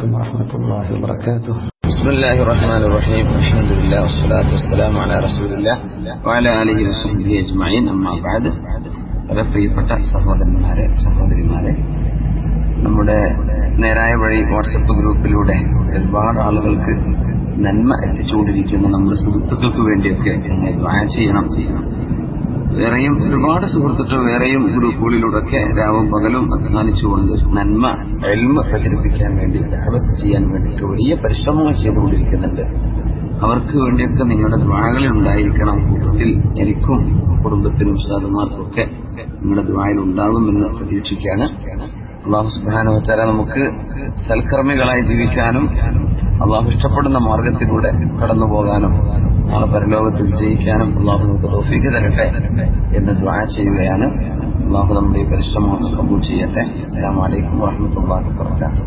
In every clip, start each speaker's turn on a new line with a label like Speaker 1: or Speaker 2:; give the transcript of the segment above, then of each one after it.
Speaker 1: عليكم ورحمة الله وبركاته
Speaker 2: بسم الله الرحمن الرحيم الحمد لله والصلاة والسلام على رسول الله وعلى آله وصحبه أجمعين أما بعد വളരെ പ്രിയപ്പെട്ട സഹോദരന്മാരെ സഹോദരിമാരെ നമ്മുടെ നേരായ വഴി വാട്സപ്പ് ഗ്രൂപ്പിലൂടെ ഒരുപാട് ആളുകൾക്ക് നന്മ എത്തിച്ചുകൊണ്ടിരിക്കുന്ന നമ്മുടെ സുഹൃത്തുക്കൾക്ക് വേണ്ടിയൊക്കെ നിങ്ങൾ ദ്വാ ചെയ്യണം വേറെയും ഒരുപാട് സുഹൃത്തുക്കൾ വേറെയും ഗ്രൂപ്പുകളിലൂടെയൊക്കെ രാവും പകലും അധ്വാനിച്ചുകൊണ്ട് നന്മ എൽമ പ്രചരിപ്പിക്കാൻ വേണ്ടി ദഅവത്ത് ചെയ്യാൻ വേണ്ടിയിട്ട് വലിയ പരിശ്രമങ്ങൾ ചെയ്തുകൊണ്ടിരിക്കുന്നുണ്ട് അവർക്ക് വേണ്ടിയൊക്കെ നിങ്ങളുടെ ദ്വാകളിൽ ഉണ്ടായിരിക്കണം കൂട്ടത്തിൽ എനിക്കും കുടുംബത്തിനും സാധുമാർക്കും ഒക്കെ നിങ്ങളുടെ ദ്വായിൽ ഉണ്ടാകുമെന്ന് പ്രതീക്ഷിക്കുകയാണ് അള്ളാഹു സുബാന വെച്ചാൽ നമുക്ക് സൽക്കർമ്മികളായി ജീവിക്കാനും അള്ളാഹു ഇഷ്ടപ്പെടുന്ന മാർഗത്തിലൂടെ കടന്നു പോകാനും നാളെ പരലോകത്ത് വിജയിക്കാനും അള്ളാഹു നമുക്ക് തോഫീക്ക് തരട്ടെ എന്ന് ദ്വാ ചെയ്യുകയാണ് അള്ളാഹു നമ്മുടെ ഈ പരിശ്രമം കബൂൾ ചെയ്യട്ടെ അസ്സാം വലൈക്കും വാഹമത്തല്ലാഹി വർക്കാത്തു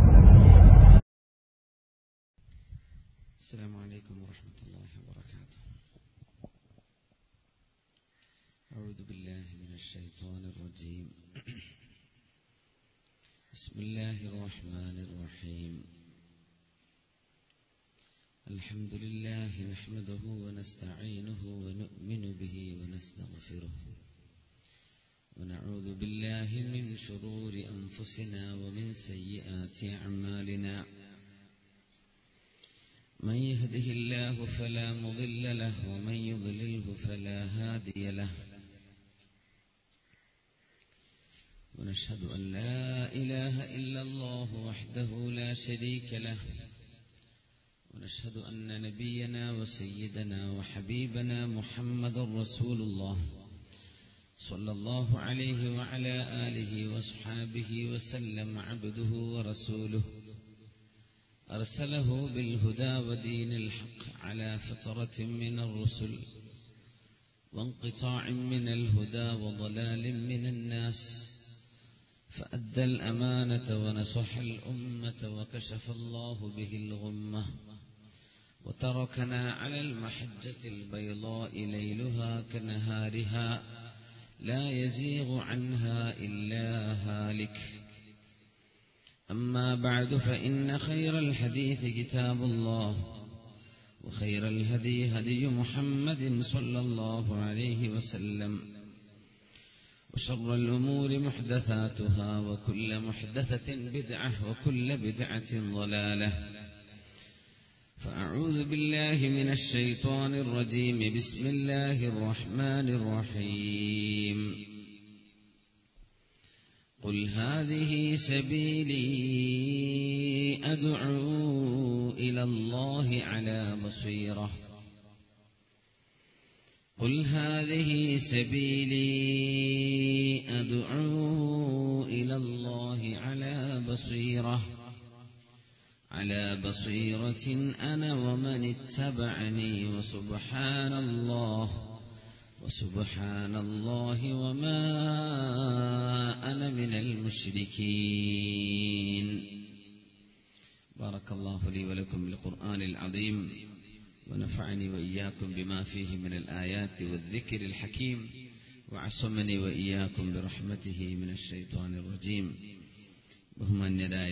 Speaker 3: السلام عليكم ورحمة الله وبركاته أعوذ بالله من الشيطان الرجيم بسم الله الرحمن الرحيم الحمد لله نحمده ونستعينه ونؤمن به ونستغفره ونعوذ بالله من شرور أنفسنا ومن سيئات أعمالنا من يهده الله فلا مضل له ومن يضلله فلا هادي له ونشهد أن لا إله إلا الله وحده لا شريك له ونشهد أن نبينا وسيدنا وحبيبنا محمد رسول الله صلى الله عليه وعلى آله وصحابه وسلم عبده ورسوله أرسله بالهدى ودين الحق على فطرة من الرسل وانقطاع من الهدى وضلال من الناس فأدى الأمانة ونصح الأمة وكشف الله به الغمة وتركنا على المحجة البيضاء ليلها كنهارها لا يزيغ عنها إلا هالك أما بعد فإن خير الحديث كتاب الله وخير الهدي هدي محمد صلى الله عليه وسلم وشر الأمور محدثاتها وكل محدثة بدعة وكل بدعة ضلالة فأعوذ بالله من الشيطان الرجيم بسم الله الرحمن الرحيم قل هذه سبيلي أدعو إلى الله على بصيرة قل هذه سبيلي أدعو إلى الله على بصيرة على بصيرة أنا ومن اتبعني وسبحان الله وسبحان الله وما أنا من المشركين بارك الله لي ولكم بالقرآن العظيم ونفعني وإياكم بما فيه من الآيات والذكر الحكيم وعصمني وإياكم برحمته من الشيطان الرجيم ബഹുമാന്യരായ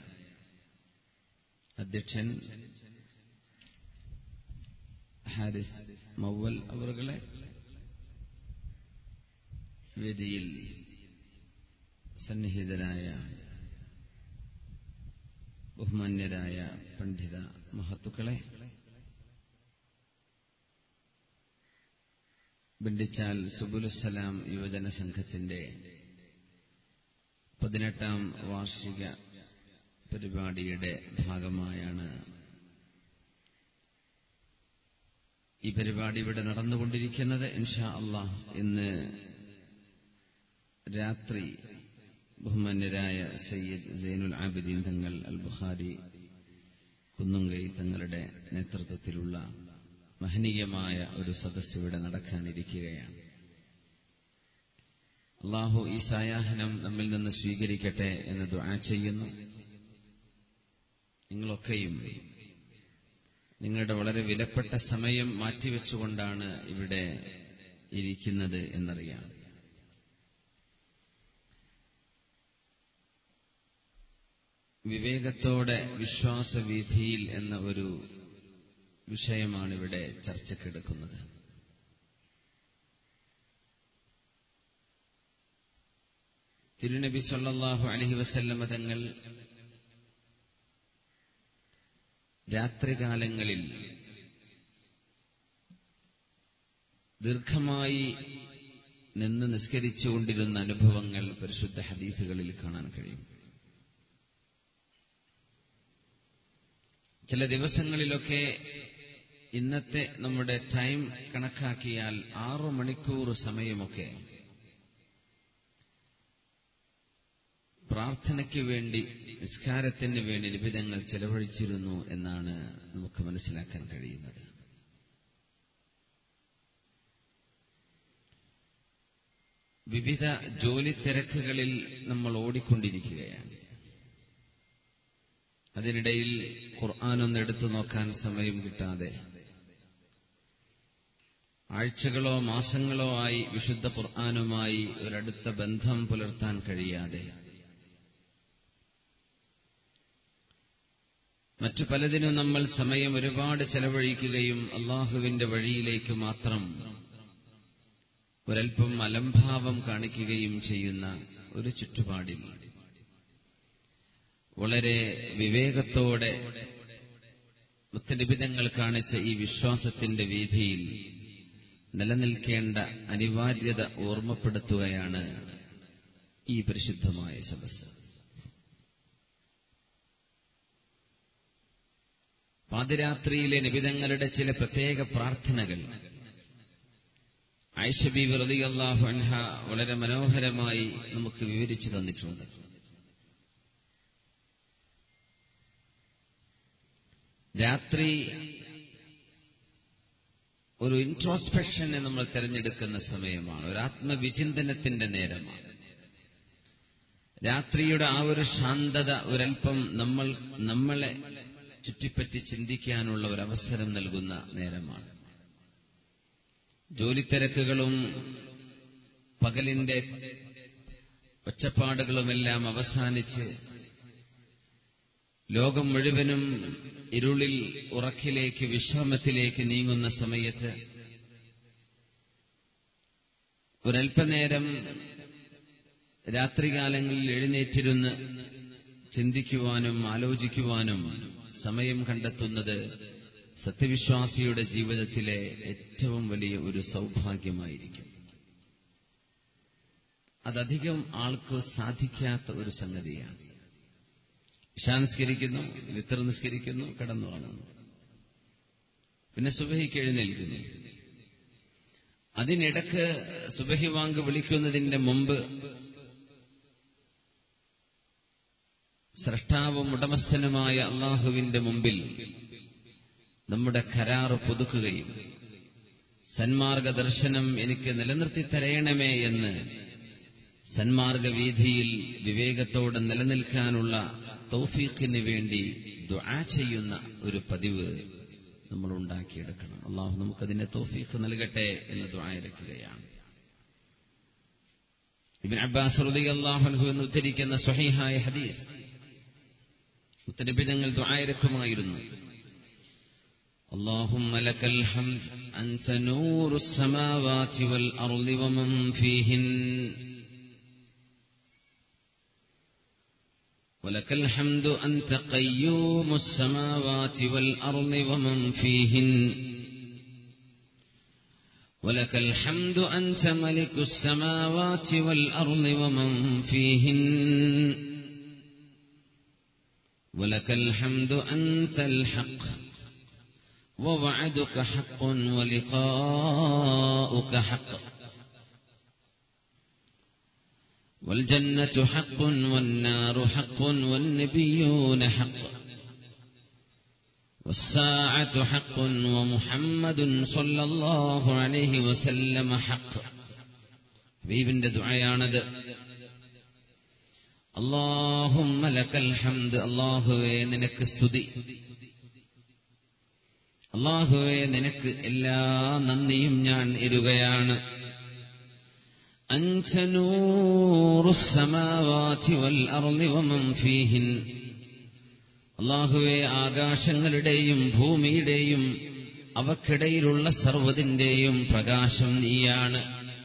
Speaker 3: അധ്യക്ഷൻ ഹാരിസ് മൗവൽ അവറുകളെ വേദിയിൽ സന്നിഹിതരായ ബഹുമാന്യരായ പണ്ഡിത മഹത്തുക്കളെ ബിണ്ടിച്ചാൽ സുബുലുസലാം യുവജന സംഘത്തിന്റെ പതിനെട്ടാം വാർഷിക പരിപാടിയുടെ ഭാഗമായാണ് ഈ പരിപാടി ഇവിടെ നടന്നുകൊണ്ടിരിക്കുന്നത് ഇൻഷാ അള്ളാഹ് ഇന്ന് രാത്രി ബഹുമാന്യരായ സയ്യിദ് സൈനുൽ ആബിദീൻ തങ്ങൾ അൽ ബുഖാരി കുന്നുങ്കൈ തങ്ങളുടെ നേതൃത്വത്തിലുള്ള മഹനീയമായ ഒരു സദസ് ഇവിടെ നടക്കാനിരിക്കുകയാണ് അള്ളാഹു ഈ സായാഹനം നമ്മിൽ നിന്ന് സ്വീകരിക്കട്ടെ എന്ന് ദുആ ചെയ്യുന്നു നിങ്ങളൊക്കെയും നിങ്ങളുടെ വളരെ വിലപ്പെട്ട സമയം മാറ്റിവെച്ചുകൊണ്ടാണ് ഇവിടെ ഇരിക്കുന്നത് എന്നറിയാം വിവേകത്തോടെ വിശ്വാസവിധിയിൽ എന്ന ഒരു വിഷയമാണ് ഇവിടെ ചർച്ചക്കെടുക്കുന്നത് തിരുനബി സല്ലല്ലാഹു അലൈഹി വസല്ലമ തങ്ങൾ രാത്രികാലങ്ങളിൽ ദീർഘമായി നിന്ന് നിസ്കരിച്ചുകൊണ്ടിരുന്ന അനുഭവങ്ങൾ പരിശുദ്ധ ഹദീസുകളിൽ കാണാൻ കഴിയും ചില ദിവസങ്ങളിലൊക്കെ ഇന്നത്തെ നമ്മുടെ ടൈം കണക്കാക്കിയാൽ ആറു മണിക്കൂർ സമയമൊക്കെ പ്രാർത്ഥനയ്ക്ക് വേണ്ടി നിസ്കാരത്തിന് വേണ്ടി നിബിധങ്ങൾ ചെലവഴിച്ചിരുന്നു എന്നാണ് നമുക്ക് മനസ്സിലാക്കാൻ കഴിയുന്നത് വിവിധ ജോലി തിരക്കുകളിൽ നമ്മൾ ഓടിക്കൊണ്ടിരിക്കുകയാണ് അതിനിടയിൽ ഖുർആാനൊന്ന് എടുത്തു നോക്കാൻ സമയം കിട്ടാതെ ആഴ്ചകളോ മാസങ്ങളോ ആയി വിശുദ്ധ ഖുർആാനുമായി ഒരടുത്ത ബന്ധം പുലർത്താൻ കഴിയാതെ മറ്റു പലതിനും നമ്മൾ സമയം ഒരുപാട് ചെലവഴിക്കുകയും അള്ളാഹുവിന്റെ വഴിയിലേക്ക് മാത്രം ഒരൽപ്പം അലംഭാവം കാണിക്കുകയും ചെയ്യുന്ന ഒരു ചുറ്റുപാടിൽ വളരെ വിവേകത്തോടെ മുത്തനിബിതങ്ങൾ കാണിച്ച ഈ വിശ്വാസത്തിന്റെ വീതിയിൽ നിലനിൽക്കേണ്ട അനിവാര്യത ഓർമ്മപ്പെടുത്തുകയാണ് ഈ പരിശുദ്ധമായ സദസ് പാതിരാത്രിയിലെ നിബിതങ്ങളുടെ ചില പ്രത്യേക പ്രാർത്ഥനകൾ ഐഷബി വെറുതി അള്ളാഹു അൻഹ വളരെ മനോഹരമായി നമുക്ക് വിവരിച്ചു തന്നിട്ടുണ്ട് രാത്രി ഒരു ഇൻട്രോസ്പെക്ഷനെ നമ്മൾ തിരഞ്ഞെടുക്കുന്ന സമയമാണ് ഒരു ആത്മവിചിന്തനത്തിന്റെ നേരമാണ് രാത്രിയുടെ ആ ഒരു ശാന്തത ഒരൽപ്പം നമ്മൾ നമ്മളെ ചുറ്റിപ്പറ്റി ചിന്തിക്കാനുള്ള ഒരു അവസരം നൽകുന്ന നേരമാണ് ജോലിത്തിരക്കുകളും പകലിന്റെ ഒച്ചപ്പാടുകളുമെല്ലാം അവസാനിച്ച് ലോകം മുഴുവനും ഇരുളിൽ ഉറക്കിലേക്ക് വിശ്രമത്തിലേക്ക് നീങ്ങുന്ന സമയത്ത് ഒരൽപ്പനേരം രാത്രികാലങ്ങളിൽ എഴുന്നേറ്റിരുന്ന് ചിന്തിക്കുവാനും ആലോചിക്കുവാനും സമയം കണ്ടെത്തുന്നത് സത്യവിശ്വാസിയുടെ ജീവിതത്തിലെ ഏറ്റവും വലിയ ഒരു സൗഭാഗ്യമായിരിക്കും അതധികം ആൾക്ക് സാധിക്കാത്ത ഒരു സംഗതിയാണ് ഇഷാ നിസ്കരിക്കുന്നു വിത്തർ നിസ്കരിക്കുന്നു കിടന്നുറങ്ങുന്നു പിന്നെ സുബഹിക്ക് എഴുന്നേൽക്കുന്നു അതിനിടക്ക് സുബഹി വാങ്ക് വിളിക്കുന്നതിന്റെ മുമ്പ് സ്രഷ്ടാവും ഉടമസ്ഥനുമായ അള്ളാഹുവിന്റെ മുമ്പിൽ നമ്മുടെ കരാറ് പുതുക്കുകയും സന്മാർഗ ദർശനം എനിക്ക് നിലനിർത്തി തരയണമേ എന്ന് സന്മാർഗ വീതിയിൽ വിവേകത്തോടെ നിലനിൽക്കാനുള്ള തൗഫീഖിന് വേണ്ടി ദുആ ചെയ്യുന്ന ഒരു പതിവ് നമ്മൾ ഉണ്ടാക്കിയെടുക്കണം അള്ളാഹു നമുക്കതിന്റെ തൗഫീഖ് നൽകട്ടെ എന്ന് ദുആ ഇറക്കുകയാണ് ഇബിൻ അബ്ബാസ് റളിയല്ലാഹു അൻഹു എന്ന് ഉദ്ധരിക്കുന്ന സ്വഹീഹായ ഹദീസ് മുത്തനബിതങ്ങൾ ദുആ ഇറക്കുമായിരുന്നു اللهم لك الحمد أنت نور السماوات والأرض ومن فيهن ولك الحمد أنت قيوم السماوات والأرض ومن فيهن ولك الحمد أنت ملك السماوات والأرض ومن فيهن ولك الحمد أنت الحق ووعدك حق ولقاؤك حق والجنة حق والنار حق والنبيون حق والساعة حق ومحمد صلى الله عليه وسلم حق ഹബീബിന്റെ ദുആയാണത് അല്ലാഹുമ്മ ലക്കൽ ഹംദ് അല്ലാഹുവേ നിനക്ക് സ്തുതി അള്ളാഹുവെ നിനക്ക് എല്ലാ നന്ദിയും ഞാൻ ഇരുകയാണ് أنت نور السماوات والأرض ومن فيهن അള്ളാഹുവെ ആകാശങ്ങളുടെയും ഭൂമിയുടെയും അവക്കിടയിലുള്ള സർവ്വതിന്റെയും പ്രകാശം നീയാണ്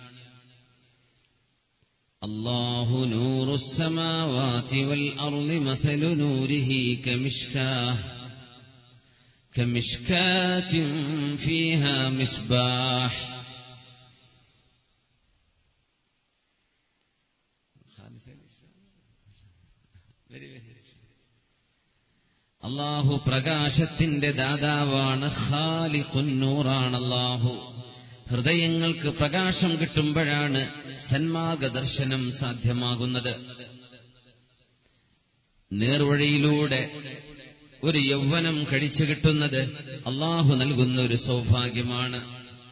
Speaker 3: الله نور السماوات والأرض مثل نوره كمشكاه كمشكاة فيها مصباح അള്ളാഹു പ്രകാശത്തിന്റെ ദാതാവാണ് ഖാലിഖുന്നൂറാണ് അള്ളാഹു ഹൃദയങ്ങൾക്ക് പ്രകാശം കിട്ടുമ്പോഴാണ് സന്മാർഗദർശനം സാധ്യമാകുന്നത് നേർവഴിയിലൂടെ ഒരു യൗവനം കഴിച്ചു കിട്ടുന്നത് അള്ളാഹു നൽകുന്ന ഒരു സൗഭാഗ്യമാണ്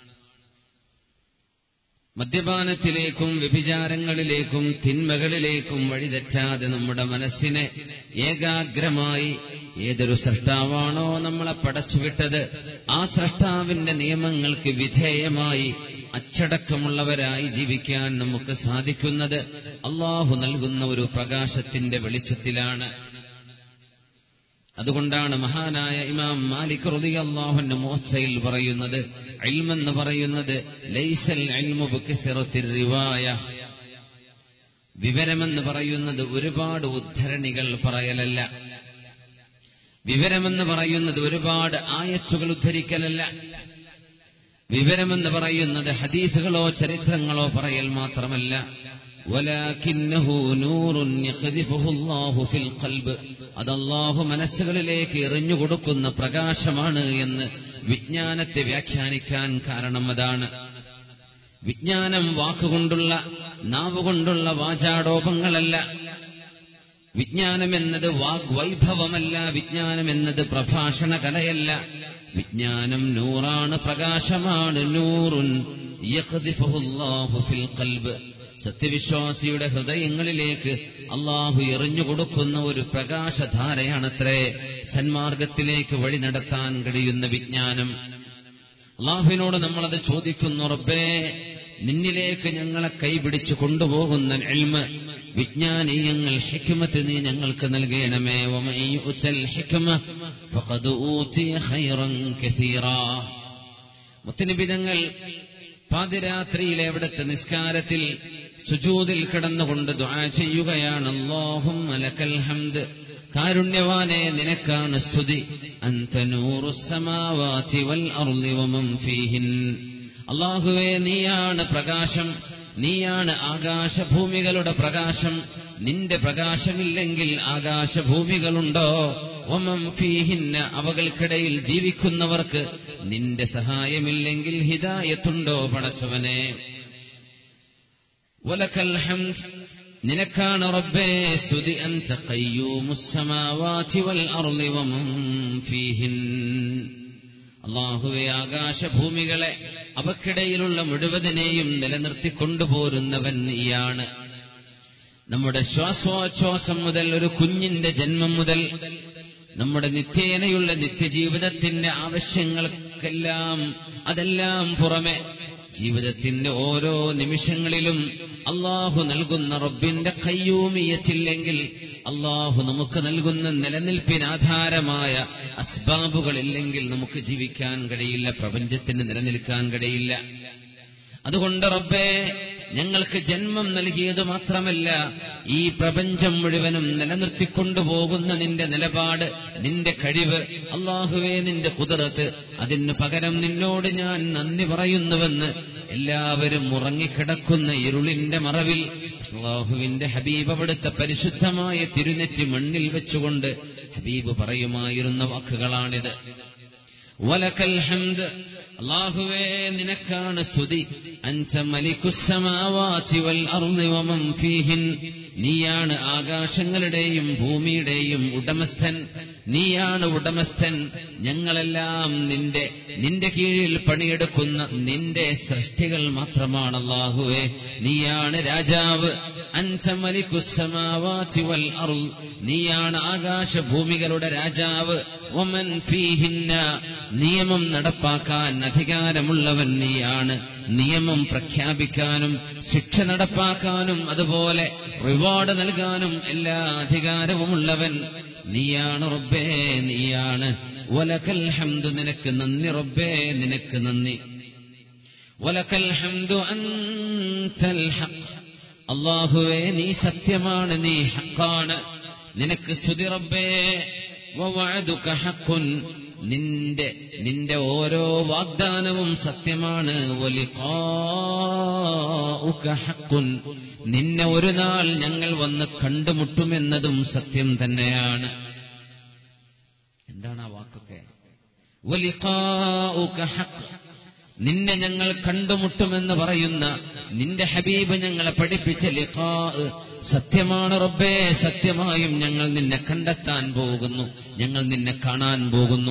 Speaker 3: മദ്യപാനത്തിലേക്കും വ്യഭിചാരങ്ങളിലേക്കും തിന്മകളിലേക്കും വഴിതെറ്റാതെ നമ്മുടെ മനസ്സിനെ ഏകാഗ്രമായി ഏതൊരു സൃഷ്ടാവാണോ നമ്മളെ പടച്ചുവിട്ടത് ആ സൃഷ്ടാവിന്റെ നിയമങ്ങൾക്ക് വിധേയമായി അച്ചടക്കമുള്ളവരായി ജീവിക്കാൻ നമുക്ക് സാധിക്കുന്നത് അള്ളാഹു നൽകുന്ന ഒരു പ്രകാശത്തിന്റെ വെളിച്ചത്തിലാണ് അതുകൊണ്ടാണ് മഹാനായ ഇമാം മാലിക് റുദി അള്ളാഹുന്റെ മോസ്തയിൽ പറയുന്നത് ഇൽമെന്ന് പറയുന്നത് ലൈസൽ ഇൽമു ബികസറത്തിർ റിവായ വിവരമെന്ന് പറയുന്നത് ഒരുപാട് ഉദ്ധരണികൾ പറയലല്ല വിവരമെന്ന് പറയുന്നത് ഒരുപാട് ആയത്തുകൾ ഉദ്ധരിക്കലല്ല വിവരമെന്ന് പറയുന്നത് ഹദീസുകളോ ചരിത്രങ്ങളോ പറയൽ മാത്രമല്ല ولكنه نور يقذفه الله في القلب അത് അള്ളാഹു മനസ്സുകളിലേക്ക് എറിഞ്ഞു കൊടുക്കുന്ന പ്രകാശമാണ് എന്ന് വിജ്ഞാനത്തെ വ്യാഖ്യാനിക്കാൻ കാരണം അതാണ് വിജ്ഞാനം വാക്കുകൊണ്ടുള്ള നാവുകൊണ്ടുള്ള വാചാടോപങ്ങളല്ല വിജ്ഞാനം എന്നത് വാഗ്വൈഭവമല്ല വിജ്ഞാനം എന്നത് പ്രഭാഷണ കലയല്ല വിജ്ഞാനം നൂറാണ് പ്രകാശമാണ് നൂറുൻ യഖ്ദിഫുഹുല്ലാഹു ഫിൽ ഖൽബ് സത്യവിശ്വാസിയുടെ ഹൃദയങ്ങളിലേക്ക് അള്ളാഹു എറിഞ്ഞു കൊടുക്കുന്ന ഒരു പ്രകാശധാരയാണത്രേ സന്മാർഗത്തിലേക്ക് വഴി നടത്താൻ കഴിയുന്ന വിജ്ഞാനം അള്ളാഹുവിനോട് നമ്മളത് ചോദിക്കുന്നു റബ്ബേ നിന്നിലേക്ക് ഞങ്ങളെ കൈപിടിച്ചു കൊണ്ടുപോകുന്ന എൽമ് വിജ്ഞാനീയങ്ങൾ ഹിക്മത്ത് നീ ഞങ്ങൾക്ക് നൽകണമേ മുത്തനിബിതങ്ങൾ പാതിരാത്രിയിലെ അവിടുത്തെ നിസ്കാരത്തിൽ സുജൂതിൽ കിടന്നുകൊണ്ട് ദുആ ചെയ്യുകയാണ് അല്ലാഹും ലക്കൽ ഹംദ് കാരുണ്യവാനെ നിനക്കാണ് സ്തുതി അന്ത നൂറുസമാവാതി വൽ അർളി വമൻ ഫീഹിൻ അല്ലാഹുവേ നീയാണ് പ്രകാശം നീയാണ് ആകാശഭൂമികളുടെ പ്രകാശം നിന്റെ പ്രകാശമില്ലെങ്കിൽ ആകാശഭൂമികളുണ്ടോ ഒമം ഫീഹിന്ന അവകൾക്കിടയിൽ ജീവിക്കുന്നവർക്ക് നിന്റെ സഹായമില്ലെങ്കിൽ ഹിദായത്തുണ്ടോ പടച്ചവനെ വലക്കൽ ഹംദ് നിനക്കാണ് റബ്ബേ സ്തുതി അൻത ഖയ്യൂമുസ്സമാവാതി വൽ അർളി വമൻ ഫീഹിൻ അള്ളാഹുവെ ആകാശഭൂമികളെ അവക്കിടയിലുള്ള മുഴുവതിനെയും നിലനിർത്തിക്കൊണ്ടുപോരുന്നവൻ നീയാണ് നമ്മുടെ ശ്വാസോച്ഛ്വാസം മുതൽ ഒരു കുഞ്ഞിന്റെ ജന്മം മുതൽ നമ്മുടെ നിത്യേനയുള്ള നിത്യജീവിതത്തിന്റെ ആവശ്യങ്ങൾക്കെല്ലാം അതെല്ലാം പുറമെ ജീവിതത്തിന്റെ ഓരോ നിമിഷങ്ങളിലും അള്ളാഹു നൽകുന്ന റബ്ബിന്റെ കയ്യൂമിയത്തില്ലെങ്കിൽ അള്ളാഹു നമുക്ക് നൽകുന്ന നിലനിൽപ്പിനാധാരമായ അസ്ബാബുകളില്ലെങ്കിൽ നമുക്ക് ജീവിക്കാൻ കഴിയില്ല പ്രപഞ്ചത്തിന് നിലനിൽക്കാൻ കഴിയില്ല അതുകൊണ്ട് റബ്ബേ ഞങ്ങൾക്ക് ജന്മം നൽകിയത് മാത്രമല്ല ഈ പ്രപഞ്ചം മുഴുവനും നിലനിർത്തിക്കൊണ്ടുപോകുന്ന നിന്റെ നിലപാട് നിന്റെ കഴിവ് അള്ളാഹുവേ നിന്റെ കുതിരത്ത് അതിന് പകരം നിന്നോട് ഞാൻ നന്ദി പറയുന്നുവെന്ന് എല്ലാവരും ഉറങ്ങിക്കിടക്കുന്ന ഇരുളിന്റെ മറവിൽ അള്ളാഹുവിന്റെ ഹബീബ് അവിടുത്തെ പരിശുദ്ധമായ തിരുനെറ്റി മണ്ണിൽ വെച്ചുകൊണ്ട് ഹബീബ് പറയുമായിരുന്ന വാക്കുകളാണിത് വലക്കൽ ഹംദ് അള്ളാഹുവേ നിനക്കാണ് സ്തുതി അൻത മലിക്കുസമാവാതി വൽ അർളി വമൻ ഫീഹിൻ നീയാണ് ആകാശങ്ങളുടെയും ഭൂമിയുടെയും ഉടമസ്ഥൻ നീയാണ് ഉടമസ്ഥൻ ഞങ്ങളെല്ലാം നിന്റെ നിന്റെ കീഴിൽ പണിയെടുക്കുന്ന നിന്റെ സൃഷ്ടികൾ മാത്രമാണ് അള്ളാഹുവേ നീയാണ് രാജാവ് അൻത മലിക്കുസമാവാതി വൽ അർൾ നീയാണ് ആകാശഭൂമികളുടെ രാജാവ് വമൻ ഫീഹിന്ന നിയമം നടപ്പാക്കാൻ അധികാരമുള്ളവൻ നീയാണ് നിയമം പ്രഖ്യാപിക്കാനും ശിക്ഷ നടപ്പാക്കാനും അതുപോലെ റിവാർഡ് നൽകാനും എല്ലാ അധികാരവുമുള്ളവൻ നീയാണ് റബ്ബേ നീയാണ് വലക്കൽ ഹംദു നിനക്ക് നന്ദി റബ്ബേ നിനക്ക് നന്ദി വലക്കൽ ഹംദു അൻതൽ ഹഖ് അള്ളാഹുവേ നീ സത്യമാണ് നീ ഹക്കാണ് നിനക്ക് സ്തുതി റബ്ബേ വവഅദുക ഹഖുൻ നിന്റെ നിന്റെ ഓരോ വാഗ്ദാനവും സത്യമാണ് വലിഖാഉക ഹഖുൻ നിന്നെ ഒരു നാൾ ഞങ്ങൾ വന്ന് കണ്ടുമുട്ടുമെന്നതും സത്യം തന്നെയാണ് എന്താണ് ആ വാക്കൊക്കെ വലിഖാഉക ഹഖ് നിന്നെ ഞങ്ങൾ കണ്ടുമുട്ടുമെന്ന് പറയുന്ന നിന്റെ ഹബീബ് ഞങ്ങളെ പഠിപ്പിച്ച ലിഖാ സത്യമാണ് റബ്ബേ സത്യമായും ഞങ്ങൾ നിന്നെ കണ്ടെത്താൻ പോകുന്നു ഞങ്ങൾ നിന്നെ കാണാൻ പോകുന്നു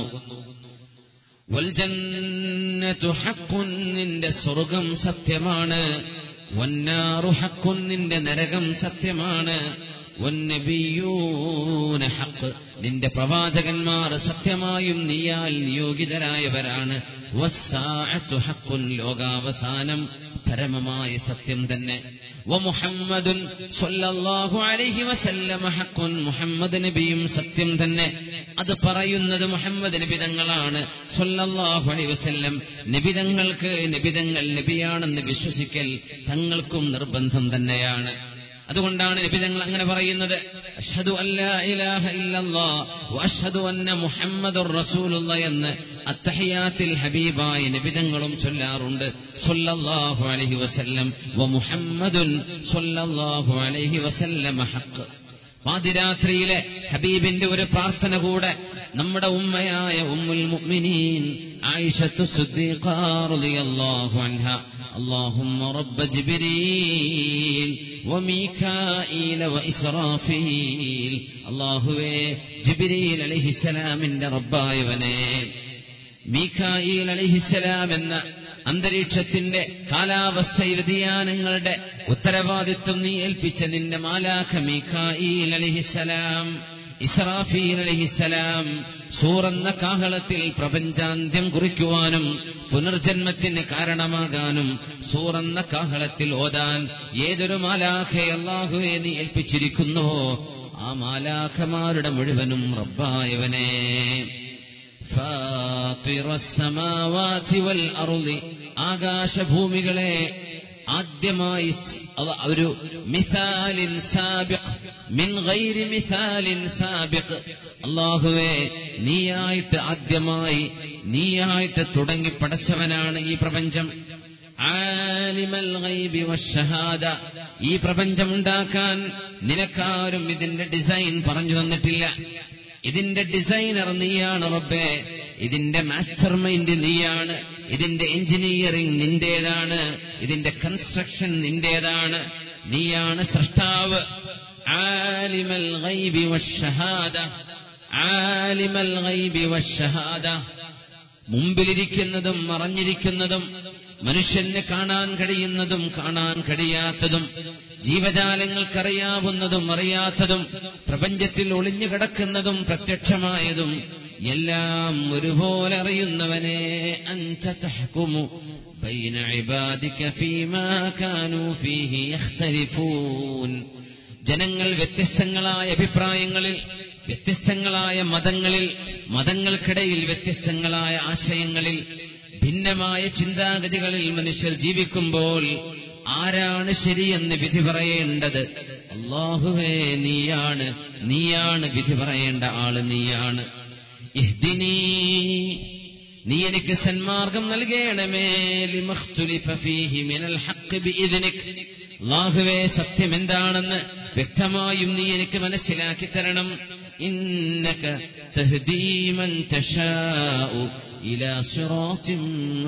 Speaker 3: വൽജന്നതു ഹഖുൻ നിന്റെ സ്വർഗം സത്യമാണ് വന്നാറു ഹഖുൻ നിന്റെ നരകം സത്യമാണ് വന്നബിയൂന ഹഖ് നിന്റെ പ്രവാചകന്മാർ സത്യമായും നീയാൽ നിയോഗിതരായവരാണ് വസ്സാഅത്തു ഹഖുൻ ലോകാവസാനം പരമമായ സത്യം തന്നെ വമുഹമ്മദുൻ സ്വല്ലല്ലാഹു അലൈഹി വസല്ലമ ഹഖുൻ മുഹമ്മദ് നബിയും സത്യം തന്നെ അത് പറയുന്നത് മുഹമ്മദ് നബിതങ്ങളാണ് സ്വല്ലല്ലാഹു അലൈഹി വസല്ലം നബിതങ്ങൾക്ക് നബിതങ്ങൾ നബിയാണെന്ന് വിശ്വസിക്കൽ തങ്ങൾക്കും നിർബന്ധം തന്നെയാണ് അതുകൊണ്ടാണ് നബിതങ്ങൾ അങ്ങനെ പറയുന്നത് അഷ്ഹദു അല്ലാ ഇലാഹ ഇല്ലല്ലാ വഅഷ്ഹദു അന്ന മുഹമ്മദുർ റസൂലുള്ള എന്ന് അത്തഹിയാത്തിൽ ഹബീബായ നബിതങ്ങളും ചൊല്ലാറുണ്ട് സ്വല്ലല്ലാഹു അലൈഹി വസല്ലം വ മുഹമ്മദുൻ സ്വല്ലല്ലാഹു അലൈഹി വസല്ലമ ഹഖ് പാതിരാത്രിയിലെ ഹബീബിന്റെ ഒരു പ്രാർത്ഥന കൂടെ നമ്മുടെ ഉമ്മയായ ഉമ്മുൽ മുഅ്മിനീൻ ആയിഷത്തു സിദ്ദീഖ റളിയല്ലാഹു അൻഹ اللهم رب جبريل وميكائيل وإسرافيل അള്ളാഹുവേ ജിബിരിയിൽ അലഹിസലാമിന്റെ റബ്ബായവനെ മീഖായിൽ അലഹിസലാം എന്ന അന്തരീക്ഷത്തിന്റെ കാലാവസ്ഥ വ്യതിയാനങ്ങളുടെ ഉത്തരവാദിത്വം നീ ഏൽപ്പിച്ച നിന്റെ മാലാഖ മീഖായിൽ അലഹിസലാം ഇസ്രാഫീൽ അലഹിസലാം സൂറന്ന കാഹളത്തിൽ പ്രപഞ്ചാന്ത്യം കുറിക്കുവാനും പുനർജന്മത്തിന് കാരണമാകാനും സൂറന്ന കാഹളത്തിൽ ഓതാൻ ഏതൊരു മാലാഖയെ അള്ളാഹുവെ നീ ഏൽപ്പിച്ചിരിക്കുന്നുവോ ആ മാലാഖമാരുടെ മുഴുവനും റബ്ബായവനെ فاطر السماوات والأرض ആകാശഭൂമികളെ ആദ്യമായി അവ ഒരു മിസാലിൻ സാബിഖ് മിൻ ഗൈരി മിസാലിൻ സാബിഖ് അള്ളാഹുവേ നീയായിട്ട് ആദ്യമായി നീയായിട്ട് തുടങ്ങി പടച്ചവനാണ് ഈ പ്രപഞ്ചം ആലിമൽ ഗൈബി വശഹാദ ഈ പ്രപഞ്ചം ഉണ്ടാക്കാൻ നിനക്കാരും ഇതിന്റെ ഡിസൈൻ പറഞ്ഞു തന്നിട്ടില്ല ഇതിന്റെ ഡിസൈനർ നീയാണ് റബ്ബേ ഇതിന്റെ മാസ്റ്റർ മൈൻഡ് നീയാണ് ഇതിന്റെ എഞ്ചിനീയറിംഗ് നിന്റേതാണ് ഇതിന്റെ കൺസ്ട്രക്ഷൻ നിന്റേതാണ് നീയാണ് സൃഷ്ടാവ് ആലിമൽ ഗൈബി വശഹാദ ആലിമൽ ഗൈബി വശഹാദ മുമ്പിലിരിക്കുന്നതും മറഞ്ഞിരിക്കുന്നതും മനുഷ്യന് കാണാൻ കഴിയുന്നതും കാണാൻ കഴിയാത്തതും ജീവജാലങ്ങൾക്കറിയാവുന്നതും അറിയാത്തതും പ്രപഞ്ചത്തിൽ ഒളിഞ്ഞു കിടക്കുന്നതും പ്രത്യക്ഷമായതും എല്ലാം ഒരുപോലെ അറിയുന്നവനെ അൻത തഹ്കുമു ബൈന ഇബാദിക ഫീമാ കാനൂ ഫീഹി യഖ്തലിഫൂൻ ജനങ്ങൾ വ്യത്യസ്തങ്ങളായ അഭിപ്രായങ്ങളിൽ വ്യത്യസ്തങ്ങളായ മതങ്ങളിൽ മതങ്ങൾക്കിടയിൽ വ്യത്യസ്തങ്ങളായ ആശയങ്ങളിൽ ഭിന്നമായ ചിന്താഗതികളിൽ മനുഷ്യർ ജീവിക്കുമ്പോൾ ആരാണ് ശരിയെന്ന് വിധി പറയേണ്ടത് അള്ളാഹുവേ നീയാണ് നീയാണ് വിധി പറയേണ്ട ആള് നീയാണ് ഇഹ്ദിനീ നീ എനിക്ക് സന്മാർഗം നൽകണമേ ലിമഖ്തുലിഫ ഫീഹി മിനൽ ഹഖ് ബിഇദ്നിക് അല്ലാഹുവേ സത്യം എന്താണെന്ന് വ്യക്തമായും നീ എനിക്ക് മനസ്സിലാക്കി തരണം ഇന്നക തഹ്ദീ മൻ തശാഉ ഇലാ സിറാത്തിൻ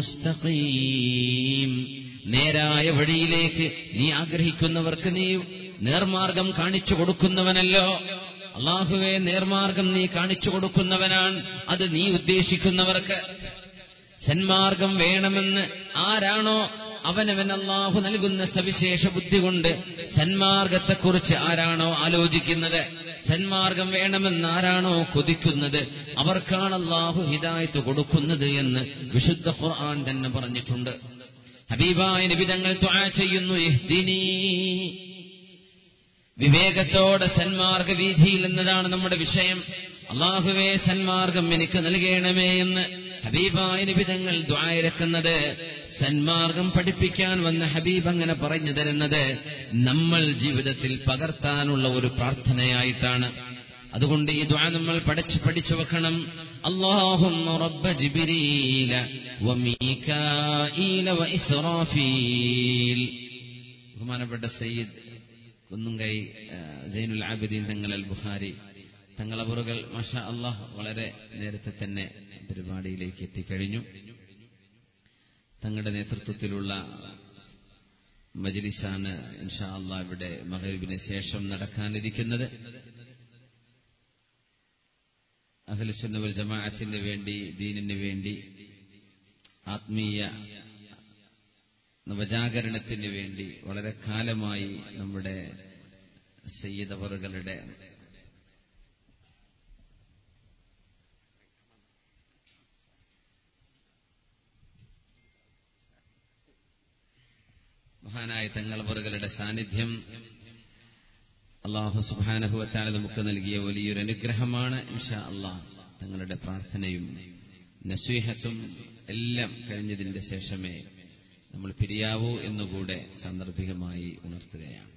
Speaker 3: മുസ്തഖീം നേരായ വഴിയിലേക്ക് നീ ആഗ്രഹിക്കുന്നവർക്ക് നീ നേർമാർഗം കാണിച്ചു കൊടുക്കുന്നവനല്ലോ അള്ളാഹുവെ നേർമാർഗം നീ കാണിച്ചു കൊടുക്കുന്നവനാണ് അത് നീ ഉദ്ദേശിക്കുന്നവർക്ക് സന്മാർഗം വേണമെന്ന് ആരാണോ അവനവൻ അള്ളാഹു നൽകുന്ന സവിശേഷ ബുദ്ധി കൊണ്ട് സന്മാർഗത്തെക്കുറിച്ച് ആരാണോ ആലോചിക്കുന്നത് സന്മാർഗം വേണമെന്ന് ആരാണോ കൊതിക്കുന്നത് അവർക്കാണ് അള്ളാഹു ഹിദായത്ത് കൊടുക്കുന്നത് എന്ന് വിശുദ്ധ ഖുർആൻ തന്നെ പറഞ്ഞിട്ടുണ്ട് ഹബീബായ നിബിതങ്ങൾ ത്വാ ചെയ്യുന്നു ഇഹ്ദിനീ വിവേകത്തോടെ സന്മാർഗ വീതിയിൽ എന്നതാണ് നമ്മുടെ വിഷയം അള്ളാഹുവേ സന്മാർഗം എനിക്ക് നൽകണമേ എന്ന് ഹബീബായ നിബിതങ്ങൾ ദ്വായരക്കുന്നത് സന്മാർഗം പഠിപ്പിക്കാൻ വന്ന ഹബീബ് അങ്ങനെ പറഞ്ഞു തരുന്നത് നമ്മൾ ജീവിതത്തിൽ പകർത്താനുള്ള ഒരു പ്രാർത്ഥനയായിട്ടാണ് അതുകൊണ്ട് ഈ ദ്വാ നമ്മൾ പഠിച്ചു പഠിച്ചു വെക്കണം അള്ളാഹും റബ്ബ ജിബിരീല വമീകാഈല വഇസ്റാഫീൽ ബഹുമാനപ്പെട്ട സയ്യിദ് കുന്നുങ്കൈ ആ, സൈനുൽ ആബിദീൻ തങ്ങൾ അൽ ബുഖാരി തങ്ങളവറുകൾ മഷ അള്ളാഹ് വളരെ നേരത്തെ തന്നെ പരിപാടിയിലേക്ക് എത്തിക്കഴിഞ്ഞു തങ്ങളുടെ നേതൃത്വത്തിലുള്ള മജ്ലിസാണ് ഇൻഷാ അള്ളാഹ് ഇവിടെ മഹരീബിന് ശേഷം നടക്കാനിരിക്കുന്നത് അഖിലുസുന്നവൽ ജമാഅത്തിന് വേണ്ടി ദീനിന് വേണ്ടി ആത്മീയ നവജാഗരണത്തിന് വേണ്ടി വളരെ കാലമായി നമ്മുടെ സയ്യിദവറുകളുടെ മഹാനായ തങ്ങളവറുകളുടെ സാന്നിധ്യം അള്ളാഹു സുബാനഹുവത്താല നമുക്ക് നൽകിയ വലിയൊരു അനുഗ്രഹമാണ് ഇൻഷാ അള്ളാഹ് തങ്ങളുടെ പ്രാർത്ഥനയും നസ്വീഹത്തും എല്ലാം കഴിഞ്ഞതിന്റെ ശേഷമേ നമ്മൾ പിരിയാവൂ എന്നുകൂടെ സാന്ദർഭികമായി ഉണർത്തുകയാണ്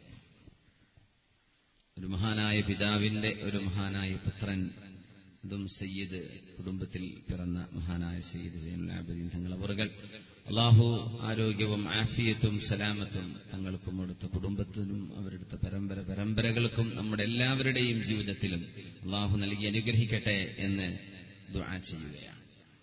Speaker 3: ഒരു മഹാനായ പിതാവിന്റെ ഒരു മഹാനായ പുത്രൻ അതും സയ്യിദ് കുടുംബത്തിൽ പിറന്ന മഹാനായ സയ്യിദ് സൈനുൽ ആബിദീൻ തങ്ങളവറുകൾ അള്ളാഹു ആരോഗ്യവും ആഫിയത്തും സലാമത്തും തങ്ങൾക്കും അടുത്ത കുടുംബത്തിനും അവരെടുത്ത പരമ്പര പരമ്പരകൾക്കും നമ്മുടെ എല്ലാവരുടെയും ജീവിതത്തിലും അള്ളാഹു നൽകി അനുഗ്രഹിക്കട്ടെ എന്ന് ദുആ ചെയ്യുകയാണ്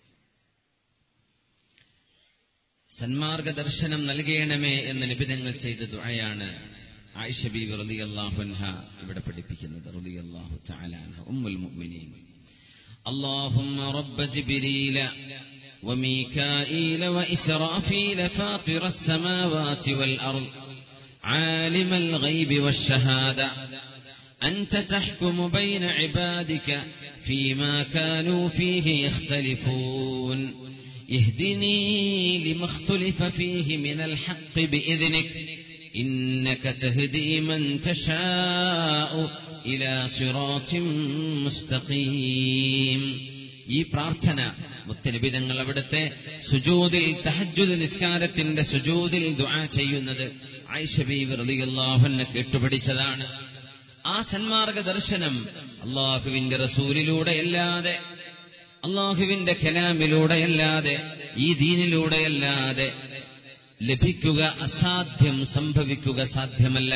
Speaker 3: സന്മാർഗ ദർശനം നൽകണമേ എന്ന് നിബിധങ്ങൾ ചെയ്ത ദുആയാണ് ആയിഷ ബീവി റളിയല്ലാഹു അൻഹ ഇവിടെ പഠിപ്പിക്കുന്നത് റളിയല്ലാഹു തആല അൻഹ ഉമ്മുൽ മുഅ്മിനീൻ اللهم رب جبريل وميكائيل وإسرافيل فاطر السماوات والأرض عالم الغيب والشهادة أنت تحكم بين عبادك فيما كانوا فيه يختلفون اهدني لما اختلف فيه من الحق بإذنك إنك تهدي من تشاء إلى صراط مستقيم ഈ പ്രാർത്ഥന മുത്തനിബിതങ്ങൾ അവിടുത്തെ സുജൂദിൽ തഹജുദ് നിസ്കാരത്തിന്റെ സുജൂദിൽ ദുആ ചെയ്യുന്നത് ആയിഷബീബ് റളിയല്ലാഹുവിനെ കേട്ടുപഠിച്ചതാണ് ആ സന്മാർഗ ദർശനം അള്ളാഹുവിന്റെ റസൂലിലൂടെയല്ലാതെ അള്ളാഹുവിന്റെ കലാമിലൂടെയല്ലാതെ ഈ ദീനിലൂടെയല്ലാതെ ലഭിക്കുക അസാധ്യം സംഭവിക്കുക സാധ്യമല്ല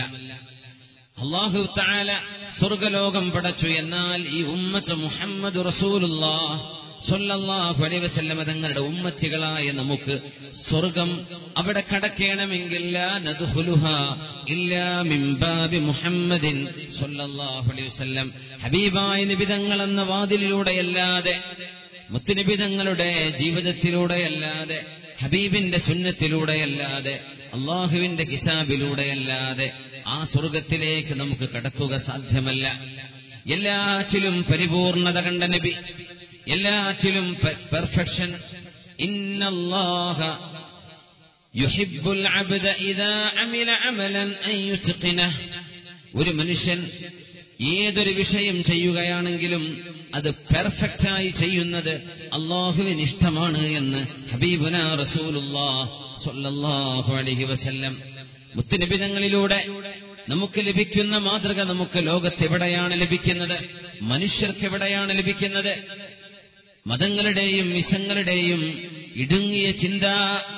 Speaker 3: അള്ളാഹു താല സ്വർഗലോകം പടച്ചു എന്നാൽ ഈ ഉമ്മത്ത് മുഹമ്മദ് റസൂലുള്ളാഹ് സ്വല്ലല്ലാഹു അലൈഹി വസല്ലമ തങ്ങളുടെ ഉമ്മത്തികളായ നമുക്ക് സ്വർഗം അവിടെ കടക്കണമെങ്കിൽ ലാ നദ്ഖുലുഹാ ഇല്ലാ മിൻ ബാബി മുഹമ്മദിൻ സ്വല്ലല്ലാഹു അലൈഹി വസല്ലം ഹബീബായ നിബിതങ്ങൾ എന്ന വാതിലിലൂടെയല്ലാതെ മുത്തുനിബിതങ്ങളുടെ ജീവിതത്തിലൂടെയല്ലാതെ ഹബീബിന്റെ സുന്നത്തിലൂടെയല്ലാതെ അള്ളാഹുവിന്റെ കിതാബിലൂടെയല്ലാതെ ആ സ്വർഗത്തിലേക്ക് നമുക്ക് കടക്കുക സാധ്യമല്ല എല്ലാറ്റിലും പരിപൂർണത കണ്ട നബി എല്ലാറ്റിലും പെർഫെക്ഷൻ ഇന്നല്ലാഹ യുഹിബ്ബുൽ അബ്ദ ഇദാ അമില അമലൻ അൻ യുത്ഖിനഹ് ഒരു മനുഷ്യൻ ഏതൊരു വിഷയം ചെയ്യുകയാണെങ്കിലും അത് പെർഫെക്റ്റായി ചെയ്യുന്നത് അള്ളാഹുവിന് ഇഷ്ടമാണ് എന്ന് ഹബീബുന റസൂലുള്ളാഹ് സ്വല്ലല്ലാഹു അലൈഹി വസല്ലം മുത്തുനിബിതങ്ങളിലൂടെ നമുക്ക് ലഭിക്കുന്ന മാതൃക നമുക്ക് ലോകത്തെവിടെയാണ് ലഭിക്കുന്നത് മനുഷ്യർക്ക് എവിടെയാണ് ലഭിക്കുന്നത് മതങ്ങളുടെയും വിസങ്ങളുടെയും ഇടുങ്ങിയ ചിന്താ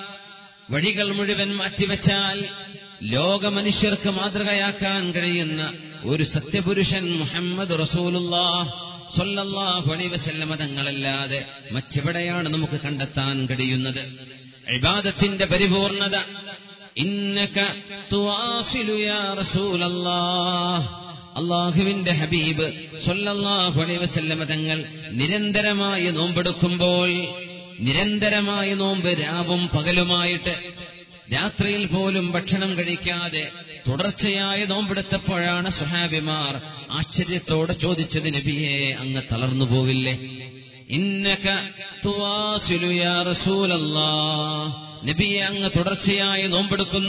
Speaker 3: വഴികൾ മുഴുവൻ മാറ്റിവെച്ചാൽ ലോക മനുഷ്യർക്ക് മാതൃകയാക്കാൻ കഴിയുന്ന ഒരു സത്യപുരുഷൻ മുഹമ്മദ് റസൂലുള്ളാഹ് സ്വല്ലല്ലാഹു അലൈഹി വസല്ലമ തങ്ങളല്ലാതെ മറ്റെവിടെയാണ് നമുക്ക് കണ്ടെത്താൻ കഴിയുന്നത് ഇബാദത്തിന്റെ പരിപൂർണത ഇന്നക തുവാസിലു യാ റസൂലല്ലാഹ് അള്ളാഹുവിന്റെ ഹബീബ് സ്വല്ലല്ലാഹു അലൈഹി വസല്ലമ തങ്ങൾ നിരന്തരമായി നോമ്പെടുക്കുമ്പോൾ നിരന്തരമായ നോമ്പ് രാവും പകലുമായിട്ട് രാത്രിയിൽ പോലും ഭക്ഷണം കഴിക്കാതെ തുടർച്ചയായ നോമ്പെടുത്തപ്പോഴാണ് സുഹാബിമാർ ആശ്ചര്യത്തോടെ ചോദിച്ചത് നബിയെ അങ്ങ് തളർന്നു പോവില്ലേ ഇന്നക തുവാസിലു യാ റസൂലല്ലാഹ് നബിയെ അങ്ങ് തുടർച്ചയായി നോമ്പെടുക്കുന്നു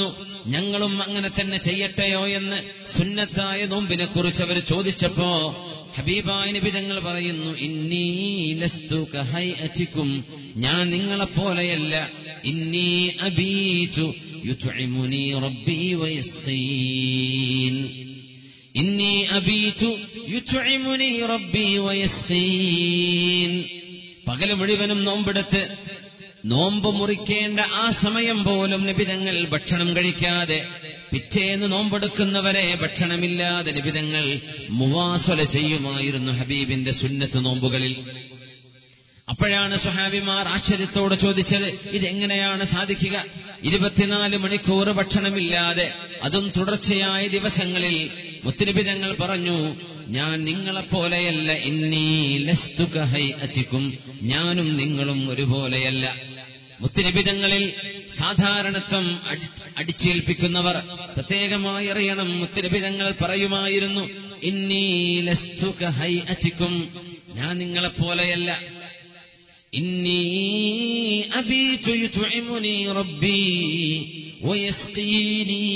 Speaker 3: ഞങ്ങളും അങ്ങനെ തന്നെ ചെയ്യട്ടെയോ എന്ന് സുന്നത്തായ നോമ്പിനെ കുറിച്ച് അവർ ചോദിച്ചപ്പോ ഹബീബായ നബി തങ്ങൾ പറയുന്നു ഇന്നീ ലസ്തു കഹൈഅതികും ഞാൻ നിങ്ങളെപ്പോലെയല്ല ഇന്നീ അബീതു യുത്ഇമുനി റബ്ബി വയസ്ഖീൻ ഇന്നി അബീതു യുത്ഇമുനി റബ്ബി വയസ്ഖീൻ പകൽ മുഴുവനും നോമ്പെടുത്ത് നോമ്പ് മുറിക്കേണ്ട ആ സമയം പോലും നിബിതങ്ങൾ ഭക്ഷണം കഴിക്കാതെ പിറ്റേന്ന് നോമ്പെടുക്കുന്നവരെ ഭക്ഷണമില്ലാതെ നിബിതങ്ങൾ മുവാസല ചെയ്യുമായിരുന്നു ഹബീബിന്റെ സുന്നത്ത് നോമ്പുകളിൽ അപ്പോഴാണ് സുഹാബിമാർ ആശ്ചര്യത്തോട് ചോദിച്ചത് ഇതെങ്ങനെയാണ് സാധിക്കുക ഇരുപത്തിനാല് മണിക്കൂർ ഭക്ഷണമില്ലാതെ അതും തുടർച്ചയായ ദിവസങ്ങളിൽ മുത്തിരിപിതങ്ങൾ പറഞ്ഞു ഞാൻ നിങ്ങളെപ്പോലെയല്ല ഇന്നീ ലസ്തുകഹൈ അച്ചിക്കും ഞാനും നിങ്ങളും ഒരുപോലെയല്ല മുത്തിനിബിതങ്ങളിൽ സാധാരണത്വം അടി- അടിച്ചേൽപ്പിക്കുന്നവർ പ്രത്യേകമായി അറിയണം മുത്തിനിബിതങ്ങൾ പറയുമായിരുന്നു ഇന്നീ ലസ്തുകഹൈ അച്ചിക്കും ഞാൻ നിങ്ങളെപ്പോലെയല്ല إني أبيت يطعمني ربي ويسقيني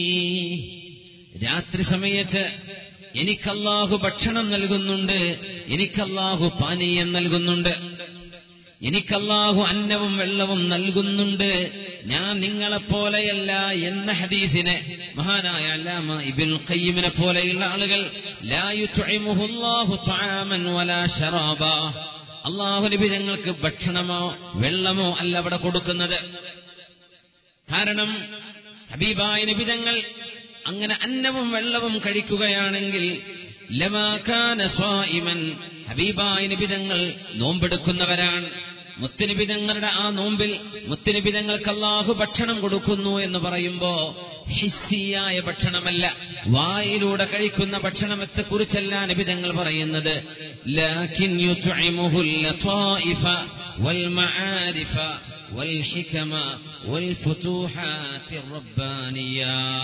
Speaker 3: രാത്രി സമയത്ത് എനിക്കല്ലാഹു ഭക്ഷണം നൽകുന്നുണ്ട് എനിക്കല്ലാഹു പാനീയം നൽകുന്നുണ്ട് എനിക്കല്ലാഹു അന്നവും വെള്ളവും നൽകുന്നുണ്ട് ഞാൻ നിങ്ങളെപ്പോലെയല്ല എന്ന ഹദീസിനെ മഹാനായ അല്ലാമ ഇബിൻ ഖയ്യിമിനെ പോലെയുള്ള ആളുകൾ ലാ യുത്ഇമുഹുല്ലാഹു തആമൻ വലാ ശറാബാ അള്ളാഹു നബി ഞങ്ങൾക്ക് ഭക്ഷണമോ വെള്ളമോ അല്ല അവിടെ കൊടുക്കുന്നത് കാരണം ഹബീബായ നിബിതങ്ങൾ അങ്ങനെ അന്നവും വെള്ളവും കഴിക്കുകയാണെങ്കിൽ ലമാകാന സ്വായിമൻ ഹബീബായ നിബിതങ്ങൾ നോമ്പെടുക്കുന്നവരാണ് മുത്തുനിബിതങ്ങളുടെ ആ നോമ്പിൽ മുത്തുനിബിതങ്ങൾക്ക് അള്ളാഹു ഭക്ഷണം കൊടുക്കുന്നു എന്ന് പറയുമ്പോ ഹിസ്സിയായ ഭക്ഷണമല്ല വായിലൂടെ കഴിക്കുന്ന ഭക്ഷണത്തെ കുറിച്ചല്ല നിബിതങ്ങൾ പറയുന്നത് ലാകിൻ യുത്ഇമുഹുൽ ലതായിഫ വൽ മആരിഫ വൽ ഹികമ വൽ ഫുതൂഹാത്തി റബ്ബാനിയ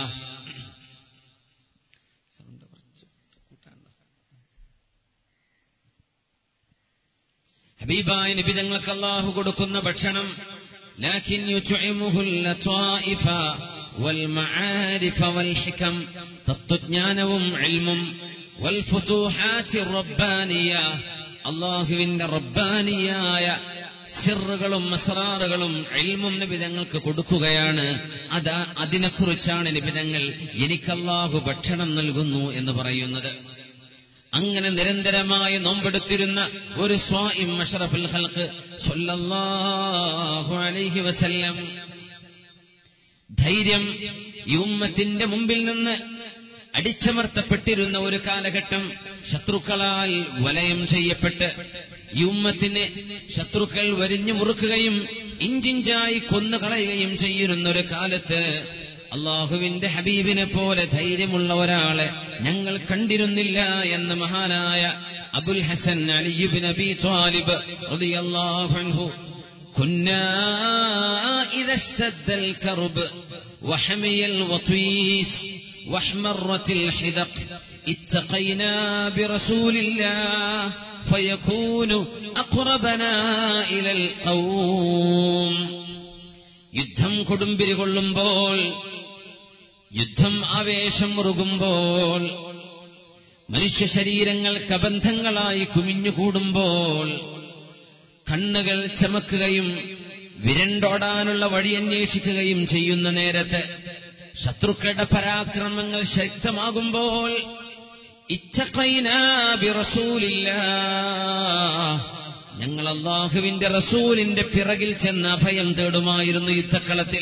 Speaker 3: ഹബീബായ നിബിതങ്ങൾക്ക് അള്ളാഹു കൊടുക്കുന്ന ഭക്ഷണം ലാകിൻ യുത്ഇമുഹുൽ ലതായിഫ വൽ മആരിഫ വൽ ഹികം തത്വജ്ഞാനവും ഇൽമും വൽ ഫുതൂഹാത്തി റബ്ബാനിയ അള്ളാഹുവിന്റെ റബ്ബാനിയായ സിറുകളും മസറാറുകളും എൽമും നിബിതങ്ങൾക്ക് കൊടുക്കുകയാണ് അതാ അതിനെക്കുറിച്ചാണ് നിബിതങ്ങൾ എനിക്കല്ലാഹു ഭക്ഷണം നൽകുന്നു എന്ന് പറയുന്നത് അങ്ങനെ നിരന്തരമായി നോമ്പെടുത്തിരുന്ന ഒരു സ്വാഇം അഷറഫുൽ ഹൽക്ക് സല്ലല്ലാഹു അലൈഹി വസല്ലം ധൈര്യം ഈ ഉമ്മത്തിന്റെ മുമ്പിൽ നിന്ന് അടിച്ചമർത്തപ്പെട്ടിരുന്ന ഒരു കാലഘട്ടം ശത്രുക്കളാൽ വലയം ചെയ്യപ്പെട്ട് ഈ ഉമ്മത്തിനെ ശത്രുക്കൾ വരിഞ്ഞു മുറുക്കുകയും ഇഞ്ചിഞ്ചായി കൊന്നുകളയുകയും ചെയ്യുന്ന ഒരു കാലത്ത് അള്ളാഹുവിന്റെ ഹബീബിനെ പോലെ ധൈര്യമുള്ള ഒരാളെ ഞങ്ങൾ കണ്ടിരുന്നില്ല എന്ന് മഹാനായ അബുൽ ഹസൻ അലിയുബിൻ അബി ത്വാലിബ് റളിയല്ലാഹു അൻഹു كنا إذا اشتد الكرب وحمي الوطيس واحمرت الحدق اتقينا برسول الله فيكون أقربنا إلى القوم യുദ്ധം കൊടുമ്പിരി കൊള്ളുമ്പോൾ യുദ്ധം ആവേശം മുറുകുമ്പോൾ മനുഷ്യ ശരീരങ്ങൾ കബന്ധങ്ങളായി കുമിഞ്ഞുകൂടുമ്പോൾ കണ്ണുകൾ ചമക്കുകയും വിരണ്ടോടാനുള്ള വഴി അന്വേഷിക്കുകയും ചെയ്യുന്ന നേരത്ത് ശത്രുക്കളുടെ പരാക്രമങ്ങൾ ശക്തമാകുമ്പോൾ ഇച്ചഖൈനാ ബിറസൂലില്ലാഹ്. ഞങ്ങൾ അള്ളാഹുവിന്റെ റസൂലിന്റെ പിറകിൽ ചെന്ന് അഭയം തേടുമായിരുന്നു യുദ്ധക്കളത്തിൽ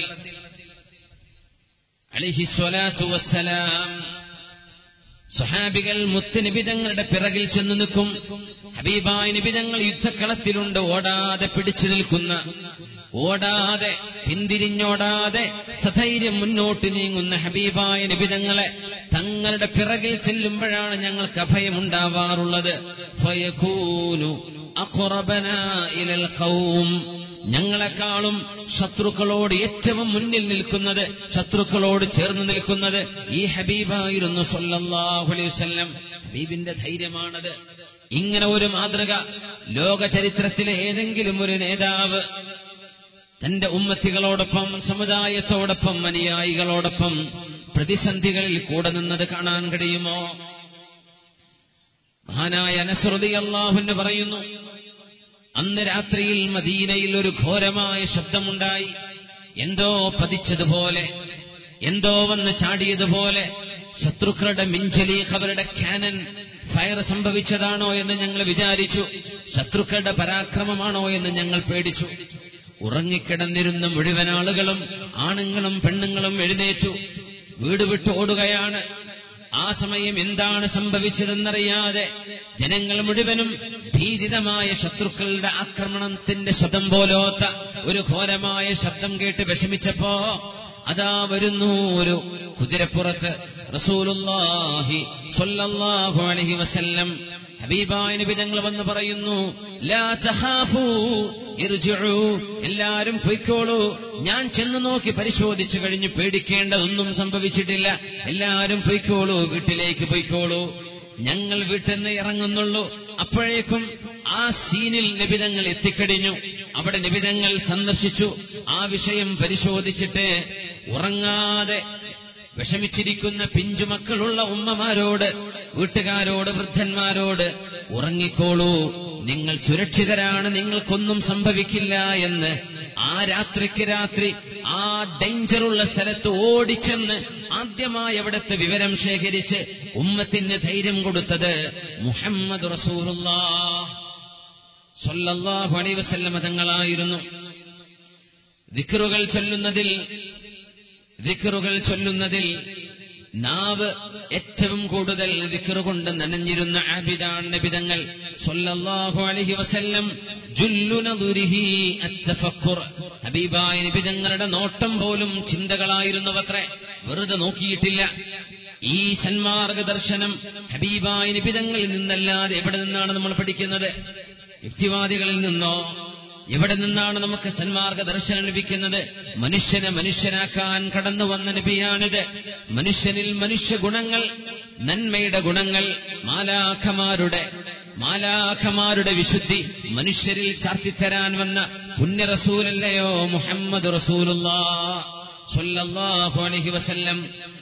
Speaker 3: അലിഹിസ്വലാത്തു വസ്സലാം സ്വഹാബികൾ മുത്തുനിബിതങ്ങളുടെ പിറകിൽ ചെന്ന് നിൽക്കും ഹബീബായ നിബിതങ്ങൾ യുദ്ധക്കളത്തിലുണ്ട് ഓടാതെ പിടിച്ചു നിൽക്കുന്ന ഓടാതെ പിന്തിരിഞ്ഞോടാതെ സധൈര്യം മുന്നോട്ട് നീങ്ങുന്ന ഹബീബായ നിബിതങ്ങളെ തങ്ങളുടെ പിറകിൽ ചെല്ലുമ്പോഴാണ് ഞങ്ങൾക്ക് അഭയമുണ്ടാവാറുള്ളത് ഫയകൂനു അഖറബനാ ഇലൽ ഖൗം ഞങ്ങളെക്കാളും ശത്രുക്കളോട് ഏറ്റവും മുന്നിൽ നിൽക്കുന്നത് ശത്രുക്കളോട് ചേർന്ന് നിൽക്കുന്നത് ഈ ഹബീബായിരുന്നു സല്ലല്ലാഹു അലൈഹി വസല്ലം ഹബീബിന്റെ ധൈര്യമാണത് ഇങ്ങനെ ഒരു മാതൃക ലോക ചരിത്രത്തിലെ ഏതെങ്കിലും ഒരു നേതാവ് തന്റെ ഉമ്മത്തികളോടൊപ്പം സമുദായത്തോടൊപ്പം അനുയായികളോടൊപ്പം പ്രതിസന്ധികളിൽ കൂടെ നിന്നത് കാണാൻ കഴിയുമോ മഹാനായ അനശ്രുതി അള്ളാഹുന്ന് പറയുന്നു അന്ന് രാത്രിയിൽ മദീനയിൽ ഒരു ഘോരമായ ശബ്ദമുണ്ടായി എന്തോ പതിച്ചതുപോലെ എന്തോ വന്ന് ചാടിയതുപോലെ ശത്രുക്കളുടെ മിഞ്ചലി അവരുടെ കാനൻ ഫയർ സംഭവിച്ചതാണോ എന്ന് ഞങ്ങൾ വിചാരിച്ചു ശത്രുക്കളുടെ പരാക്രമമാണോ എന്ന് ഞങ്ങൾ പേടിച്ചു ഉറങ്ങിക്കിടന്നിരുന്ന മുഴുവൻ ആളുകളും ആണുങ്ങളും പെണ്ണുങ്ങളും എഴുന്നേറ്റു വീട് വിട്ട് ഓടുകയാണ് ആ സമയം എന്താണ് സംഭവിച്ചതെന്നറിയാതെ ജനങ്ങൾ മുഴുവനും ഭീതിതമായ ശത്രുക്കളുടെ ആക്രമണത്തിന്റെ ശബ്ദം പോലോത്ത ഒരു ഘോരമായ ശബ്ദം കേട്ട് വിഷമിച്ചപ്പോ അതാ വരുന്നു ഒരു കുതിരപ്പുറത്ത് റസൂലുള്ളാഹി സ്വല്ലല്ലാഹു അലൈഹി വസല്ലം ഹബീബായ നബി ഞങ്ങൾ വന്ന് പറയുന്നു ലാ തഹാഫൂ ഇർജിഉ എല്ലാരും പൊയ്ക്കോളൂ ഞാൻ ചെന്ന് നോക്കി പരിശോധിച്ചു കഴിഞ്ഞ് പേടിക്കേണ്ടതൊന്നും സംഭവിച്ചിട്ടില്ല എല്ലാരും പൊയ്ക്കോളൂ വീട്ടിലേക്ക് പൊയ്ക്കോളൂ ഞങ്ങൾ വീട്ടിൽ നിന്ന് ഇറങ്ങുന്നുള്ളൂ അപ്പോഴേക്കും ആ സീനിൽ നിബിതങ്ങൾ എത്തിക്കഴിഞ്ഞു അവിടെ നിബിതങ്ങൾ സന്ദർശിച്ചു ആ വിഷയം പരിശോധിച്ചിട്ട് ഉറങ്ങാതെ വിഷമിച്ചിരിക്കുന്ന പിഞ്ചുമക്കളുള്ള ഉമ്മമാരോട് വീട്ടുകാരോട് വൃദ്ധന്മാരോട് ഉറങ്ങിക്കോളൂ നിങ്ങൾ സുരക്ഷിതരാണ് നിങ്ങൾക്കൊന്നും സംഭവിക്കില്ല എന്ന് ആ രാത്രിക്ക് രാത്രി ആ ഡേഞ്ചറുള്ള സ്ഥലത്ത് ഓടിച്ചെന്ന് ആദ്യമായി അവിടുത്തെ വിവരം ശേഖരിച്ച് ഉമ്മത്തിന് ധൈര്യം കൊടുത്തത് മുഹമ്മദ് റസൂറുല്ലാ സല്ലല്ലാഹു അലൈഹി വസല്ലമ തങ്ങളായിരുന്നു ദിക്റുകൾ ചൊല്ലുന്നതിൽ ദിക്റുകൾ ചൊല്ലുന്നതിൽ നാവ് ഏറ്റവും കൂടുതൽ ദിക്റ് കൊണ്ട് നനഞ്ഞിരുന്ന ആബിദാൻ നബിതങ്ങൾ സല്ലല്ലാഹു അലൈഹി വസല്ലം ജുല്ലു നദുരിഹി അത്തഫക്കുർ ഹബീബായ നബിതങ്ങളുടെ നോട്ടം പോലും ചിന്തകളായിരുന്നവത്രേ വെറുതെ നോക്കിയിട്ടില്ല ഈ സന്മാർഗ ദർശനം ഹബീബായ നിബിതങ്ങളിൽ നിന്നല്ലാതെ എവിടെ നിന്നാണ് നമ്മൾ പഠിക്കുന്നത് യുക്തിവാദികളിൽ നിന്നോ എവിടെ നിന്നാണ് നമുക്ക് സന്മാർഗ ദർശനം ലഭിക്കുന്നത് മനുഷ്യനെ മനുഷ്യനാക്കാൻ കടന്നു വന്ന നബിയാണിത് മനുഷ്യനിൽ മനുഷ്യ ഗുണങ്ങൾ നന്മയുടെ ഗുണങ്ങൾ മാലാഖമാരുടെ മാലാഖമാരുടെ വിശുദ്ധി മനുഷ്യരിൽ ചാർത്തിത്തരാൻ വന്ന പുണ്യ റസൂലല്ലയോ മുഹമ്മദ് റസൂലുള്ളാ സ്വല്ലല്ലാഹു അലൈഹി വസല്ലം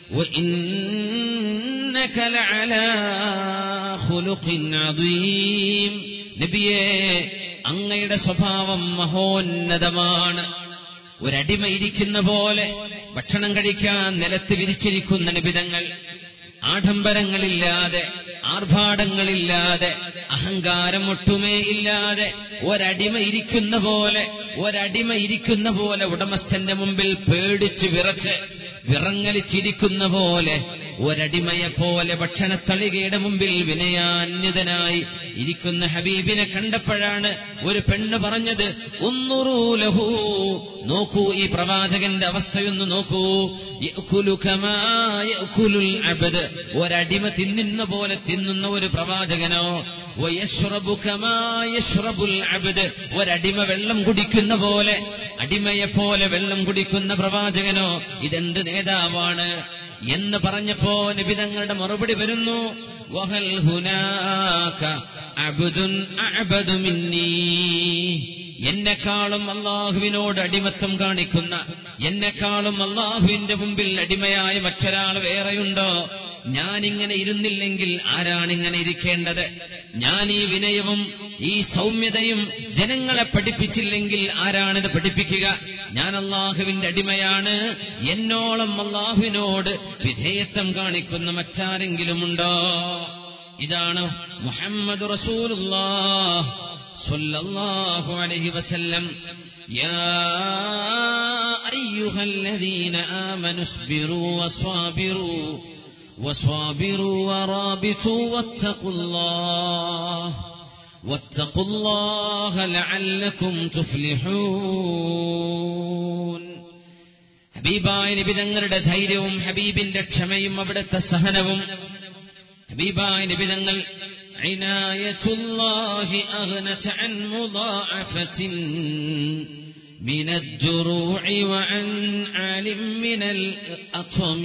Speaker 3: وإنك لعلى خلق عظيم നബിയേ അങ്ങയുടെ സ്വഭാവം മഹോന്നതമാണ് ഒരടിമ ഇരിക്കുന്ന പോലെ ഭക്ഷണം കഴിക്കാൻ നിലത്ത് വിരിച്ചിരിക്കുന്ന നിബിതങ്ങൾ ആഡംബരങ്ങളില്ലാതെ ആർഭാടങ്ങളില്ലാതെ അഹങ്കാരം ഒട്ടുമേ ഇല്ലാതെ ഒരടിമ ഇരിക്കുന്ന പോലെ ഒരടിമ ഇരിക്കുന്ന പോലെ ഉടമസ്ഥന്റെ മുമ്പിൽ പേടിച്ച് വിറച്ച് വിറങ്ങലിച്ചിരിക്കുന്ന പോലെ ഒരടിമയെ പോലെ ഭക്ഷണത്തളികയുടെ മുമ്പിൽ വിനയാന്യതനായി ഇരിക്കുന്ന ഹബീബിനെ കണ്ടപ്പോഴാണ് ഒരു പെണ്ണ് പറഞ്ഞത് ഒന്നുറൂലഹൂ നോക്കൂ ഈ പ്രവാചകന്റെ അവസ്ഥയൊന്ന് നോക്കൂ യഅ്കുലു കമാ യഅ്കുലുൽ അബ്ദ് ഒരടിമ തിന്നുന്ന പോലെ തിന്നുന്ന ഒരു പ്രവാചകനോ വയശ്റബു കമാ യശ്റബുൽ അബ്ദ് ഒരടിമ വെള്ളം കുടിക്കുന്ന പോലെ അടിമയെ പോലെ വെള്ളം കുടിക്കുന്ന പ്രവാചകനോ ഇതെന്ത് നേതാവാണ് എന്ന് പറഞ്ഞപ്പോ നിബിതങ്ങളുടെ മറുപടി വരുന്നു വഹൽ ഹുനാക അബ്ദുൻ അഅബദു മിന്നീ എന്നെക്കാളും അള്ളാഹുവിനോട് അടിമത്തം കാണിക്കുന്ന എന്നെക്കാളും അള്ളാഹുവിന്റെ മുമ്പിൽ അടിമയായ മറ്റൊരാൾ വേറെയുണ്ടോ ഞാനിങ്ങനെ ഇരുന്നില്ലെങ്കിൽ ആരാണിങ്ങനെ ഇരിക്കേണ്ടത് ഞാൻ ഈ വിനയവും ഈ സൗമ്യതയും ജനങ്ങളെ പഠിപ്പിച്ചില്ലെങ്കിൽ ആരാണിത് പഠിപ്പിക്കുക ഞാൻ അള്ളാഹുവിന്റെ അടിമയാണ് എന്നോളം അള്ളാഹുവിനോട് വിധേയത്വം കാണിക്കുന്ന മറ്റാരെങ്കിലുമുണ്ടോ ഇതാണ് മുഹമ്മദ് റസൂലുള്ളാഹ് സ്വല്ലല്ലാഹു അലൈഹി വസല്ലം يا أيها الذين آمنوا اصبروا وصابروا وصابروا ورابطوا واتقوا الله واتقوا الله لعلكم تفلحون ഹബീബായ നബി തങ്ങളുടെ ധൈര്യവും ഹബീബിന്റെ ക്ഷമയും അവിടുത്തെ സഹനവും ഹബീബായ നബി തങ്ങൾ عناية الله أغنت عن مضاعفة من الدروع وعن عال من الأطم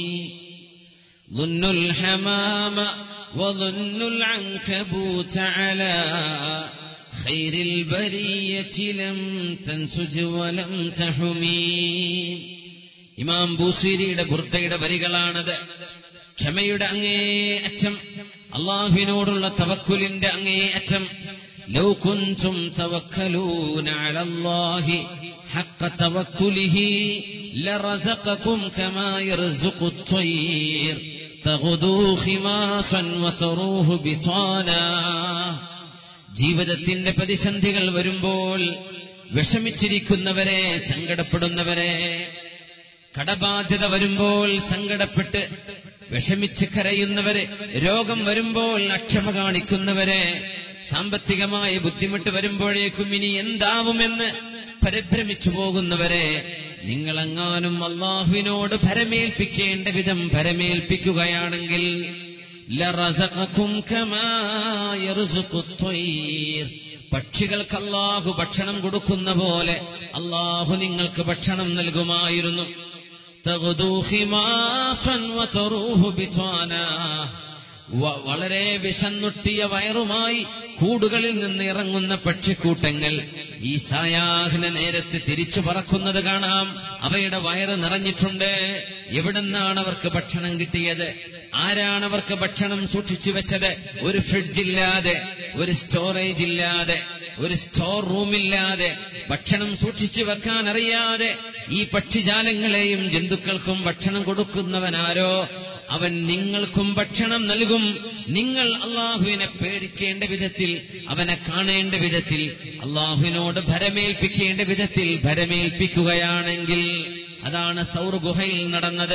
Speaker 3: ظن الحمام وظن العنكبوت على خير البرية لم تنسج ولم تحمي ഇമാം ബൂസീരിയുടെ ബുർദയുടെ വരികളാണത് ക്ഷമയുടെ അങ്ങേ അറ്റം അള്ളാഹുവിനോടുള്ള തവക്കുലിന്റെ അങ്ങേ അറ്റം ലൗ കുൻതും തവക്കലൂന അലല്ലാഹി حق توكله لرزقكم كما يرزق الطير تغدو خماصا وتروه بطانا ജീവിതത്തിന്റെ പ്രതിസന്ധികൾ വരുമ്പോൾ വിഷമിച്ചിരിക്കുന്നവരെ സങ്കടപ്പെടുന്നവരെ കടബാധ്യത വരുമ്പോൾ സങ്കടപ്പെട്ട് വിഷമിച്ച് കരയുന്നവരെ രോഗം വരുമ്പോൾ അക്ഷമ കാണിക്കുന്നവരെ സാമ്പത്തികമായ ബുദ്ധിമുട്ട് വരുമ്പോഴേക്കും ഇനി എന്താവുമെന്ന് പരിഭ്രമിച്ചു പോകുന്നവരെ നിങ്ങളെങ്ങാനും അള്ളാഹുവിനോട് ഭരമേൽപ്പിക്കേണ്ട വിധം ഭരമേൽപ്പിക്കുകയാണെങ്കിൽ ലറസഖക്കും കമാ യർസുഖു ത്വയ്ർ. പക്ഷികൾക്ക് അള്ളാഹു ഭക്ഷണം കൊടുക്കുന്ന പോലെ അള്ളാഹു നിങ്ങൾക്ക് ഭക്ഷണം നൽകുമായിരുന്നു തഗ്ദൂ ഖിമാസൻ വതറൂഹു ബിത്വാനാ. വ- വളരെ വിശന്നുട്ടിയ വയറുമായി കൂടുകളിൽ നിന്ന് ഇറങ്ങുന്ന പക്ഷിക്കൂട്ടങ്ങൾ ഈ സായാഹ്ന നേരത്ത് തിരിച്ചു പറക്കുന്നത് കാണാം അവയുടെ വയറ് നിറഞ്ഞിട്ടുണ്ട് എവിടുന്നാണ് അവർക്ക് ഭക്ഷണം കിട്ടിയത് ആരാണ് അവർക്ക് ഭക്ഷണം സൂക്ഷിച്ചു വെച്ചത് ഒരു ഫ്രിഡ്ജില്ലാതെ ഒരു സ്റ്റോറേജ് ഇല്ലാതെ ഒരു സ്റ്റോർ റൂമില്ലാതെ ഭക്ഷണം സൂക്ഷിച്ചു വെക്കാൻ അറിയാതെ ഈ പക്ഷിജാലങ്ങളെയും ജന്തുക്കൾക്കും ഭക്ഷണം കൊടുക്കുന്നവനാരോ അവൻ നിങ്ങൾക്കും ഭക്ഷണം നൽകും നിങ്ങൾ അള്ളാഹുവിനെ പേടിക്കേണ്ട വിധത്തിൽ അവനെ കാണേണ്ട വിധത്തിൽ അള്ളാഹുവിനോട് ഭരമേൽപ്പിക്കേണ്ട വിധത്തിൽ ഭരമേൽപ്പിക്കുകയാണെങ്കിൽ അതാണ് സൗർ ഗുഹയിൽ നടന്നത്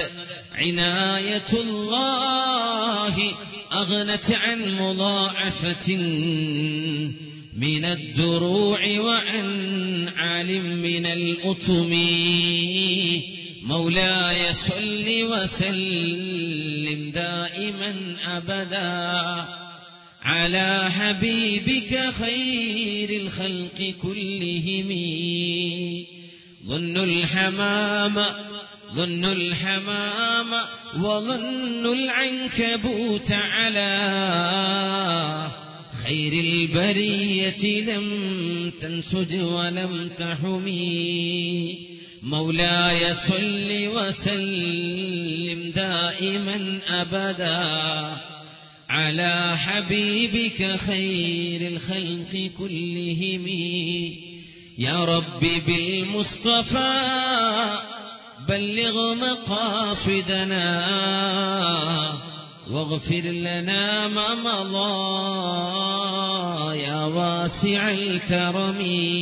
Speaker 3: ഐനായത്തുല്ലാഹി അഗ്നത് അൻ മുളാഅഫത്തിൻ من الدروع وعن عالم من الأتم مولاي صل وسلم دائما أبدا على حبيبك خير الخلق كلهم ظن الحمام ظن الحمام وظن العنكبوت على خير البرية لم تنسج ولم تحمي مولاي صل وسلم دائما أبدا على حبيبك خير الخلق كلهم يا رب بالمصطفى بلغ مقاصدنا واغفر لنا ما مضى يا واسع الكرم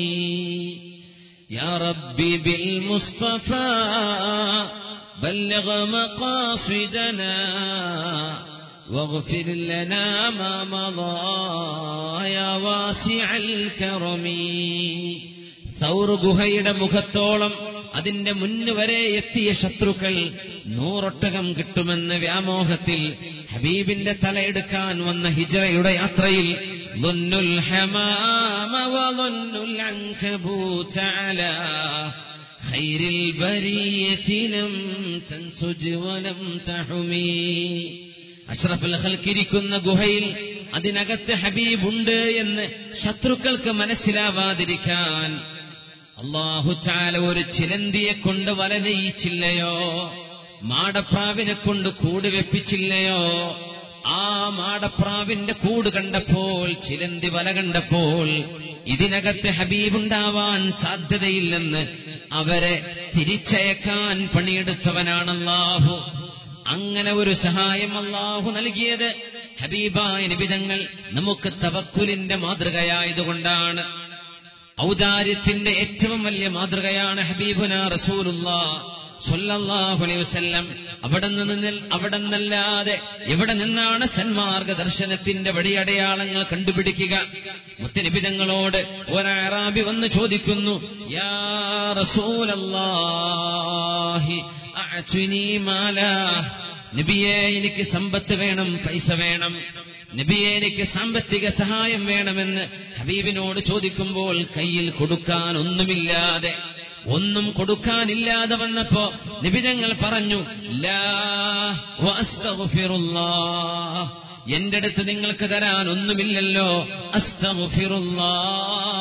Speaker 3: يا ربي بالمصطفى بلغ مقاصدنا واغفر لنا ما مضى يا واسع الكرم സൗർ ഗുഹയുടെ മുഖത്തോളം അതിന്റെ മുന്ന് വരെ എത്തിയ ശത്രുക്കൾ നൂറൊട്ടകം കിട്ടുമെന്ന വ്യാമോഹത്തിൽ ഹബീബിന്റെ തലയെടുക്കാൻ വന്ന ഹിജറയുടെ യാത്രയിൽ ظنوا الحمام وظنوا العنكبوت على خير البرية لم تنسج ولم تحمي അഷ്റഫുൽ ഖൽക്കിരിക്കുന്ന ഗുഹയിൽ അതിനകത്ത് ഹബീബുണ്ട് എന്ന് ശത്രുക്കൾക്ക് മനസ്സിലാവാതിരിക്കാൻ അള്ളാഹു ചാല ഒരു ചിലന്തിയെ കൊണ്ട് വല നെയ്ച്ചില്ലയോ മാടപ്രാവിനെ കൊണ്ട് കൂട് വെപ്പിച്ചില്ലയോ ആ മാടപ്രാവിന്റെ കൂട് കണ്ടപ്പോൾ ചിലന്തി വല കണ്ടപ്പോൾ ഇതിനകത്ത് ഹബീബുണ്ടാവാൻ സാധ്യതയില്ലെന്ന് അവരെ തിരിച്ചയക്കാൻ പണിയെടുത്തവനാണ് അല്ലാഹു അങ്ങനെ ഒരു സഹായം അള്ളാഹു നൽകിയത് ഹബീബായ നിബിതങ്ങൾ നമുക്ക് തവക്കുലിന്റെ മാതൃകയായതുകൊണ്ടാണ് ഔദാര്യത്തിന്റെ ഏറ്റവും വലിയ മാതൃകയാണ് ഹബീബുന റസൂലുള്ള സ്വല്ലല്ലാഹു അലൈഹി വസല്ലം അവിടെ നിന്ന് അവിടെ നിന്നല്ലാതെ എവിടെ നിന്നാണ് സന്മാർഗ ദർശനത്തിന്റെ വഴിയടയാളങ്ങൾ കണ്ടുപിടിക്കുക മുത്തനിബിതങ്ങളോട് ഒരാറാബി വന്ന് ചോദിക്കുന്നു യാ റസൂലല്ലാഹി അഅ്തിനി മാലാ നബിയെ എനിക്ക് സമ്പത്ത് വേണം പൈസ വേണം നബിയെ എനിക്ക് സാമ്പത്തിക സഹായം വേണമെന്ന് ഹബീബിനോട് ചോദിക്കുമ്പോൾ കയ്യിൽ കൊടുക്കാൻ ഒന്നുമില്ലാതെ ഒന്നും കൊടുക്കാനില്ലാതെ വന്നപ്പോ നിബിതങ്ങൾ പറഞ്ഞു ലാ വഅസ്തഗ്ഫിറുല്ലാഹ് എന്റെ അടുത്ത് നിങ്ങൾക്ക് തരാൻ ഒന്നുമില്ലല്ലോ അസ്തഗ്ഫിറുല്ലാഹ്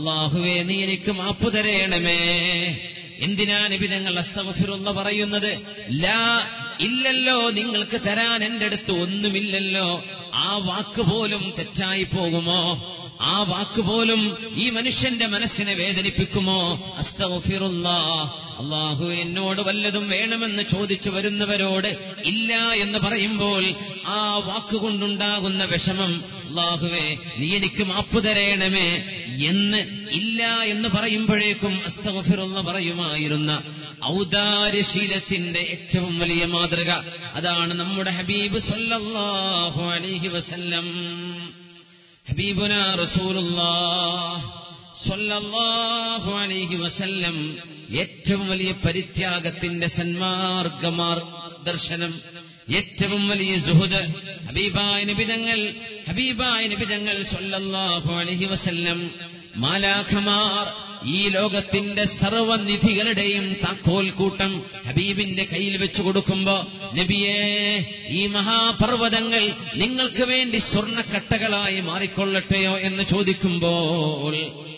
Speaker 3: അള്ളാഹുവേ നീ എനിക്ക് മാപ്പു തരേണമേ എന്തിനാ നിബിതങ്ങൾ അസ്തഫിറുള്ള പറയുന്നത് ലാ ഇല്ലല്ലോ നിങ്ങൾക്ക് തരാൻ എന്റെ അടുത്ത് ഒന്നുമില്ലല്ലോ ആ വാക്ക് പോലും തെറ്റായി പോകുമോ ആ വാക്ക് പോലും ഈ മനുഷ്യന്റെ മനസ്സിനെ വേദനിപ്പിക്കുമോ അസ്തഫിറുള്ള അള്ളാഹു എന്നോട് വല്ലതും വേണമെന്ന് ചോദിച്ചു വരുന്നവരോട് ഇല്ല എന്ന് പറയുമ്പോൾ ആ വാക്കുകൊണ്ടുണ്ടാകുന്ന വിഷമം അള്ളാഹുവേ നീ എനിക്ക് മാപ്പു തരേണമേ എന്ന് ഇല്ല എന്ന് പറയുമ്പോഴേക്കും അസ്തഫിറുള്ള പറയുമായിരുന്ന ഔദാര്യശീലത്തിന്റെ ഏറ്റവും വലിയ മാതൃക അതാണ് നമ്മുടെ ഹബീബ് സല്ലല്ലാഹു അലൈഹി വസല്ലം ഹബീബുന റസൂലുള്ളാഹ് സല്ലല്ലാഹു അലൈഹി വസല്ലം ഏറ്റവും വലിയ പരിത്യാഗത്തിന്റെ സന്മാർഗമാർ ദർശനം ഏറ്റവും വലിയ സുഹൃത് ഹബീബായ നിബിതങ്ങൾ ഹബീബായ നിബിതങ്ങൾ സല്ലല്ലാഹു അലൈഹി വസല്ലം മാലാഖമാർ ഈ ലോകത്തിന്റെ സർവനിധികളുടെയും താക്കോൽ കൂട്ടം ഹബീബിന്റെ കയ്യിൽ വെച്ചു കൊടുക്കുമ്പോ നബിയേ ഈ മഹാപർവ്വതങ്ങൾ നിങ്ങൾക്ക് വേണ്ടി സ്വർണ്ണക്കട്ടകളായി മാറിക്കൊള്ളട്ടെയോ എന്ന് ചോദിക്കുമ്പോൾ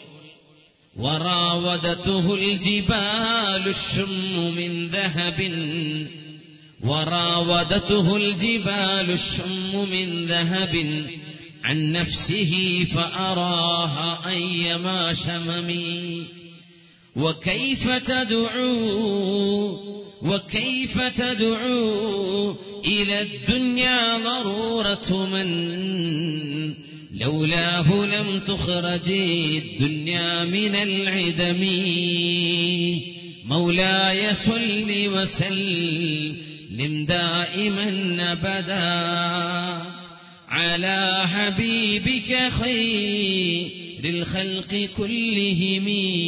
Speaker 3: وراودته الجبال الشم من ذهب وراودته الجبال الشم من ذهب عن نفسه فأراها أيما شممي وكيف تدعو وكيف تدعو إلى الدنيا ضرورة من لولاه لم تخرج الدنيا من العدم مولاي صل وسلم دائما أبدا على حبيبك خير الخلق كلهم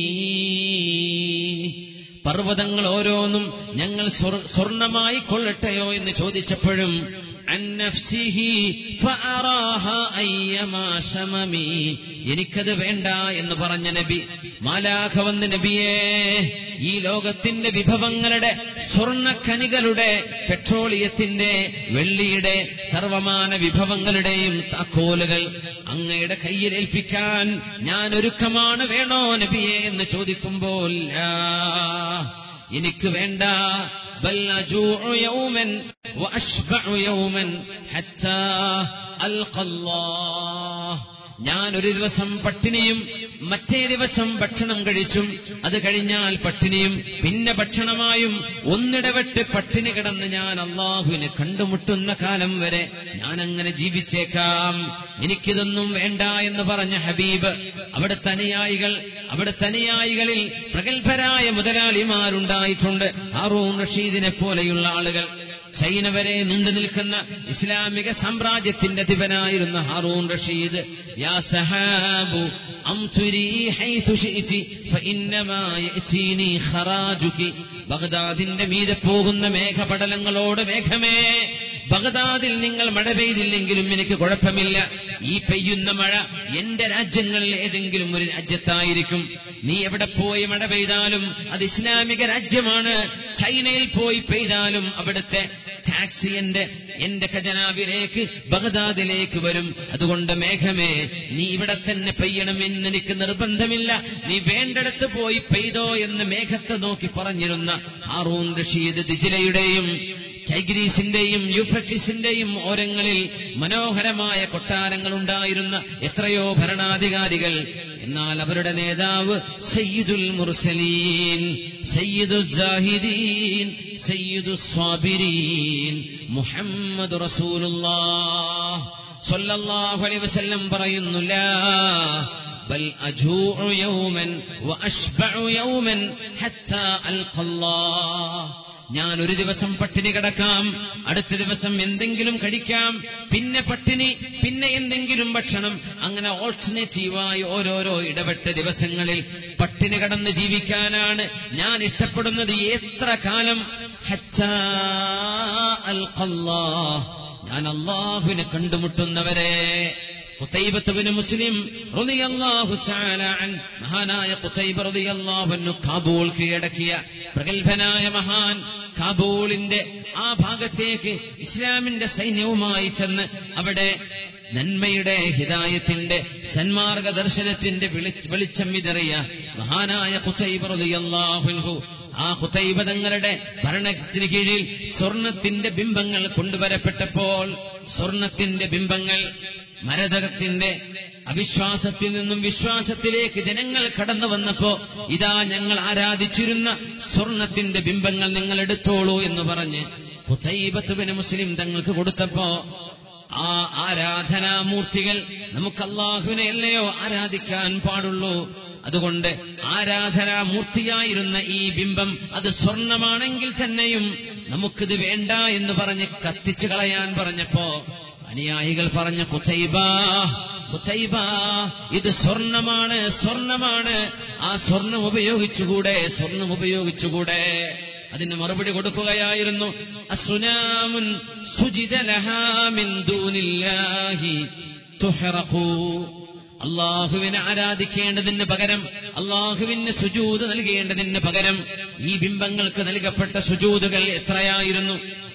Speaker 3: പർവ്വതങ്ങൾ ഓരോന്നും ഞങ്ങൾ സ്വർ- സ്വർണമായി കൊള്ളട്ടെയോ എന്ന് ചോദിച്ചപ്പോഴും അന്നഫ്സിഹി ഫഅറാഹ അയ്യമാ ശമമി. എനിക്കത് വേണ്ട എന്ന് പറഞ്ഞ നബി മാലാഖ വന്ന് നബിയേ ഈ ലോകത്തിന്റെ വിഭവങ്ങളുടെ സ്വർണ്ണഖനികളുടെ പെട്രോളിയത്തിന്റെ വെള്ളിയുടെ സർവമാന വിഭവങ്ങളുടെയും താക്കോലുകൾ അങ്ങയുടെ കയ്യിൽ ഏൽപ്പിക്കാൻ ഞാൻ ഒരുക്കമാണ് വേണോ നബിയെ എന്ന് ചോദിക്കുമ്പോൾ ലാ, എനിക്ക് വേണ്ട ബൽ അജൂഉ യൗമൻ വഅശ്ബഉ യൗമൻ ഹത്താ അൽഖല്ലാഹ് ഞാൻ ഒരു ദിവസം പട്ടിണിയും മറ്റേ ദിവസം ഭക്ഷണം കഴിച്ചും അത് കഴിഞ്ഞാൽ പട്ടിണിയും പിന്നെ ഭക്ഷണമായും ഒന്നിടവിട്ട് പട്ടിണി കിടന്ന് ഞാൻ അള്ളാഹുവിനെ കണ്ടുമുട്ടുന്ന കാലം വരെ ഞാൻ അങ്ങനെ ജീവിച്ചേക്കാം എനിക്കിതൊന്നും വേണ്ട എന്ന് പറഞ്ഞ ഹബീബ് അവിടെ തനിയായികൾ അവിടെ തനിയായികളിൽ പ്രഗത്ഭരായ മുതലാളിമാരുണ്ടായിട്ടുണ്ട് ഹാറൂൺ റഷീദിനെ പോലെയുള്ള ആളുകൾ ചൈന വരെ നീണ്ടു നിൽക്കുന്ന ഇസ്ലാമിക സാമ്രാജ്യത്തിന്റെ അധിപനായിരുന്ന ഹാറൂൺ റഷീദ് യാ സഹാബു അംതുരി ഹൈതു ശിഇതി ഫഇന്നമാ യഅതീനി ഖറാജുകി ബഗ്ദാദിന്റെ മീതെ പോകുന്ന മേഘപടലങ്ങളോട് മേഘമേ ബഗ്ദാദിൽ നിങ്ങൾ മഴ പെയ്തില്ലെങ്കിലും എനിക്ക് കുഴപ്പമില്ല ഈ പെയ്യുന്ന മഴ എന്റെ രാജ്യങ്ങളിൽ ഏതെങ്കിലും ഒരു രാജ്യത്തായിരിക്കും നീ എവിടെ പോയി മഴ പെയ്താലും അത് ഇസ്ലാമിക രാജ്യമാണ് ചൈനയിൽ പോയി പെയ്താലും അവിടുത്തെ ടാക്സി എന്റെ എന്റെ ഖജനാവിലേക്ക് ബഗ്ദാദിലേക്ക് വരും അതുകൊണ്ട് മേഘമേ നീ ഇവിടെ തന്നെ പെയ്യണമെന്ന് എനിക്ക് നിർബന്ധമില്ല നീ വേണ്ടടത്ത് പോയി പെയ്തോ എന്ന് മേഘത്തെ നോക്കി പറഞ്ഞിരുന്ന ഹാറൂൺ റഷീദ് ദിജിലയുടെയും ടൈഗ്രീസിന്റെയും യൂഫ്രട്ടിസിന്റെയും ഓരങ്ങളിൽ മനോഹരമായ കൊട്ടാരങ്ങൾ ഉണ്ടായിരുന്ന എത്രയോ ഭരണാധികാരികൾ എന്നാൽ അവരുടെ നേതാവ് സയ്യിദുൽ മുർസലീൻ സയ്യിദു സാഹിദീൻ സയ്യിദു സ്വാബിരീൻ മുഹമ്മദ് റസൂലുള്ളാഹ് സ്വല്ലല്ലാഹു അലൈഹി വസല്ലം പറയുന്നു ലാ بل أجوع يوما وأشبع يوما حتى ألقى الله ഞാൻ ഒരു ദിവസം പട്ടിണി കിടക്കാം അടുത്ത ദിവസം എന്തെങ്കിലും കഴിക്കാം പിന്നെ പട്ടിണി പിന്നെ എന്തെങ്കിലും ഭക്ഷണം അങ്ങനെ ഓൾട്ടർനേറ്റീവായി ഓരോരോ ഇടപെട്ട ദിവസങ്ങളിൽ പട്ടിണി കടന്ന് ജീവിക്കാനാണ് ഞാൻ ഇഷ്ടപ്പെടുന്നത് എത്ര കാലം ഹത്താ അൽഖല്ലാഹ്. ഞാൻ അള്ളാഹുവിനെ കണ്ടുമുട്ടുന്നവരെ ഖുതൈബത്തുബ്നു മുസ്ലിം റളിയല്ലാഹു തആല അൻ മഹാനായ ഖുതൈബ റളിയല്ലാഹു അൻഹു കാബൂൾ കീഴടക്കിയ പ്രഗത്ഭനായ മഹാൻ കാബൂളിന്റെ ആ ഭാഗത്തേക്ക് ഇസ്ലാമിന്റെ സൈന്യവുമായി ചെന്ന് അവിടെ നന്മയുടെ ഹിതായത്തിന്റെ സന്മാർഗ ദർശനത്തിന്റെ വിളി- വെളിച്ചം വിതറിയ മഹാനായ ഖുസൈബ റളിയല്ലാഹു അൻഹു ആ ഖുസൈബ തങ്ങളുടെ ഭരണത്തിന് കീഴിൽ സ്വർണത്തിന്റെ ബിംബങ്ങൾ കൊണ്ടുവരപ്പെട്ടപ്പോൾ സ്വർണത്തിന്റെ ബിംബങ്ങൾ മരതകത്തിന്റെ അവിശ്വാസത്തിൽ നിന്നും വിശ്വാസത്തിലേക്ക് ജനങ്ങൾ കടന്നു വന്നപ്പോ ഇതാ ഞങ്ങൾ ആരാധിച്ചിരുന്ന സ്വർണത്തിന്റെ ബിംബങ്ങൾ നിങ്ങൾ എടുത്തോളൂ എന്ന് പറഞ്ഞ് ഖുസൈബത്തുബിന് മുസ്ലിം തങ്ങൾക്ക് കൊടുത്തപ്പോ ആ ആരാധനാമൂർത്തികൾ നമുക്ക് അള്ളാഹുവിനെ അല്ലയോ ആരാധിക്കാൻ പാടുള്ളൂ അതുകൊണ്ട് ആരാധനാമൂർത്തിയായിരുന്ന ഈ ബിംബം അത് സ്വർണമാണെങ്കിൽ തന്നെയും നമുക്കിത് വേണ്ട എന്ന് പറഞ്ഞ് കത്തിച്ചു കളയാൻ പറഞ്ഞപ്പോ അനുയായികൾ പറഞ്ഞ കുച്ചൈബാ കുച്ചൈബാ ഇത് സ്വർണമാണ് സ്വർണമാണ് ആ സ്വർണം ഉപയോഗിച്ചുകൂടെ സ്വർണം ഉപയോഗിച്ചുകൂടെ അതിന് മറുപടി കൊടുക്കുകയായിരുന്നു അസുനാമുൻ സുജിത ലഹാ മിൻ ദൂനില്ലാഹി തുഹറഖൂ അള്ളാഹുവിനെ ആരാധിക്കേണ്ടതിന് പകരം അള്ളാഹുവിന് സുജൂത് നൽകേണ്ടതിന് പകരം ഈ ബിംബങ്ങൾക്ക് നൽകപ്പെട്ട സുജൂതുകൾ എത്രയായിരുന്നു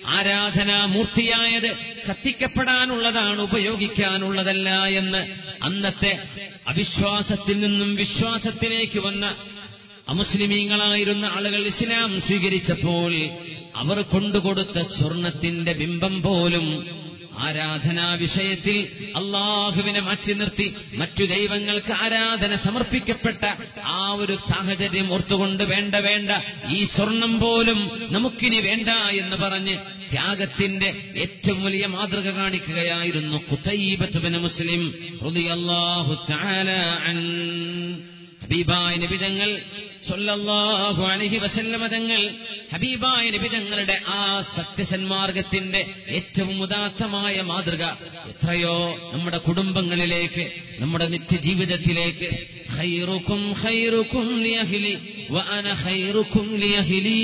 Speaker 3: ആരാധനാമൂർത്തിയായത് കത്തിക്കപ്പെടാനുള്ളതാണ് ഉപയോഗിക്കാനുള്ളതല്ല എന്ന് അന്നത്തെ അവിശ്വാസത്തിൽ നിന്നും വിശ്വാസത്തിലേക്ക് വന്ന അമുസ്ലിമീങ്ങളായിരുന്ന ആളുകൾ ഇസ്ലാം സ്വീകരിച്ചപ്പോൾ അവർ കൊണ്ടുകൊടുത്ത സ്വർണത്തിന്റെ ബിംബം പോലും ആരാധനാ വിഷയത്തിൽ അള്ളാഹുവിനെ മാറ്റി നിർത്തി മറ്റു ദൈവങ്ങൾക്ക് ആരാധന സമർപ്പിക്കപ്പെട്ട ആ ഒരു സാഹചര്യം ഓർത്തുകൊണ്ട് വേണ്ട വേണ്ട ഈ സ്വർണം പോലും നമുക്കിനി വേണ്ട എന്ന് പറഞ്ഞ് ത്യാഗത്തിന്റെ ഏറ്റവും വലിയ മാതൃക കാണിക്കുകയായിരുന്നു കുത്തൈബത്തുബിന് മുസ്ലിം റളിയല്ലാഹു തആല അൻ ഹബീബായ നിബിതങ്ങൾ സൊല്ലാഹു അലഹി വസല്ലമ തങ്ങൾ ഹബീബായ നിബിതങ്ങളുടെ ആ സത്യസന്മാർഗത്തിന്റെ ഏറ്റവും ഉദാത്തമായ മാതൃക എത്രയോ നമ്മുടെ കുടുംബങ്ങളിലേക്ക് നമ്മുടെ നിത്യജീവിതത്തിലേക്ക് ഖൈറുക്കും ഖൈറുക്കും ലിയഹ്ലി വഅന ഖൈറുക്കും ലിയഹ്ലി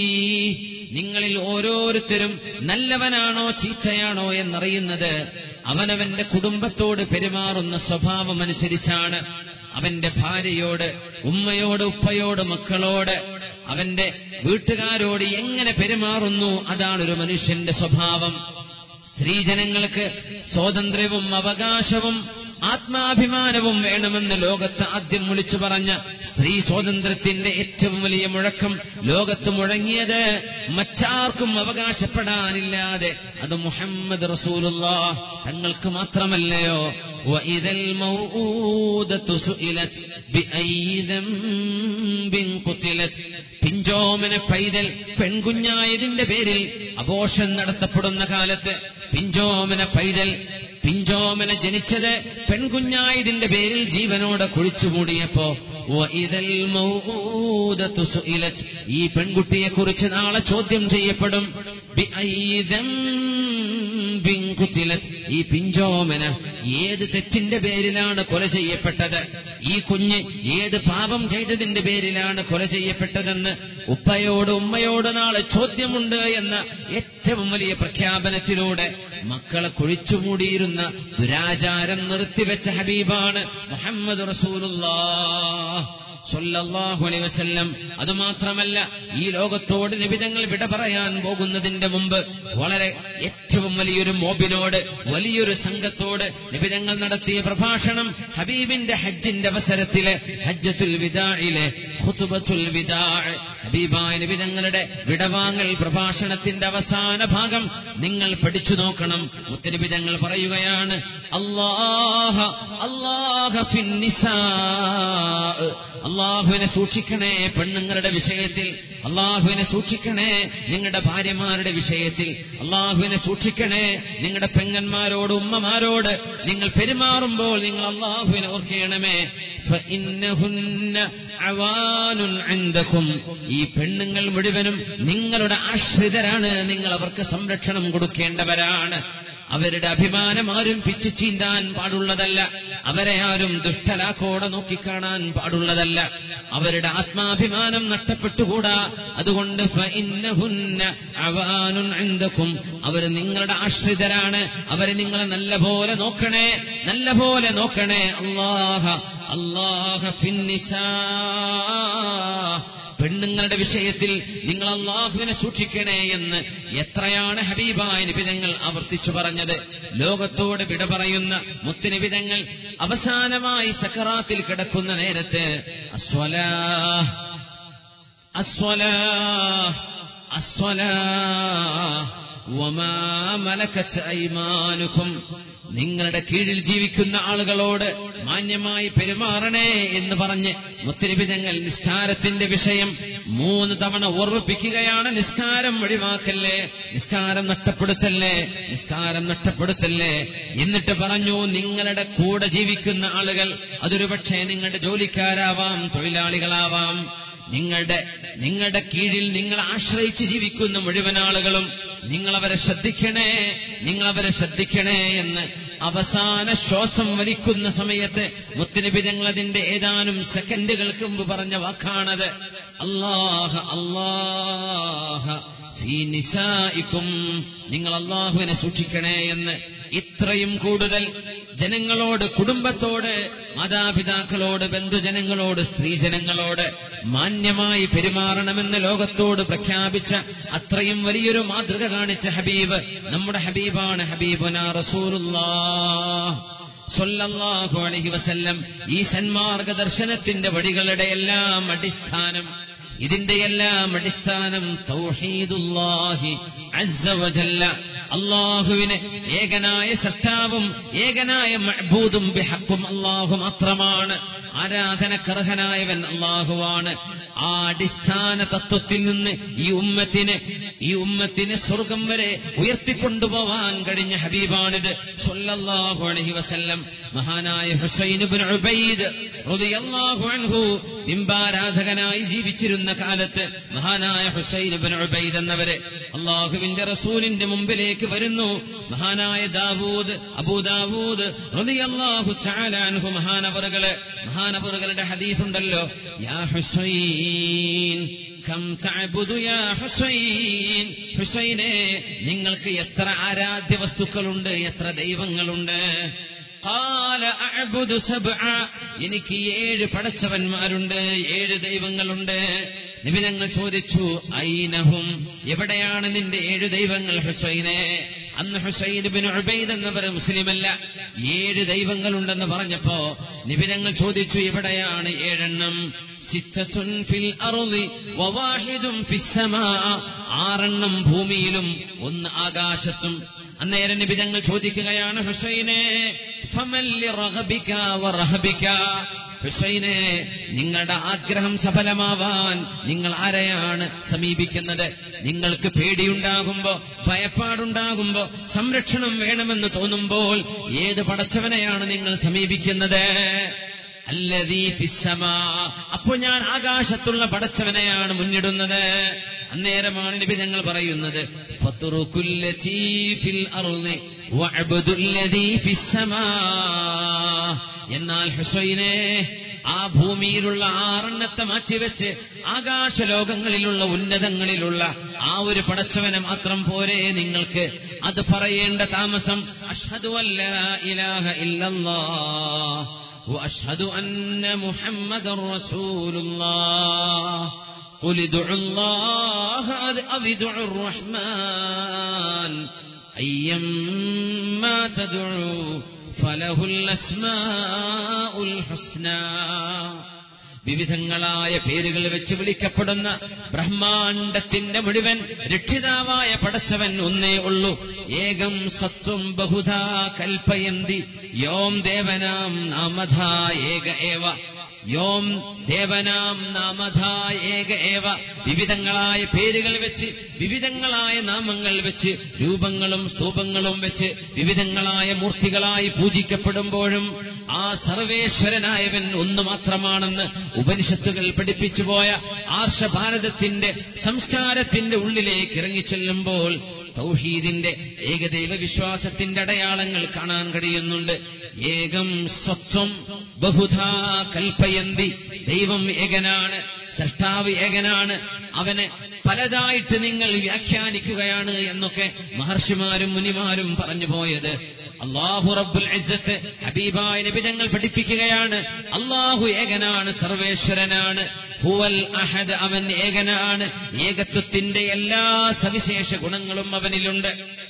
Speaker 3: നിങ്ങളിൽ ഓരോരുത്തരും നല്ലവനാണോ ചീത്തയാണോ എന്നറിയുന്നത് അവനവന്റെ കുടുംബത്തോട് പെരുമാറുന്ന സ്വഭാവമനുസരിച്ചാണ് അവന്റെ ഭാര്യയോട് ഉമ്മയോട് ഉപ്പയോട് മക്കളോട് അവന്റെ വീട്ടുകാരോട് എങ്ങനെ പെരുമാറുന്നു അതാണ് ഒരു മനുഷ്യന്റെ സ്വഭാവം സ്ത്രീജനങ്ങൾക്ക് സ്വാതന്ത്ര്യവും അവകാശവും ആത്മാഭിമാനവും വേണമെന്ന് ലോകത്ത് ആദ്യം വിളിച്ചു പറഞ്ഞ സ്ത്രീ സ്വാതന്ത്ര്യത്തിന്റെ ഏറ്റവും വലിയ മുഴക്കം ലോകത്ത് മുഴങ്ങിയത് മറ്റാർക്കും അവകാശപ്പെടാനില്ലാതെ അത് മുഹമ്മദ് റസൂലുള്ള തങ്ങൾക്ക് മാത്രമല്ലയോ وإذا الموءودة سئلت بأي ذنب قتلت പിഞ്ചോമന പൈതൽ പെൺകുഞ്ഞായതിന്റെ പേരിൽ അപോഷം നടത്തപ്പെടുന്ന കാലത്ത് പിഞ്ചോമന പൈതൽ പിഞ്ചോമന ജനിച്ചത് പെൺകുഞ്ഞായതിന്റെ പേരിൽ ജീവനോടെ കുഴിച്ചുമൂടിയപ്പോ വഇദൽ മൗഊദത്തു സുഇലത് ഈ പെൺകുട്ടിയെ കുറിച്ച് നാളെ ചോദ്യം ചെയ്യപ്പെടും ബിഐദം കുത്തിലത് ഈ പിഞ്ചോമന ഏത് തെറ്റിന്റെ പേരിലാണ് കൊല ചെയ്യപ്പെട്ടത് ഈ കുഞ്ഞ് ഏത് പാപം ചെയ്തതിന്റെ പേരിലാണ് കൊല ചെയ്യപ്പെട്ടതെന്ന് ഉപ്പയോട് ഉമ്മയോട് നാളെ ചോദ്യമുണ്ട് എന്ന ഏറ്റവും വലിയ പ്രഖ്യാപനത്തിലൂടെ മക്കളെ കുഴിച്ചുമൂടിയിരുന്ന ദുരാചാരം നിർത്തിവെച്ച ഹബീബാണ് മുഹമ്മദ് റസൂലുള്ളാ സല്ലല്ലാഹു അലൈഹി വസല്ലം അതുമാത്രമല്ല ഈ ലോകത്തോട് നിബിതങ്ങൾ വിട പറയാൻ പോകുന്നതിന്റെ മുമ്പ് വളരെ ഏറ്റവും വലിയൊരു മോബിനോട് വലിയൊരു സംഘത്തോട് നിബിതങ്ങൾ നടത്തിയ പ്രഭാഷണം ഹബീബിന്റെ ഹജ്ജിന്റെ അവസരത്തിലെ ഹജ്ജത്തുൽ വിദാഇലെ ഖുതുബത്തുൽ വിദാ ഹബീബായ നിബിതങ്ങളുടെ വിടവാങ്ങൽ പ്രഭാഷണത്തിന്റെ അവസാന ഭാഗം നിങ്ങൾ പഠിച്ചു നോക്കണം മുത്തനിബിതങ്ങൾ പറയുകയാണ് അല്ലാഹ അല്ലാഹ ഫിന്നിസാ അള്ളാഹുവിനെ സൂക്ഷിക്കണേ പെണ്ണുങ്ങളുടെ വിഷയത്തിൽ അള്ളാഹുവിനെ സൂക്ഷിക്കണേ നിങ്ങളുടെ ഭാര്യമാരുടെ വിഷയത്തിൽ അള്ളാഹുവിനെ സൂക്ഷിക്കണേ നിങ്ങളുടെ പെങ്ങന്മാരോട് ഉമ്മമാരോട് നിങ്ങൾ പെരുമാറുമ്പോൾ നിങ്ങൾ അള്ളാഹുവിനെ ഓർക്കണമേ ഫഇന്നഹുന്ന അവാനുൻ അൻദകും. ഈ പെണ്ണുങ്ങൾ മുഴുവനും നിങ്ങളുടെ ആശ്രിതരാണ് നിങ്ങൾ അവർക്ക് സംരക്ഷണം കൊടുക്കേണ്ടവരാണ് അവരുടെ അഭിമാനം ആരും പിച്ചു ചീന്താൻ പാടുള്ളതല്ല അവരെ ആരും ദുഷ്ടലാക്കോടെ നോക്കിക്കാണാൻ പാടുള്ളതല്ല അവരുടെ ആത്മാഭിമാനം നഷ്ടപ്പെട്ടുകൂടാ അതുകൊണ്ട് ഫഇന്നഹുന്ന അവാനുൻ ഇൻദകും. അവർ നിങ്ങളുടെ ആശ്രിതരാണ് അവരെ നിങ്ങളെ നല്ല പോലെ നോക്കണേ നല്ല പോലെ നോക്കണേ അള്ളാഹ അള്ളാഹ ഫിന്നിസാ പെണ്ണുങ്ങൾ നിങ്ങളുടെ വിഷയത്തിൽ നിങ്ങൾ അള്ളാഹുവിനെ സൂക്ഷിക്കണേ എന്ന് എത്രയാണ് ഹബീബായ നിബിതങ്ങൾ ആവർത്തിച്ചു പറഞ്ഞത് ലോകത്തോട് വിട പറയുന്ന മുത്തുനിബിതങ്ങൾ അവസാനമായി സക്കറാത്തിൽ കിടക്കുന്ന നേരത്ത് അസ്വലാ അസ്വലാ അസ്വലാ വമാ മലക്കത്ത് ഐമാനുക്കും നിങ്ങളുടെ കീഴിൽ ജീവിക്കുന്ന ആളുകളോട് മാന്യമായി പെരുമാറണേ എന്ന് പറഞ്ഞ് മുത്തരിബിതങ്ങൾ നിസ്കാരത്തിന്റെ വിഷയം മൂന്ന് തവണ ഓർമ്മിപ്പിക്കുകയാണ് നിസ്കാരം ഒഴിവാക്കല്ലേ നിസ്കാരം നഷ്ടപ്പെടുത്തല്ലേ നിസ്കാരം നഷ്ടപ്പെടുത്തല്ലേ എന്നിട്ട് പറഞ്ഞു നിങ്ങളുടെ കൂടെ ജീവിക്കുന്ന ആളുകൾ അതൊരു പക്ഷേ നിങ്ങളുടെ ജോലിക്കാരാവാം തൊഴിലാളികളാവാം നിങ്ങളുടെ നിങ്ങളുടെ കീഴിൽ നിങ്ങൾ ആശ്രയിച്ച് ജീവിക്കുന്ന മുഴുവൻ ആളുകളും നിങ്ങളവരെ ശ്രദ്ധിക്കണേ നിങ്ങളവരെ ശ്രദ്ധിക്കണേ എന്ന് അവസാന ശ്വാസം വലിക്കുന്ന സമയത്ത് മുത്തുനബി ഞങ്ങൾ അതിന്റെ ഏതാനും സെക്കൻഡുകൾക്ക് മുമ്പ് പറഞ്ഞ വാക്കാണത് അള്ളാഹ അള്ളാഹ ഫീ നിസായിക്കും നിങ്ങൾ അള്ളാഹുവിനെ സൂക്ഷിക്കണേ എന്ന് ഇത്രയും കൂടുതൽ ജനങ്ങളോട് കുടുംബത്തോട് മാതാപിതാക്കളോട് ബന്ധുജനങ്ങളോട് സ്ത്രീജനങ്ങളോട് മാന്യമായി പെരുമാറണമെന്ന് ലോകത്തോട് പ്രഖ്യാപിച്ച അത്രയും വലിയൊരു മാതൃക കാണിച്ച ഹബീബ് നമ്മുടെ ഹബീബാണ് ഹബീബുന റസൂലുള്ളാഹ് സ്വല്ലല്ലാഹു അലൈഹി വസല്ലം ഈ സന്മാർഗ ദർശനത്തിന്റെ വഴികളുടെ എല്ലാം അടിസ്ഥാനം ഇതിന്റെ എല്ലാം അടിസ്ഥാനം തൗഹീദുല്ലാഹി അസ്സ വജല്ല അള്ളാഹുവിന് ഏകനായ സൃഷ്ടാവും ഏകനായ മഹബൂദും ബിഹക്കും അള്ളാഹു മാത്രമാണ് ആരാധനക്കർഹനായവൻ അള്ളാഹുവാണ് ആ അടിസ്ഥാന തത്വത്തിൽ നിന്ന് ഈ ഉമ്മത്തിന് ഈ ഉമ്മത്തിന് സ്വർഗം വരെ ഉയർത്തിക്കൊണ്ടുപോവാൻ കഴിഞ്ഞ ഹബീബാണിത് സല്ലല്ലാഹു അലൈഹി വസല്ലം മഹാനായ ഹുസൈൻ ഇബ്നു ഉബൈദ് റളിയല്ലാഹു അൻഹു ബിംബാരാധകനായി ജീവിച്ചിരുന്ന കാലത്ത് മഹാനായ ഹുസൈൻ ഇബ്നു ഉബൈദ് എന്നവരെ അള്ളാഹുവിന്റെ റസൂലിന്റെ മുമ്പിലേക്ക് വരുന്നു മഹാനായ ദാവൂദ് അബൂദാവൂദ് റളിയല്ലാഹു തആല അൻഹു മഹാനവറുകളെ മഹാനവറുകളുടെ ഹദീസ് ഉണ്ടല്ലോ യാ ഹുസൈൻ കം തഅബുദു യാ ഹുസൈൻ ഹുസൈനെ നിങ്ങൾക്ക് എത്ര ആരാധ്യ വസ്തുക്കളുണ്ട് എത്ര ദൈവങ്ങളുണ്ട് قال أعبد سبعة എനിക്ക് ഏഴ് പടച്ചവന്മാരുണ്ട് ഏഴ് ദൈവങ്ങളുണ്ട് നിബിനങ്ങൾ ചോദിച്ചു ഐനഹും എവിടെയാണ് നിന്റെ ഏഴ് ദൈവങ്ങൾ ഹുസൈനെ അന്ന് ഹുസൈൻ ബിൻ ഉബൈദ് എന്നവർ മുസ്ലിമല്ല ഏഴ് ദൈവങ്ങളുണ്ടെന്ന് പറഞ്ഞപ്പോ നിബിനങ്ങൾ ചോദിച്ചു എവിടെയാണ് ഏഴെണ്ണം സിത്തത്തുൻ ഫിൽ അറുളി വവാഹിദും ഫിസ്സമാ ആറെണ്ണം ഭൂമിയിലും ഒന്ന് ആകാശത്തും അന്നേരം നിബിതങ്ങൾ ചോദിക്കുകയാണ് ഹുസൈനെ ഫമല്ലി റഹബിക വറഹബിക ഹുസൈനെ നിങ്ങളുടെ ആഗ്രഹം സഫലമാവാൻ നിങ്ങൾ ആരെയാണ് സമീപിക്കുന്നത് നിങ്ങൾക്ക് പേടിയുണ്ടാകുമ്പോ ഭയപ്പാടുണ്ടാകുമ്പോ സംരക്ഷണം വേണമെന്ന് തോന്നുമ്പോൾ ഏത് പടച്ചവനെയാണ് നിങ്ങൾ സമീപിക്കുന്നത് അല്ലതീ ഫിസ്സമാ അപ്പോൾ ഞാൻ ആകാശത്തുള്ള പടച്ചവനെയാണ് മുന്നിടുന്നത് അന്നേരമാണ് നബി ഞങ്ങൾ പറയുന്നത് ഫത്റുകുല്ലതീ ഫിൽ അർളി വഅബ്ദുല്ലദീ ഫിസ്സമാ എന്നാൽ ഹുസൈനെ ആ ഭൂമിയിലുള്ള ആറെണ്ണത്തെ മാറ്റിവെച്ച് ആകാശലോകങ്ങളിലുള്ള ഉന്നതങ്ങളിലുള്ള ആ ഒരു പടച്ചവനെ മാത്രം പോരെ നിങ്ങൾക്ക് അത് പറയേണ്ട താമസം അഷ്ഹദു അല്ലാ ഇലാഹ ഇല്ലല്ലാഹ് وأشهد أن محمد رسول الله قل ادعوا الله أو ادعوا الرحمن أيما تدعوا فله الأسماء الحسنى വിവിധങ്ങളായ പേരുകൾ വെച്ച് വിളിക്കപ്പെടുന്ന ബ്രഹ്മാണ്ടത്തിന്റെ മുഴുവൻ രക്ഷിതാവായ പടച്ചവൻ ഒന്നേ ഉള്ളൂ ഏകം സത്വം ബഹുധാ കൽപ്പയന്തി യോം ദേവനാം നാമധാ ഏക ഏവ യോം ദേവനാം നാമധാ ഏക ഏവ വിവിധങ്ങളായ പേരുകൾ വെച്ച് വിവിധങ്ങളായ നാമങ്ങൾ വെച്ച് രൂപങ്ങളും സ്തൂപങ്ങളും വെച്ച് വിവിധങ്ങളായ മൂർത്തികളായി പൂജിക്കപ്പെടുമ്പോഴും ആ സർവേശ്വരനായവൻ ഒന്നു മാത്രമാണെന്ന് ഉപനിഷത്തുകൾ പഠിപ്പിച്ചു പോയ ആർഷഭാരതത്തിന്റെ സംസ്കാരത്തിന്റെ ഉള്ളിലേക്ക് ഇറങ്ങിച്ചെല്ലുമ്പോൾ തൗഹീദിന്റെ ഏകദൈവ വിശ്വാസത്തിന്റെ അടയാളങ്ങൾ കാണാൻ കഴിയുന്നുണ്ട് ഏകം സ്വത്വം ബഹുധാ കൽപ്പയന്തി ദൈവം ഏകനാണ് സൃഷ്ടാവ് ഏകനാണ് അവനെ പലതായിട്ട് നിങ്ങൾ വ്യാഖ്യാനിക്കുകയാണ് എന്നൊക്കെ മഹർഷിമാരും മുനിമാരും പറഞ്ഞു പോയത് അള്ളാഹു റബ്ബുൽ ഇസ്സത്ത് ഹബീബായ നബി ഞങ്ങൾ പഠിപ്പിക്കുകയാണ് അള്ളാഹു ഏകനാണ് സർവേശ്വരനാണ് ഹുവൽ അഹദ് അവൻ ഏകനാണ് ഏകത്വത്തിന്റെ എല്ലാ സവിശേഷ ഗുണങ്ങളും അവനിലുണ്ട്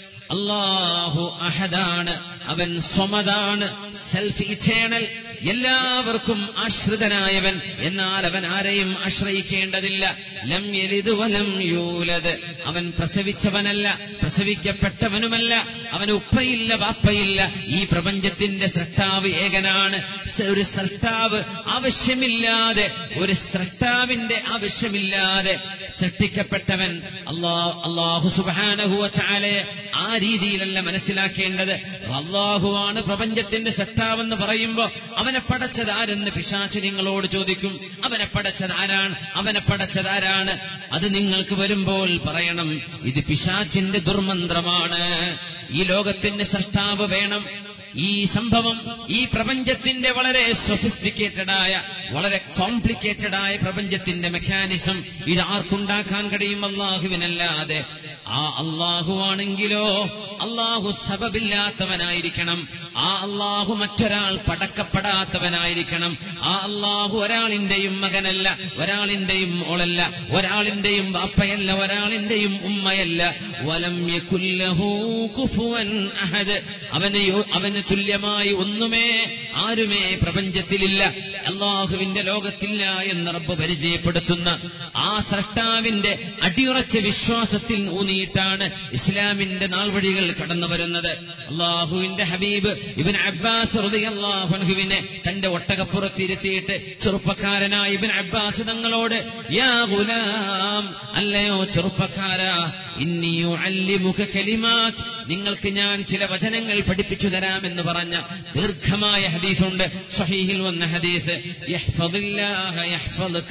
Speaker 3: അള്ളാഹു അഹദാണ് അവൻ സ്വമതാണ് സെൽഫ് ഇറ്റേണൽ എല്ലാവർക്കും ആശ്രിതനായവൻ എന്നാൽ അവൻ ആരെയും ആശ്രയിക്കേണ്ടതില്ല ലം യലിദ് വലം യൂലത് അവൻ പ്രസവിച്ചവനല്ല പ്രസവിക്കപ്പെട്ടവനുമല്ല അവന് ഉപ്പയില്ല വാപ്പയില്ല ഈ പ്രപഞ്ചത്തിന്റെ സൃഷ്ടാവ് ഏകനാണ് സ- ഒരു സൃഷ്ടാവ് ആവശ്യമില്ലാതെ ഒരു സൃഷ്ടാവിന്റെ ആവശ്യമില്ലാതെ സൃഷ്ടിക്കപ്പെട്ടവൻ അള്ളാഹു അള്ളാഹു സുബാനഹുവ ചാലയെ ആ രീതിയിലല്ല മനസ്സിലാക്കേണ്ടത് അള്ളാഹുവാണ് പ്രപഞ്ചത്തിന്റെ സൃഷ്ടാവെന്ന് പറയുമ്പോ അവനെ പടച്ചത് ആരെന്ന് പിശാച്ച് നിങ്ങളോട് ചോദിക്കും അവനെ പടച്ചത് ആരാണ് അവനെ പടച്ചത് ആരാണ് അത് നിങ്ങൾക്ക് വരുമ്പോൾ പറയണം ഇത് പിശാച്ചിന്റെ ദുർമന്ത്രമാണ് ഈ ലോകത്തിന്റെ സൃഷ്ടാവ് വേണം ഈ സംഭവം ഈ പ്രപഞ്ചത്തിന്റെ വളരെ സൊഫിസ്റ്റിക്കേറ്റഡ് ആയ വളരെ കോംപ്ലിക്കേറ്റഡ് ആയ പ്രപഞ്ചത്തിന്റെ മെക്കാനിസം ഇത് ആർക്കുണ്ടാക്കാൻ കഴിയും അള്ളാഹുവിനല്ലാതെ ആ അള്ളാഹുവാണെങ്കിലോ അള്ളാഹു സബബില്ലാത്തവനായിരിക്കണം ആ അള്ളാഹു മറ്റൊരാൾ പടക്കപ്പെടാത്തവനായിരിക്കണം ആ അള്ളാഹു ഒരാളിന്റെയും മകനല്ല ഒരാളിന്റെയും മോളല്ല ഒരാളിന്റെയും വാപ്പയല്ല ഒരാളിന്റെയും ഉമ്മയല്ല വലം യകുല്ലഹു കുഫുവൻ അഹദ് അവന് യോ- അവന് തുല്യമായി ഒന്നുമേ ആരുമേ പ്രപഞ്ചത്തിലില്ല അള്ളാഹുവിന്റെ ലോകത്തില്ല എന്ന് റബ്ബ് പരിചയപ്പെടുത്തുന്ന ആ സൃഷ്ടാവിന്റെ അടിയുറച്ച വിശ്വാസത്തിൽ ഊന്നിയിട്ടാണ് ഇസ്ലാമിന്റെ നാൾവഴികൾ കടന്നു വരുന്നത് അള്ളാഹുവിന്റെ ഹബീബ് ഇബൻ അബ്ബാസ് റളിയല്ലാഹുവിനെ തന്റെ ഒട്ടകപ്പുറത്തിരുത്തിയിട്ട് ചെറുപ്പക്കാരനായ ഇബൻ അബ്ബാസ് തങ്ങളോട് യാ ഗുലാം അല്ലയോ ചെറുപ്പക്കാരാ ഇന്നിയു അല്ലിമുഖ കലിമാറ്റ് നിങ്ങൾക്ക് ഞാൻ ചില വചനങ്ങൾ പഠിപ്പിച്ചു തരാമെന്ന് പറഞ്ഞ ദീർഘമായ ഹദീസുണ്ട് സഹീഹിൽ വന്ന ഹദീസ് യഹ്ഫദില്ലാഹ യഹ്ഫദുക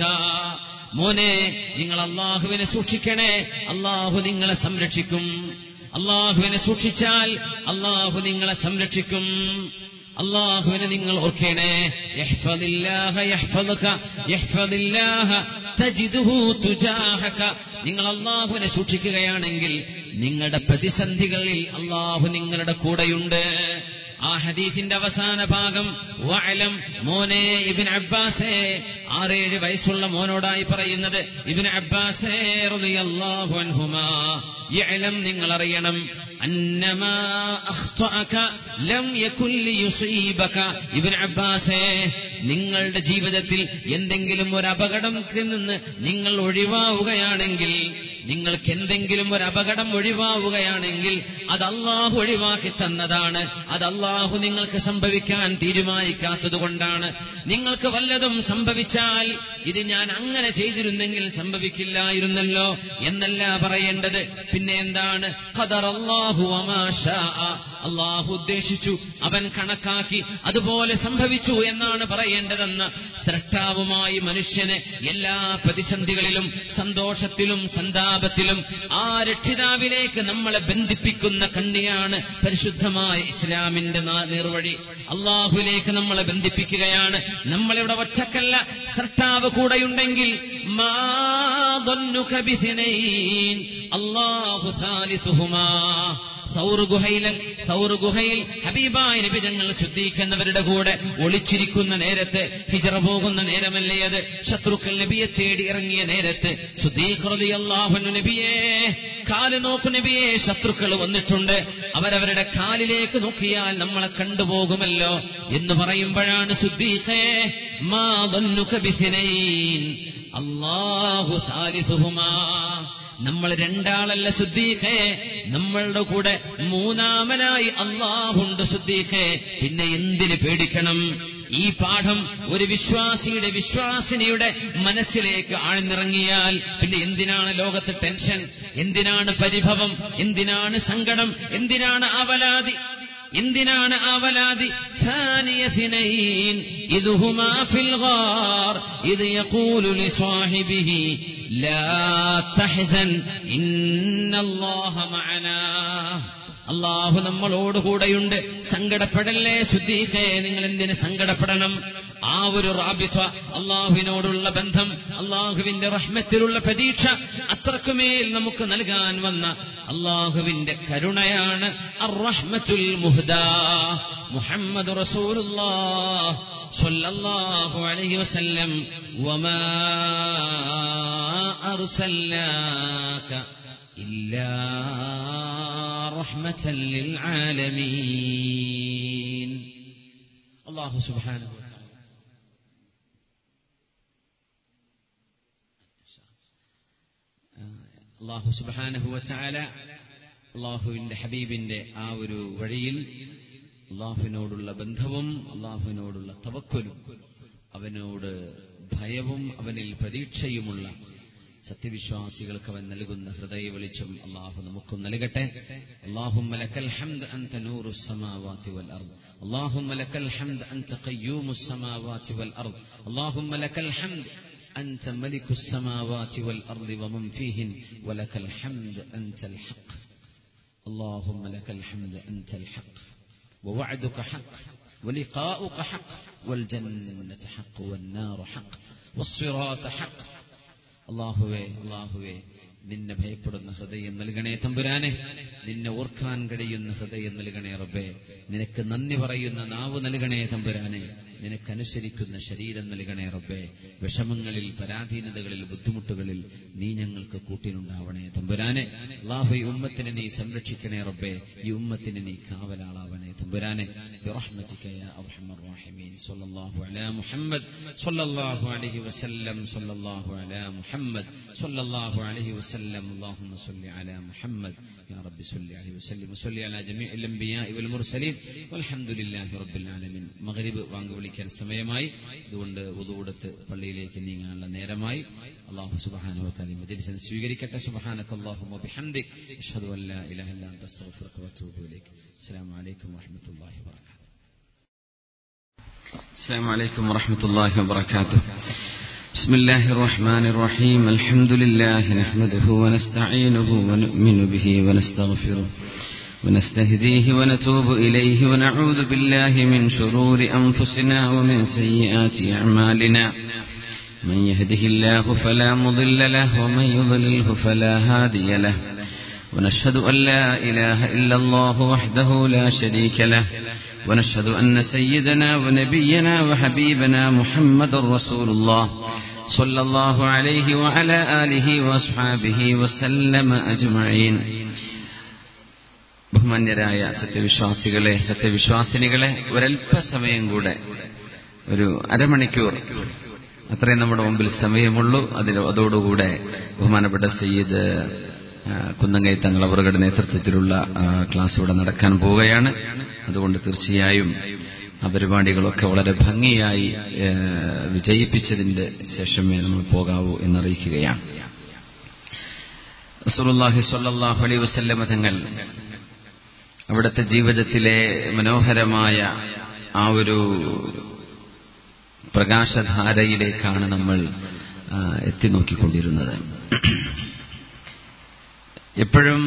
Speaker 3: മോനെ നിങ്ങൾ അള്ളാഹുവിനെ സൂക്ഷിക്കണേ അള്ളാഹു നിങ്ങളെ സംരക്ഷിക്കും അള്ളാഹുവിനെ സൂക്ഷിച്ചാൽ അള്ളാഹു നിങ്ങളെ സംരക്ഷിക്കും അള്ളാഹുവിനെ നിങ്ങൾ ഓർക്കണേ യഹ്ഫദില്ലാഹ യഹ്ഫദുക യഹ്ഫദില്ലാഹ തജിദുഹു തുജാഹക നിങ്ങൾ അള്ളാഹുവിനെ സൂക്ഷിക്കുകയാണെങ്കിൽ നിങ്ങളുടെ പ്രതിസന്ധികളിൽ അള്ളാഹു നിങ്ങളുടെ കൂടെയുണ്ട് ആ ഹദീഫിന്റെ അവസാന ഭാഗം വഅലം മോനെ ഇബിൻ അബ്ബാസേ ആറേഴ് വയസ്സുള്ള മോനോടായി പറയുന്നത് ഇബിൻ അബ്ബാസേ റളിയല്ലാഹു അൻഹുമാ യഅലം നിങ്ങൾ അറിയണം അന്നമാ അഖ്തഅക ലം യകുൻ ലിയുസീബക ഇബിൻ അബ്ബാസേ നിങ്ങളുടെ ജീവിതത്തിൽ എന്തെങ്കിലും ഒരു അപകടത്തിൽ നിന്ന് നിങ്ങൾ ഒഴിവാവുകയാണെങ്കിൽ നിങ്ങൾക്ക് എന്തെങ്കിലും ഒരു അപകടം ഒഴിവാവുകയാണെങ്കിൽ അത് അള്ളാഹു ഒഴിവാക്കി തന്നതാണ് അത് അള്ളാഹു നിങ്ങൾക്ക് സംഭവിക്കാൻ തീരുമാനിക്കാത്തത് കൊണ്ടാണ് നിങ്ങൾക്ക് വല്ലതും സംഭവിച്ചാൽ ഇത് ഞാൻ അങ്ങനെ ചെയ്തിരുന്നെങ്കിൽ സംഭവിക്കില്ലായിരുന്നല്ലോ എന്നല്ല പറയേണ്ടത് പിന്നെ എന്താണ് ഖദർ അല്ലാഹു വമാ ശാഅ. അള്ളാഹു ഉദ്ദേശിച്ചു അവൻ കണക്കാക്കി അതുപോലെ സംഭവിച്ചു എന്നാണ് പറയേണ്ടതെന്ന് സ്രഷ്ടാവുമായി മനുഷ്യനെ എല്ലാ പ്രതിസന്ധികളിലും സന്തോഷത്തിലും സന്താപത്തിലും ആ രക്ഷിതാവിലേക്ക് നമ്മളെ ബന്ധിപ്പിക്കുന്ന കണ്ണിയാണ് പരിശുദ്ധമായ ഇസ്ലാമിന്റെ നാ- നീർവഴി അള്ളാഹുവിലേക്ക് നമ്മളെ ബന്ധിപ്പിക്കുകയാണ് നമ്മളിവിടെ ഒറ്റക്കല്ല സ്രഷ്ടാവ് കൂടെയുണ്ടെങ്കിൽ മാ ظنك بثنين الله ثالثهما സൗർ ഗുഹയിൽ സൗർ ഗുഹയിൽ ഹബീബായ നബി തങ്ങൾ ശുദ്ധീകരിക്കുന്നവരുടെ കൂടെ ഒളിച്ചിരിക്കുന്ന നേരത്ത് ഹിജറ പോകുന്ന നേരമല്ലേ അത് ശത്രുക്കൾ നബിയെ തേടി ഇറങ്ങിയ നേരത്ത് ശുദ്ധീകൃതിയല്ലാഹുനു നബിയെ കാല് നോക്കു നബിയെ ശത്രുക്കൾ വന്നിട്ടുണ്ട് അവരവരുടെ കാലിലേക്ക് നോക്കിയാൽ നമ്മളെ കണ്ടുപോകുമല്ലോ എന്ന് പറയുമ്പോഴാണ് ശുദ്ധീഖേ മാ ظنك بثنين അല്ലാഹു സാലിസുഹുമാ നമ്മൾ രണ്ടാളല്ല ശുദ്ധീഖേ നമ്മളുടെ കൂടെ മൂന്നാമനായി അള്ളാഹുണ്ട് ശുദ്ധീഖേ പിന്നെ എന്തിന് പേടിക്കണം ഈ പാഠം ഒരു വിശ്വാസിയുടെ വിശ്വാസിനിയുടെ മനസ്സിലേക്ക് ആഴ്ന്നിറങ്ങിയാൽ പിന്നെ എന്തിനാണ് ലോകത്ത് ടെൻഷൻ എന്തിനാണ് പരിഭവം എന്തിനാണ് സങ്കടം എന്തിനാണ് അവലാതി എന്തിനാണ് അവലാതി ثاني اثنين إذ هما في الغار إذ يقول لصاحبه لا تحزن إن الله معنا അള്ളാഹു നമ്മളോട് കൂടെയുണ്ട് സങ്കടപ്പെടല്ലേ ശുദ്ധീകേ നിങ്ങൾ എന്തിന് സങ്കടപ്പെടണം ആ ഒരു റാബിസ അള്ളാഹുവിനോടുള്ള ബന്ധം അള്ളാഹുവിന്റെ റഹ്മത്തിലുള്ള പ്രതീക്ഷ അത്രക്കുമേൽ നമുക്ക് നൽകാൻ വന്ന അള്ളാഹുവിന്റെ കരുണയാണ് അർ-റഹ്മത്തുൽ മുഹ്ദാ മുഹമ്മദ് റസൂലുള്ളാഹ് സ്വല്ലല്ലാഹു അലൈഹി വസല്ലം വമാ അർസൽനാക ഇല്ലാ റഹ്മത്തൻ ലിൽ ആലമീൻ അല്ലാഹു സുബ്ഹാനഹു വ തആല അള്ളാഹു സുബ്ഹാനഹു വ തആല അള്ളാഹുവിന്റെ ഹബീബിന്റെ ആ ഒരു വഴിയിൽ അള്ളാഹുവിനോടുള്ള ബന്ധവും അള്ളാഹുവിനോടുള്ള തവക്കലും അവനോട് ഭയവും അവനിൽ പ്രതീക്ഷയുമുള്ള സത്യവിശ്വാസികൾക്ക് അവൻ നൽകുന്ന ഹൃദയ വെളിച്ചം അള്ളാഹു നമുക്കും നൽകട്ടെ اللهم لك الحمد أنت نور السماوات والأرض اللهم لك الحمد أنت قيوم السماوات والأرض اللهم لك الحمد أنت ملك السماوات والأرض ومن فيهن ولك الحمد أنت الحق اللهم لك الحمد أنت الحق ووعدك حق ولقاؤك حق والجنة حق والنار حق والصراط حق അള്ളാഹുവേ അള്ളാഹുവേ നിന്നെ ഭയപ്പെടുന്ന ഹൃദയം നൽകണേ തമ്പുരാനെ നിന്നെ ഓർക്കാൻ കഴിയുന്ന ഹൃദയം നൽകണേ റബ്ബേ നിനക്ക് നന്ദി പറയുന്ന നാവ് നൽകണേ തമ്പുരാനെ നിനക്കനുസരിക്കുന്ന ശരീരം നൽകണേ റബ്ബേ വിഷമങ്ങളിൽ പരാധീനതകളിൽ ബുദ്ധിമുട്ടുകളിൽ നീ ഞങ്ങൾക്ക് കൂട്ടിനുണ്ടാവണേ തമ്പുരാനെ അള്ളാഹു ഈ ഉമ്മത്തിനെ നീ സംരക്ഷിക്കണേ റബ്ബേ ഈ ഉമ്മത്തിന് നീ കാവലാളാവണേ തമ്പുരാനെ برحمتك يا أرحم الراحمين صلى الله على محمد صلى الله عليه وسلم صلى الله على محمد صلى الله عليه وسلم اللهم صل على محمد يا رب صل عليه وسلم وصل على جميع الأنبياء والمرسلين والحمد لله رب العالمين മഗ്രിബ് വാങ്ങ് വിളിക്കാൻ സമയമായി അതുകൊണ്ട് ഉതുകൊടുത്ത് പള്ളിയിലേക്ക് നീങ്ങാനുള്ള നേരമായി അള്ളാഹു സുബ്ഹാനഹു വതആല മജ്ലിസിനെ സ്വീകരിക്കട്ടെ സുബ്ഹാനക അല്ലാഹുമ്മ ബിഹംദിക് അഷ്ഹദു അൻ ലാ ഇലാഹ ഇല്ല അൻത അസ്തഗ്ഫിറുക വഅതൂബു ഇലൈക് അസ്സലാമു അലൈക്കും വറഹ്മത്തുള്ളാഹി വബറകാതുഹു
Speaker 2: السلام عليكم ورحمة الله وبركاته بسم الله الرحمن الرحيم الحمد لله نحمده ونستعينه ونؤمن به ونستغفره ونستهديه ونتوب إليه ونعوذ بالله من شرور أنفسنا ومن سيئات أعمالنا من يهده الله فلا مضل له ومن يضلله فلا هادي له ونشهد أن لا إله إلا الله وحده لا شريك له ونشهد أن سيدنا ونبينا وحبيبنا محمد رسول الله صلى الله عليه وعلى آله وأصحابه وسلم أجمعين ബഹുമാന്യരായ സത്യവിശ്വാസികളെ സത്യവിശ്വാസിനികളെ ഒരല്പസമയം കൂടെ ഒരു അരമണിക്കൂർ അത്രയും നമ്മുടെ മുമ്പിൽ സമയമുള്ളൂ അതിൽ അതോടുകൂടെ ബഹുമാനപ്പെട്ട സയ്യിദ് ആ, കുന്നങ്കൈ തങ്ങൾ അവരുടെ നേതൃത്വത്തിലുള്ള ആ, ക്ലാസ് ഇവിടെ നടക്കാൻ പോവുകയാണ് അതുകൊണ്ട് തീർച്ചയായും ആ പരിപാടികളൊക്കെ വളരെ ഭംഗിയായി ഏ, വിജയിപ്പിച്ചതിന്റെ ശേഷമേ നമ്മൾ പോകാവൂ എന്നറിയിക്കുകയാണ് റസൂലുള്ളാഹി സ്വല്ലല്ലാഹു അലൈഹി വസല്ലമ തങ്ങൾ അവിടുത്തെ ജീവിതത്തിലെ മനോഹരമായ ആ ഒരു പ്രകാശധാരയിലേക്കാണ് നമ്മൾ ആ, എത്തി നോക്കിക്കൊണ്ടിരുന്നത് എപ്പോഴും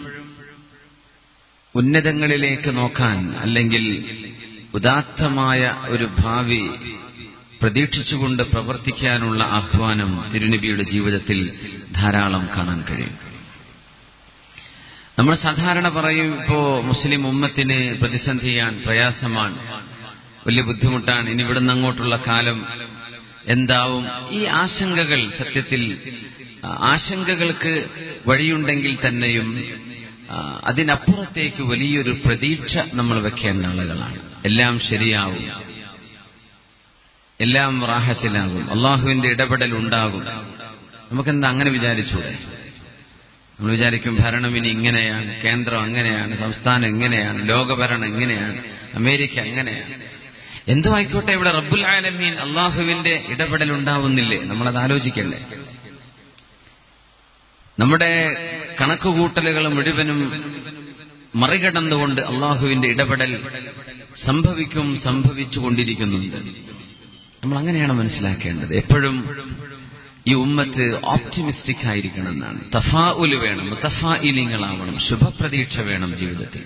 Speaker 2: ഉന്നതങ്ങളിലേക്ക് നോക്കാൻ അല്ലെങ്കിൽ ഉദാത്തമായ ഒരു ഭാവി പ്രതീക്ഷിച്ചുകൊണ്ട് പ്രവർത്തിക്കാനുള്ള ആഹ്വാനം തിരുനബിയുടെ ജീവിതത്തിൽ ധാരാളം കാണാൻ കഴിയും നമ്മൾ സാധാരണ പറയും ഇപ്പോ മുസ്ലിം ഉമ്മത്തിന് പ്രതിസന്ധിയാൻ പ്രയാസമാണ് വലിയ ബുദ്ധിമുട്ടാണ് ഇനി ഇവിടുന്ന് അങ്ങോട്ടുള്ള കാലം എന്താവും ഈ ആശങ്കകൾ സത്യത്തിൽ ആ, ആശങ്കകൾക്ക് വഴിയുണ്ടെങ്കിൽ തന്നെയും ആ, അതിനപ്പുറത്തേക്ക് വലിയൊരു പ്രതീക്ഷ നമ്മൾ വെക്കേണ്ട ആളുകളാണ് എല്ലാം ശരിയാവും എല്ലാം റാഹത്തിലാകും അള്ളാഹുവിന്റെ ഇടപെടൽ ഉണ്ടാകും നമുക്കെന്താ അങ്ങനെ വിചാരിച്ചൂടെ നമ്മൾ വിചാരിക്കും ഭരണം ഇനി ഇങ്ങനെയാണ് കേന്ദ്രം അങ്ങനെയാണ് സംസ്ഥാനം ഇങ്ങനെയാണ് ലോകഭരണം ഇങ്ങനെയാണ് അമേരിക്ക അങ്ങനെയാണ് എന്തോ ആയിക്കോട്ടെ ഇവിടെ റബ്ബുൽ ആലമീൻ അള്ളാഹുവിന്റെ ഇടപെടൽ ഉണ്ടാവുന്നില്ലേ നമ്മളത് ആലോചിക്കണ്ടേ നമ്മുടെ കണക്കുകൂട്ടലുകൾ മുഴുവനും മറികടന്നുകൊണ്ട് അള്ളാഹുവിന്റെ ഇടപെടൽ സംഭവിക്കും സംഭവിച്ചുകൊണ്ടിരിക്കുന്നുണ്ട് നമ്മൾ അങ്ങനെയാണ് മനസ്സിലാക്കേണ്ടത് എപ്പോഴും
Speaker 3: ഈ ഉമ്മത്ത് ഓപ്റ്റിമിസ്റ്റിക് ആയിരിക്കണം എന്നാണ് തഫാഉല് വേണം തഫായിലിങ്ങളാവണം ശുഭപ്രതീക്ഷ വേണം ജീവിതത്തിൽ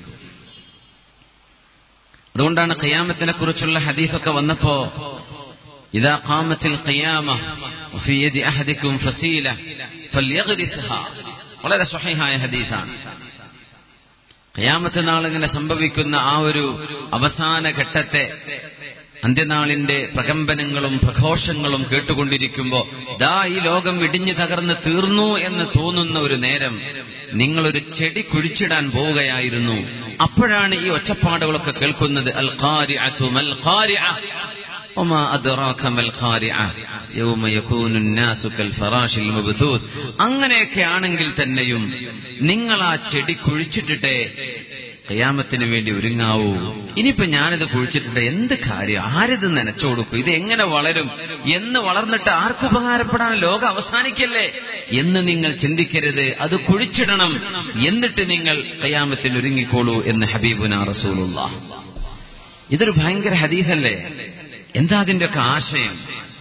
Speaker 3: അതുകൊണ്ടാണ് ഖിയാമത്തിനെ കുറിച്ചുള്ള ഹദീഫൊക്കെ വന്നപ്പോ ഇതാ ഖാമത്തിൽ ഖിയാമ വഫി യദി അഹദിക്കും ഫസീല ഫൽയഗ്രിസ്ഹാ വളരെ സ്വഹീഹായ ഹദീസാണ് ഖിയാമത്ത് നാൾ ഇങ്ങനെ സംഭവിക്കുന്ന ആ ഒരു അവസാന ഘട്ടത്തെ അന്ത്യനാളിന്റെ പ്രകമ്പനങ്ങളും പ്രഘോഷങ്ങളും കേട്ടുകൊണ്ടിരിക്കുമ്പോ ദാ ഈ ലോകം ഇടിഞ്ഞു തകർന്ന് തീർന്നു എന്ന് തോന്നുന്ന ഒരു നേരം നിങ്ങളൊരു ചെടി കുഴിച്ചിടാൻ പോവുകയായിരുന്നു അപ്പോഴാണ് ഈ ഒച്ചപ്പാടുകളൊക്കെ കേൾക്കുന്നത് അൽ ഖാരിഅതു മൽ ഖാരിഅ وما أدراك ما القارعة يوم يكون الناس كالفراش المبثوث അങ്ങനെയൊക്കെ ആണെങ്കിൽ തന്നെയും നിങ്ങൾ ആ ചെടി കുഴിച്ചിട്ടിട്ടെ കയാമത്തിന് വേണ്ടി ഒരുങ്ങാവൂ ഇനിയിപ്പോ ഞാനിത് കുഴിച്ചിട്ടിട്ട് എന്ത് കാര്യം ആരിത് നനച്ചു കൊടുക്കും ഇത് എങ്ങനെ വളരും എന്ന് വളർന്നിട്ട് ആർക്ക് ഉപകാരപ്പെടാൻ ലോകം അവസാനിക്കല്ലേ എന്ന് നിങ്ങൾ ചിന്തിക്കരുത് അത് കുഴിച്ചിടണം എന്നിട്ട് നിങ്ങൾ കയാമത്തിന് ഒരുങ്ങിക്കോളൂ എന്ന് ഹബീബുന റസൂലുള്ള ഇതൊരു ഭയങ്കര ഹദീസല്ലേ എന്താ അതിന്റെയൊക്കെ ആശയം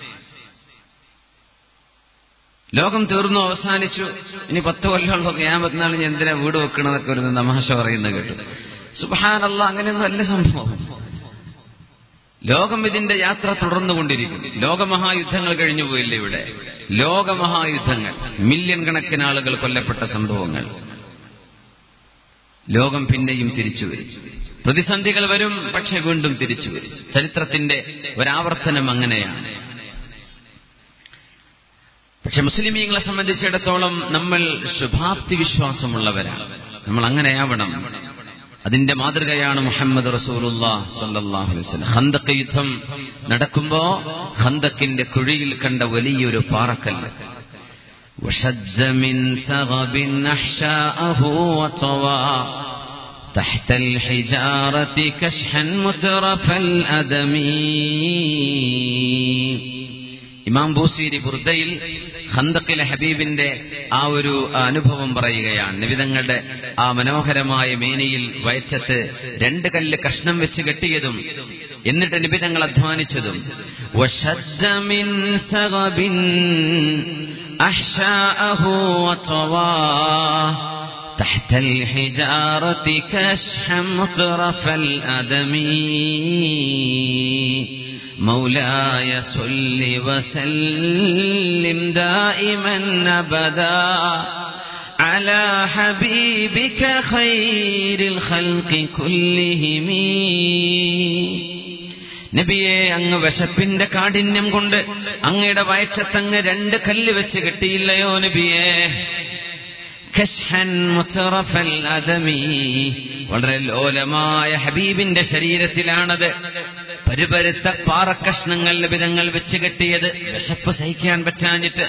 Speaker 3: ലോകം തീർന്നു അവസാനിച്ചു ഇനി പത്ത് കൊല്ലമുള്ള ക്യാമത്തിനാൾ ഞാൻ എന്തിനാ വീട് വെക്കണതൊക്കെ ഒരു തമാശ പറയുന്നത് കേട്ടു സുബാനല്ല അങ്ങനെയൊന്നും അല്ല സംഭവം ലോകം ഇതിന്റെ യാത്ര തുടർന്നുകൊണ്ടിരിക്കും ലോകമഹായുദ്ധങ്ങൾ കഴിഞ്ഞു പോയില്ലേ ഇവിടെ ലോകമഹായുദ്ധങ്ങൾ മില്യൺ കണക്കിന് ആളുകൾ കൊല്ലപ്പെട്ട സംഭവങ്ങൾ ലോകം പിന്നെയും തിരിച്ചു വരും പ്രതിസന്ധികൾ വരും പക്ഷെ വീണ്ടും തിരിച്ചു വരും ചരിത്രത്തിന്റെ ഒരാവർത്തനം അങ്ങനെയാണ് പക്ഷെ മുസ്ലിമീങ്ങളെ സംബന്ധിച്ചിടത്തോളം നമ്മൾ ശുഭാപ്തി വിശ്വാസമുള്ളവരാണ് നമ്മൾ അങ്ങനെയാവണം അതിന്റെ മാതൃകയാണ് മുഹമ്മദ് റസൂലുള്ള സല്ലല്ലാഹു അലൈഹി വസല്ലം ഖന്തഖ് യുദ്ധം നടക്കുമ്പോ ഖന്തക്കിന്റെ കുഴിയിൽ കണ്ട വലിയൊരു പാറക്കല്ല് وشد من سغب أحشاءه وطوى تحت الحجارة كشحا مترف الأدم ഇമാം ബൂസീരി ബുർദയിൽ ഖന്തക്കിലെ ഹബീബിന്റെ ആ ഒരു അനുഭവം പറയുകയാണ് നിവിധങ്ങളുടെ ആ മനോഹരമായ മേനയിൽ വയറ്റത്ത് രണ്ട് കല്ല് കഷ്ണം വെച്ച് കെട്ടിയതും എന്നിട്ട് നിബിതങ്ങൾ അധ്വാനിച്ചതും وشد من سغب أحشاءه وطواه تحت الحجارة كشحا مطرف الأدم مولاي صل وسلم دائما أبدا على حبيبك خير الخلق كلهم നബിയെ അങ്ങ് വിശപ്പിന്റെ കാഠിന്യം കൊണ്ട് അങ്ങയുടെ വയറ്റത്തങ്ങ് രണ്ട് കല്ല് വെച്ച് കിട്ടിയില്ലയോ നബിയെ കശ്ഹൻ മുത്തറഫൽ അദമി വളരെ ലോലമായ ഹബീബിന്റെ ശരീരത്തിലാണത് പരുപരുത്ത പാറക്കഷ്ണങ്ങൾ ലഭിതങ്ങൾ വെച്ച് കെട്ടിയത് വിശപ്പ് സഹിക്കാൻ പറ്റാഞ്ഞിട്ട്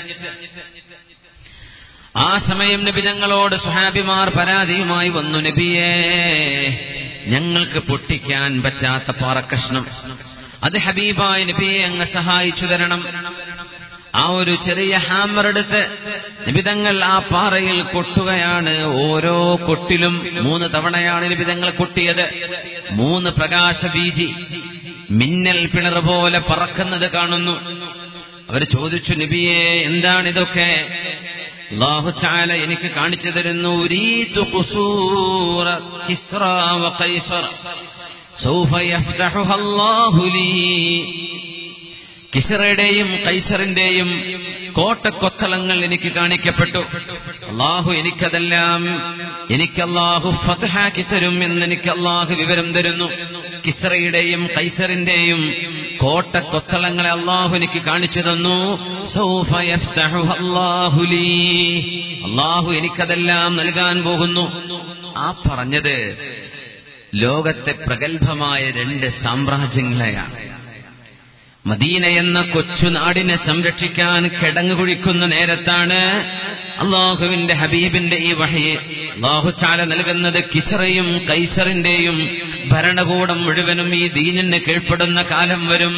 Speaker 3: ആ സമയം നബിതങ്ങളോട് സുഹാബിമാർ പരാതിയുമായി വന്നു നബിയേ ഞങ്ങൾക്ക് പൊട്ടിക്കാൻ പറ്റാത്ത പാറക്കഷ്ണം അത് ഹബീബായ നബിയെ അങ്ങ് സഹായിച്ചു തരണം ആ ഒരു ചെറിയ ഹാമർ എടുത്ത് നിബിതങ്ങൾ ആ പാറയിൽ കൊട്ടുകയാണ് ഓരോ കൊട്ടിലും മൂന്ന് തവണയാണ് നിബിതങ്ങൾ കൊട്ടിയത് മൂന്ന് പ്രകാശ ബീജി മിന്നൽ പിണർ പോലെ പറക്കുന്നത് കാണുന്നു അവർ ചോദിച്ചു നബിയെ എന്താണിതൊക്കെ അള്ളാഹു ചാല എനിക്ക് കാണിച്ചു തരുന്നു ഉരീതു ഖുസൂറ കിസ്റ വ ഖൈസർ സൗഫ യഫ്തഹുഹ അല്ലാഹു ലീ കിസറയുടെയും കൈസറിന്റെയും കോട്ടക്കൊത്തളങ്ങൾ എനിക്ക് കാണിക്കപ്പെട്ടു അള്ളാഹു എനിക്കതെല്ലാം എനിക്ക് അള്ളാഹു ഫതഹാക്കി തരും എന്ന് എനിക്ക് അള്ളാഹു വിവരം തരുന്നു കിസറയുടെയും കൈസറിന്റെയും കോട്ടക്കൊത്തളങ്ങളെ അള്ളാഹു എനിക്ക് കാണിച്ചു തന്നു സൗഫ യഫ്തഹു അല്ലാഹു ലീ. അള്ളാഹു എനിക്കതെല്ലാം നൽകാൻ പോകുന്നു ആ പറഞ്ഞത് ലോകത്തെ പ്രഗത്ഭമായ രണ്ട് സാമ്രാജ്യങ്ങളെയാണ് മദീന എന്ന കൊച്ചുനാടിനെ സംരക്ഷിക്കാൻ കിടങ്ങു കുഴിക്കുന്ന നേരത്താണ് അള്ളാഹുവിന്റെ ഹബീബിന്റെ ഈ വഹയെ അള്ളാഹു ചാല നൽകുന്നത് കിസറയും കൈസറിന്റെയും ഭരണകൂടം മുഴുവനും ഈ ദീനിന് കീഴ്പ്പെടുന്ന കാലം വരും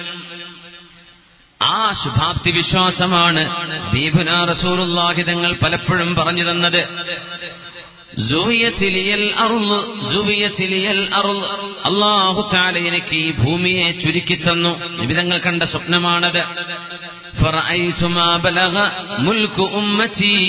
Speaker 3: ആ ശുഭാപ്തി വിശ്വാസമാണ് ബീബുന റസൂറുല്ലാഹിതങ്ങൾ പലപ്പോഴും പറഞ്ഞു തന്നത് അള്ളാഹു താല എനിക്ക് ഈ ഭൂമിയെ ചുരുക്കി തന്നു നിബിതങ്ങൾ കണ്ട സ്വപ്നമാണത് فرأيت ما بلغ ملك أمتي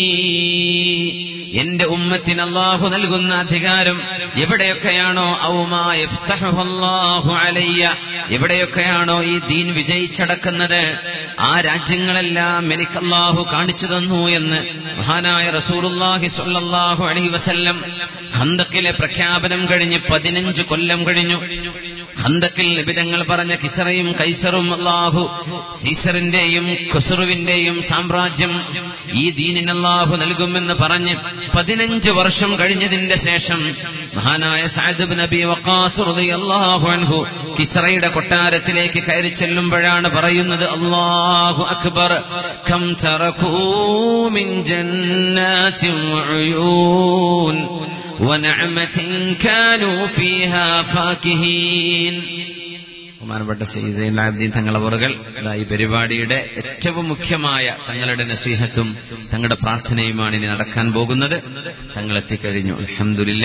Speaker 3: എന്റെ ഉമ്മത്തിന് അള്ളാഹു നൽകുന്ന അധികാരം എവിടെയൊക്കെയാണോ ഔമാ യഫ്തഹുഹു അല്ലാഹു അലയ്യ എവിടെയൊക്കെയാണോ ഈ ദീൻ വിജയിച്ചടക്കുന്നത് ആ രാജ്യങ്ങളെല്ലാം എനിക്ക് അള്ളാഹു കാണിച്ചു തന്നു എന്ന് മഹാനായ റസൂലുള്ളാഹി സ്വല്ലല്ലാഹു അലൈഹി വസല്ലം ഖന്തക്കിലെ പ്രഖ്യാപനം കഴിഞ്ഞ് പതിനഞ്ച് കൊല്ലം കഴിഞ്ഞു ഖന്തക്കിൽ നിബിതങ്ങൾ പറഞ്ഞ കിസറയും കൈസറും അള്ളാഹു സീസറിന്റെയും ഖുസറുവിന്റെയും സാമ്രാജ്യം ഈ ദീനിന് അള്ളാഹു നൽകുമെന്ന് പറഞ്ഞ് പതിനഞ്ച് വർഷം കഴിഞ്ഞതിന്റെ ശേഷം മഹാനായ സാദബ് നബി വക്കാസ് റളിയല്ലാഹു അൻഹു കിസ്റയുടെ കൊട്ടാരത്തിലേക്ക് കയറി ചെല്ലുമ്പോഴാണ് പറയുന്നത് അല്ലാഹു അക്ബർ കം തറകൂ മിൻ ജന്നാത്തിൻ വഉയൂൻ ونعمة كانوا فيها فاكهين ബഹുമാനപ്പെട്ട സൈസൈലാബ്ദീൻ തങ്ങളവറുകൾ ഇതാ ഈ പരിപാടിയുടെ ഏറ്റവും മുഖ്യമായ തങ്ങളുടെ നസീഹത്തും തങ്ങളുടെ പ്രാർത്ഥനയുമാണ് ഇനി നടക്കാൻ പോകുന്നത് തങ്ങൾ എത്തിക്കഴിഞ്ഞു അലഹമില്ല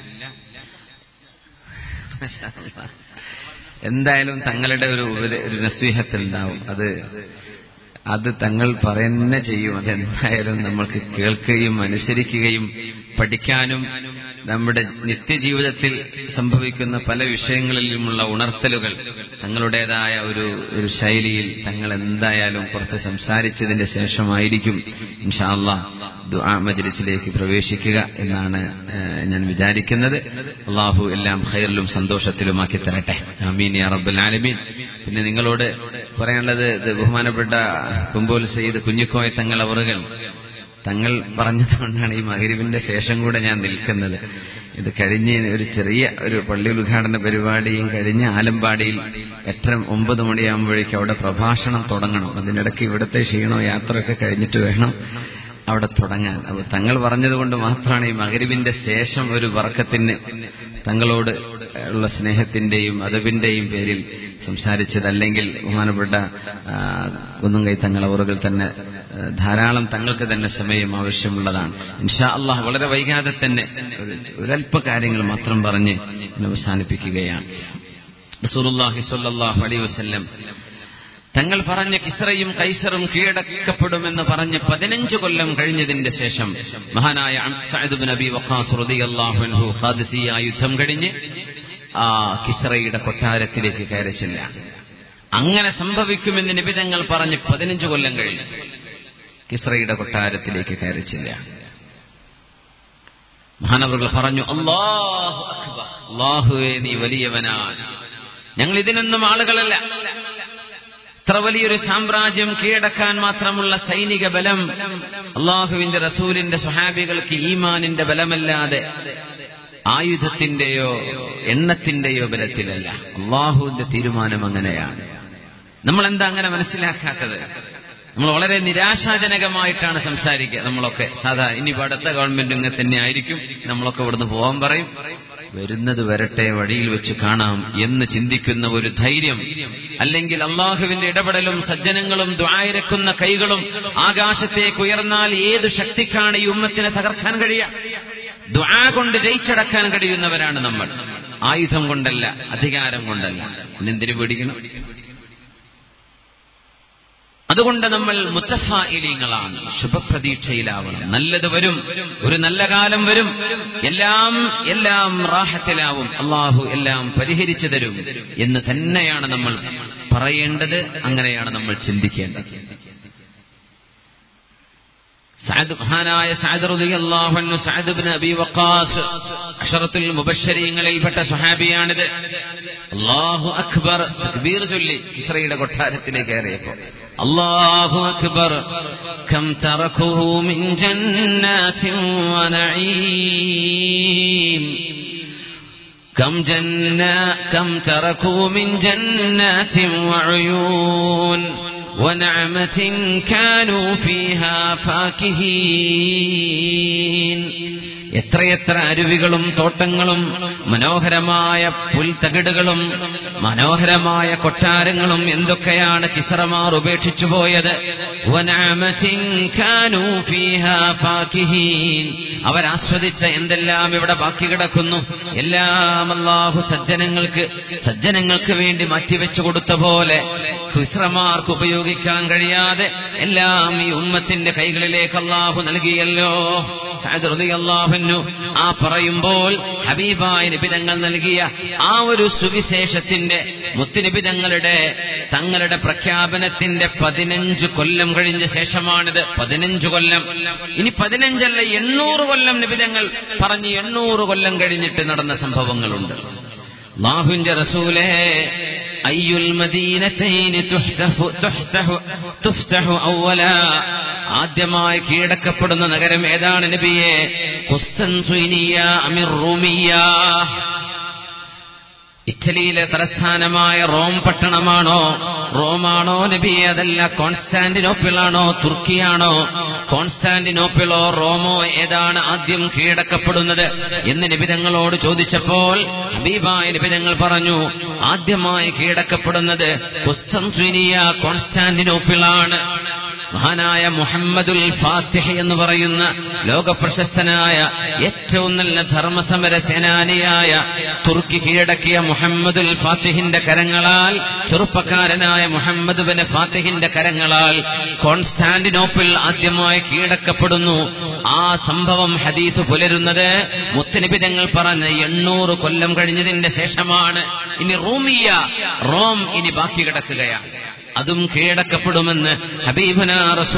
Speaker 3: എന്തായാലും തങ്ങളുടെ ഒരു ഉപദേ- ഒരു നസീഹത്ത് ഉണ്ടാവും അത് അത് തങ്ങൾ പറയുന്നെ ചെയ്യും അതെന്തായാലും നമ്മൾക്ക് കേൾക്കുകയും അനുസരിക്കുകയും പഠിക്കാനും നമ്മുടെ നിത്യജീവിതത്തിൽ സംഭവിക്കുന്ന പല വിഷയങ്ങളിലുമുള്ള ഉണർത്തലുകൾ തങ്ങളുടേതായ ഒരു ഒരു ശൈലിയിൽ തങ്ങൾ എന്തായാലും കുറച്ച് സംസാരിച്ചതിന്റെ ശേഷമായിരിക്കും ഇൻഷാല്ല ദുആ മജ്ലിസിലേക്ക് പ്രവേശിക്കുക എന്നാണ് ഏഹ്, ഞാൻ വിചാരിക്കുന്നത് അള്ളാഹു എല്ലാം ഖൈറിലും സന്തോഷത്തിലുമാക്കി തരട്ടെ ആമീൻ യാ റബ്ബൽ ആലമീൻ പിന്നെ നിങ്ങളോട് പറയാനുള്ളത് ഇത് ബഹുമാനപ്പെട്ട കുമ്പോൽ സയ്യിദ് കുഞ്ഞിക്കോയ തങ്ങൾ അവറുകൾ തങ്ങൾ പറഞ്ഞതുകൊണ്ടാണ് ഈ മകരിവിന്റെ ശേഷം കൂടെ ഞാൻ നിൽക്കുന്നത് ഇത് കഴിഞ്ഞ് ഒരു ചെറിയ ഒരു പള്ളി ഉദ്ഘാടന പരിപാടിയും കഴിഞ്ഞ് ആലമ്പാടിയിൽ എട്ടര ഒമ്പത് മണിയാകുമ്പോഴേക്കും അവിടെ പ്രഭാഷണം തുടങ്ങണം അതിനിടയ്ക്ക് ഇവിടുത്തെ ക്ഷീണോ യാത്രയൊക്കെ കഴിഞ്ഞിട്ട് വേണം അവിടെ തുടങ്ങാൻ അപ്പൊ തങ്ങൾ പറഞ്ഞതുകൊണ്ട് മാത്രമാണ് ഈ മകരിവിന്റെ ശേഷം ഒരു വർക്കത്തിന് തങ്ങളോട് ഉള്ള സ്നേഹത്തിന്റെയും അതവിന്റെയും പേരിൽ സംസാരിച്ചത് അല്ലെങ്കിൽ ബഹുമാനപ്പെട്ട ആ, കുന്നുംകൈ തങ്ങളവറുകൾ തന്നെ ആ, ധാരാളം തങ്ങൾക്ക് തന്നെ സമയം ആവശ്യമുള്ളതാണ് ഇൻഷാ അള്ളാഹ് വളരെ വൈകാതെ തന്നെ ഒരു- ഒരല്പ കാര്യങ്ങൾ മാത്രം പറഞ്ഞ് ഞാൻ അവസാനിപ്പിക്കുകയാണ് റസൂലുള്ളാഹി സ്വല്ലല്ലാഹു അലൈഹി വസല്ലം തങ്ങൾ പറഞ്ഞ കിസ്റയും കൈസറും കീഴടക്കപ്പെടുമെന്ന് പറഞ്ഞ് പതിനഞ്ച് കൊല്ലം കഴിഞ്ഞതിന്റെ ശേഷം മഹാനായ സഅദ് ബിൻ നബി വഖാസ് റളിയല്ലാഹു അൻഹു ഖാദിസിയ യുദ്ധം കഴിഞ്ഞ് ആ കിസ്റയുടെ കൊട്ടാരത്തിലേക്ക് കയറി ചെല്ലാം അങ്ങനെ സംഭവിക്കുമെന്ന് നിബിതങ്ങൾ പറഞ്ഞ് പതിനഞ്ച് കൊല്ലം കഴിഞ്ഞു കിസ്റയുടെ കൊട്ടാരത്തിലേക്ക് കയറി ചെല്ലാം മഹാനവറുകൾ പറഞ്ഞു അല്ലാഹു അക്ബർ അല്ലാഹുവേ നീ വലിയവനാണ് ഞങ്ങൾ ഇതിനൊന്നും ആളുകളല്ല ഇത്ര വലിയൊരു സാമ്രാജ്യം കീഴടക്കാൻ മാത്രമുള്ള സൈനിക ബലം അള്ളാഹുവിന്റെ റസൂലിന്റെ സ്വഹാബികൾക്ക് ഈമാനിന്റെ ബലമല്ലാതെ ആയുധത്തിന്റെയോ എണ്ണത്തിന്റെയോ ബലത്തിലല്ല അള്ളാഹുവിന്റെ തീരുമാനം അങ്ങനെയാണ് നമ്മൾ എന്താ അങ്ങനെ മനസ്സിലാക്കാത്തത് നമ്മൾ വളരെ നിരാശാജനകമായിട്ടാണ് സംസാരിക്കുക നമ്മളൊക്കെ സാധാ ഇനിയിപ്പോ അടുത്ത ഗവൺമെന്റ് ഇങ്ങനെ തന്നെ ആയിരിക്കും നമ്മളൊക്കെ ഇവിടുന്ന് പോകാൻ പറയും വരുന്നത് വരട്ടെ വഴിയിൽ വെച്ച് കാണാം എന്ന് ചിന്തിക്കുന്ന ഒരു ധൈര്യം അല്ലെങ്കിൽ അള്ളാഹുവിന്റെ ഇടപെടലും സജ്ജനങ്ങളും ദ്വായരക്കുന്ന കൈകളും ആകാശത്തേക്ക് ഉയർന്നാൽ ഏത് ശക്തിക്കാണ് ഈ ഉമ്മത്തിനെ തകർക്കാൻ കഴിയുക ദ്വാ കൊണ്ട് ജയിച്ചടക്കാൻ കഴിയുന്നവരാണ് നമ്മൾ ആയുധം കൊണ്ടല്ല അധികാരം കൊണ്ടല്ല എന്തിനു പേടിക്കണം അതുകൊണ്ട് നമ്മൾ മുത്തഫായിലീങ്ങളാണ് ശുഭപ്രതീക്ഷയിലാവണം നല്ലത് വരും ഒരു നല്ല കാലം വരും എല്ലാം എല്ലാം റാഹത്തിലാവും അള്ളാഹു എല്ലാം പരിഹരിച്ചു തരും എന്ന് തന്നെയാണ് നമ്മൾ പറയേണ്ടത് അങ്ങനെയാണ് നമ്മൾ ചിന്തിക്കേണ്ടത് സഅദ് മഹാനായ സഅദ് റളിയല്ലാഹു അൻഹു സഅദ് ഇബ്നു അബി വഖാസ് അഷറത്തുൽ മുബശ്ശരീങ്ങളിൽപ്പെട്ട സ്വഹാബിയാണിത് അല്ലാഹു അക്ബർ തക്ബീർ ചൊല്ലി കിസ്റയുടെ കൊട്ടാരത്തിലേക്ക് കയറിയപ്പോൾ അല്ലാഹു അക്ബർ കം തറക്കുഹു മിൻ ജന്നാത്തിൻ വനഈം كم جنا كم تركوا من جنات وعيون ونعمة كانوا فيها فاكهين എത്രയെത്ര അരുവികളും തോട്ടങ്ങളും മനോഹരമായ പുൽത്തകിടുകളും മനോഹരമായ കൊട്ടാരങ്ങളും എന്തൊക്കെയാണ് കിസറമാർ ഉപേക്ഷിച്ചു പോയത് വനഅമതിൻ കാനൂ ഫീഹാ ഫാകിഹീൻ. അവരാസ്വദിച്ച എന്തെല്ലാം ഇവിടെ ബാക്കി കിടക്കുന്നു എല്ലാം അല്ലാഹു സജ്ജനങ്ങൾക്ക് സജ്ജനങ്ങൾക്ക് വേണ്ടി മാറ്റിവെച്ചു കൊടുത്ത പോലെ ഖുസ്രമാർക്ക് ഉപയോഗിക്കാൻ കഴിയാതെ എല്ലാം ഈ ഉമ്മത്തിന്റെ കൈകളിലേക്ക് അള്ളാഹു നൽകിയല്ലോ സഅദ് റളിയല്ലാഹു അൻഹു ആ പറയുമ്പോൾ ഹബീബായ നിബിതങ്ങൾ നൽകിയ ആ ഒരു സുവിശേഷത്തിന്റെ മുത്തുനിബിതങ്ങളുടെ തങ്ങളുടെ പ്രഖ്യാപനത്തിന്റെ പതിനഞ്ച് കൊല്ലം കഴിഞ്ഞ ശേഷമാണിത് പതിനഞ്ച് കൊല്ലം ഇനി പതിനഞ്ചല്ല എണ്ണൂറ് കൊല്ലം നിബിതങ്ങൾ പറഞ്ഞ് എണ്ണൂറ് കൊല്ലം കഴിഞ്ഞിട്ട് നടന്ന സംഭവങ്ങളുണ്ട് അള്ളാഹുവിന്റെ റസൂലേ അയ്യുൽ മദീനത്തൈനി തുഹ്തഹു തുഹ്തഹു തുഫ്തഹു ഔവല ആദ്യമായി കീഴടക്കപ്പെടുന്ന നഗരം ഏതാണ് നബിയെ കുസ്തൻസുനിയ അമിർ റൂമിയ ഇറ്റലിയിലെ തലസ്ഥാനമായ റോം പട്ടണമാണോ റോമാണോ നബിയെ അതല്ല കോൺസ്റ്റാന്റിനോപ്പിളാണോ തുർക്കിയാണോ കോൺസ്റ്റാന്റിനോപ്പിളോ റോമോ ഏതാണ് ആദ്യം കീഴടക്കപ്പെടുന്നത് എന്ന് നിബിതങ്ങളോട് ചോദിച്ചപ്പോൾ ഹബീബായ നിബിതങ്ങൾ പറഞ്ഞു ആദ്യമായി കീഴടക്കപ്പെടുന്നത് കുസ്തൻസുനിയ കോൺസ്റ്റാന്റിനോപ്പിളാണ് മഹാനായ മുഹമ്മദുൽ ഫാത്തിഹ് എന്ന് പറയുന്ന ലോകപ്രശസ്തനായ ഏറ്റവും നല്ല ധർമ്മസമര സേനാനിയായ തുർക്കി കീഴടക്കിയ മുഹമ്മദുൽ ഫാത്തിഹിന്റെ കരങ്ങളാൽ ചെറുപ്പക്കാരനായ മുഹമ്മദ് ബിൻ ഫാത്തിഹിന്റെ കരങ്ങളാൽ കോൺസ്റ്റാന്റിനോപ്പിൾ ആദ്യമായി കീഴടക്കപ്പെടുന്നു ആ സംഭവം ഹദീസ് പുലരുന്നത് മുത്തനിബിതങ്ങൾ പറഞ്ഞ എണ്ണൂറ് കൊല്ലം കഴിഞ്ഞതിന്റെ ശേഷമാണ് ഇനി റൂമിയ റോം ഇനി ബാക്കി കിടക്കുകയാണ് അതും കീഴടക്കപ്പെടുമെന്ന് ഹബീബന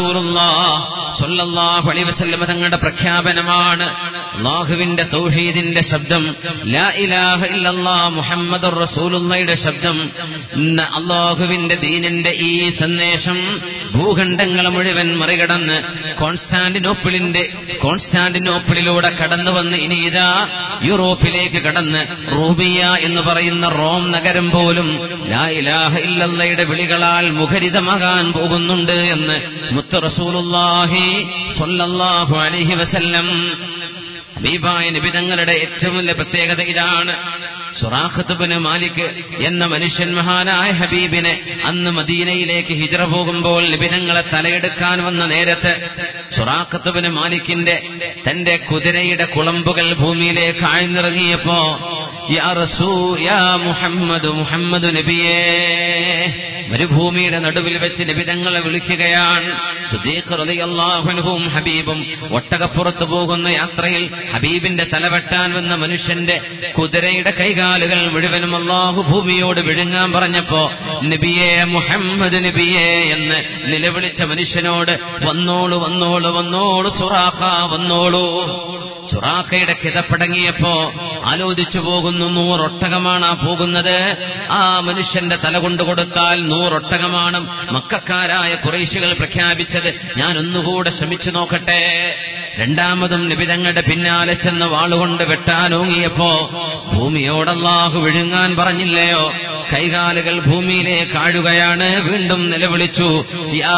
Speaker 3: റസൂലുള്ളാഹ് അലൈഹി വസല്ലം തങ്ങളുടെ പ്രഖ്യാപനമാണ് അള്ളാഹുവിന്റെ തൗഹീദിന്റെ ശബ്ദം ലാ ഇലാഹ ഇല്ലല്ലാഹ് മുഹമ്മദുർ റസൂലുള്ളയുടെ ശബ്ദം ഇന്ന് അള്ളാഹുവിന്റെ ദീനിന്റെ ഈ സന്ദേശം ഭൂഖണ്ഡങ്ങൾ മുഴുവൻ മറികടന്ന് കോൺസ്റ്റാന്റിനോപ്പിളിന്റെ കോൺസ്റ്റാന്റിനോപ്പിളിലൂടെ കടന്നു വന്ന് ഇനി ഇതാ യൂറോപ്പിലേക്ക് കടന്ന് റൂബിയ എന്ന് പറയുന്ന റോം നഗരം പോലും ലാ ഇലാഹ ഇല്ലല്ലയുടെ വിളികളാൽ മുഖരിതമാകാൻ പോകുന്നുണ്ട് എന്ന് മുത്ത് റസൂലുള്ളാഹി സ്വല്ലല്ലാഹു അലൈഹി വസല്ലം ഹബീബായ നിബിതങ്ങളുടെ ഏറ്റവും വലിയ പ്രത്യേകത ഇതാണ് സുറാഖത്തുബിന് മാലിക് എന്ന മനുഷ്യൻ മഹാനായ ഹബീബിനെ അന്ന് മദീനയിലേക്ക് ഹിജറ പോകുമ്പോൾ നിബിതങ്ങളെ തലയെടുക്കാൻ വന്ന നേരത്ത് സുറാഖത്തുബിന് മാലിക്കിന്റെ തന്റെ കുതിരയുടെ കുളമ്പുകൾ ഭൂമിയിലേക്ക് ആഴ്ന്നിറങ്ങിയപ്പോ യാ റസൂ യാ മുഹമ്മദ് മുഹമ്മദ് നബിയേ മരുഭൂമിയുടെ നടുവിൽ വെച്ച് നിബിതങ്ങളെ വിളിക്കുകയാണ് സുദീഖ് റളിയല്ലാഹുൻഹും ഹബീബും ഒട്ടകപ്പുറത്ത് പോകുന്ന യാത്രയിൽ ഹബീബിന്റെ തലവെട്ടാൻ വന്ന മനുഷ്യന്റെ കുതിരയുടെ കൈകാലുകൾ മുഴുവനും അള്ളാഹു ഭൂമിയോട് വിഴുങ്ങാൻ പറഞ്ഞപ്പോ നബിയെ മുഹമ്മദ് നബിയെ എന്ന് നിലവിളിച്ച മനുഷ്യനോട് വന്നോളൂ വന്നോളൂ വന്നോളൂ സുറാഖ വന്നോളൂ സുറാഖയുടെ കിതപ്പടങ്ങിയപ്പോ ആലോചിച്ചു പോകുന്നു നൂറൊട്ടകമാണ് ആ പോകുന്നത് ആ മനുഷ്യന്റെ തല കൊണ്ടു കൊടുത്താൽ നൂറൊട്ടകമാണ് മക്കാരായ കുറേശികൾ പ്രഖ്യാപിച്ചത് ഞാൻ ഒന്നുകൂടെ ശ്രമിച്ചു നോക്കട്ടെ രണ്ടാമതും നിബിതങ്ങളുടെ പിന്നാലെ ചെന്ന് വാളുകൊണ്ട് വെട്ടാനോങ്ങിയപ്പോ ഭൂമിയോടല്ലാഹു വിഴുങ്ങാൻ പറഞ്ഞില്ലയോ കൈകാലുകൾ ഭൂമിയിലേക്ക് ആഴുകയാണ് വീണ്ടും നിലവിളിച്ചു യാ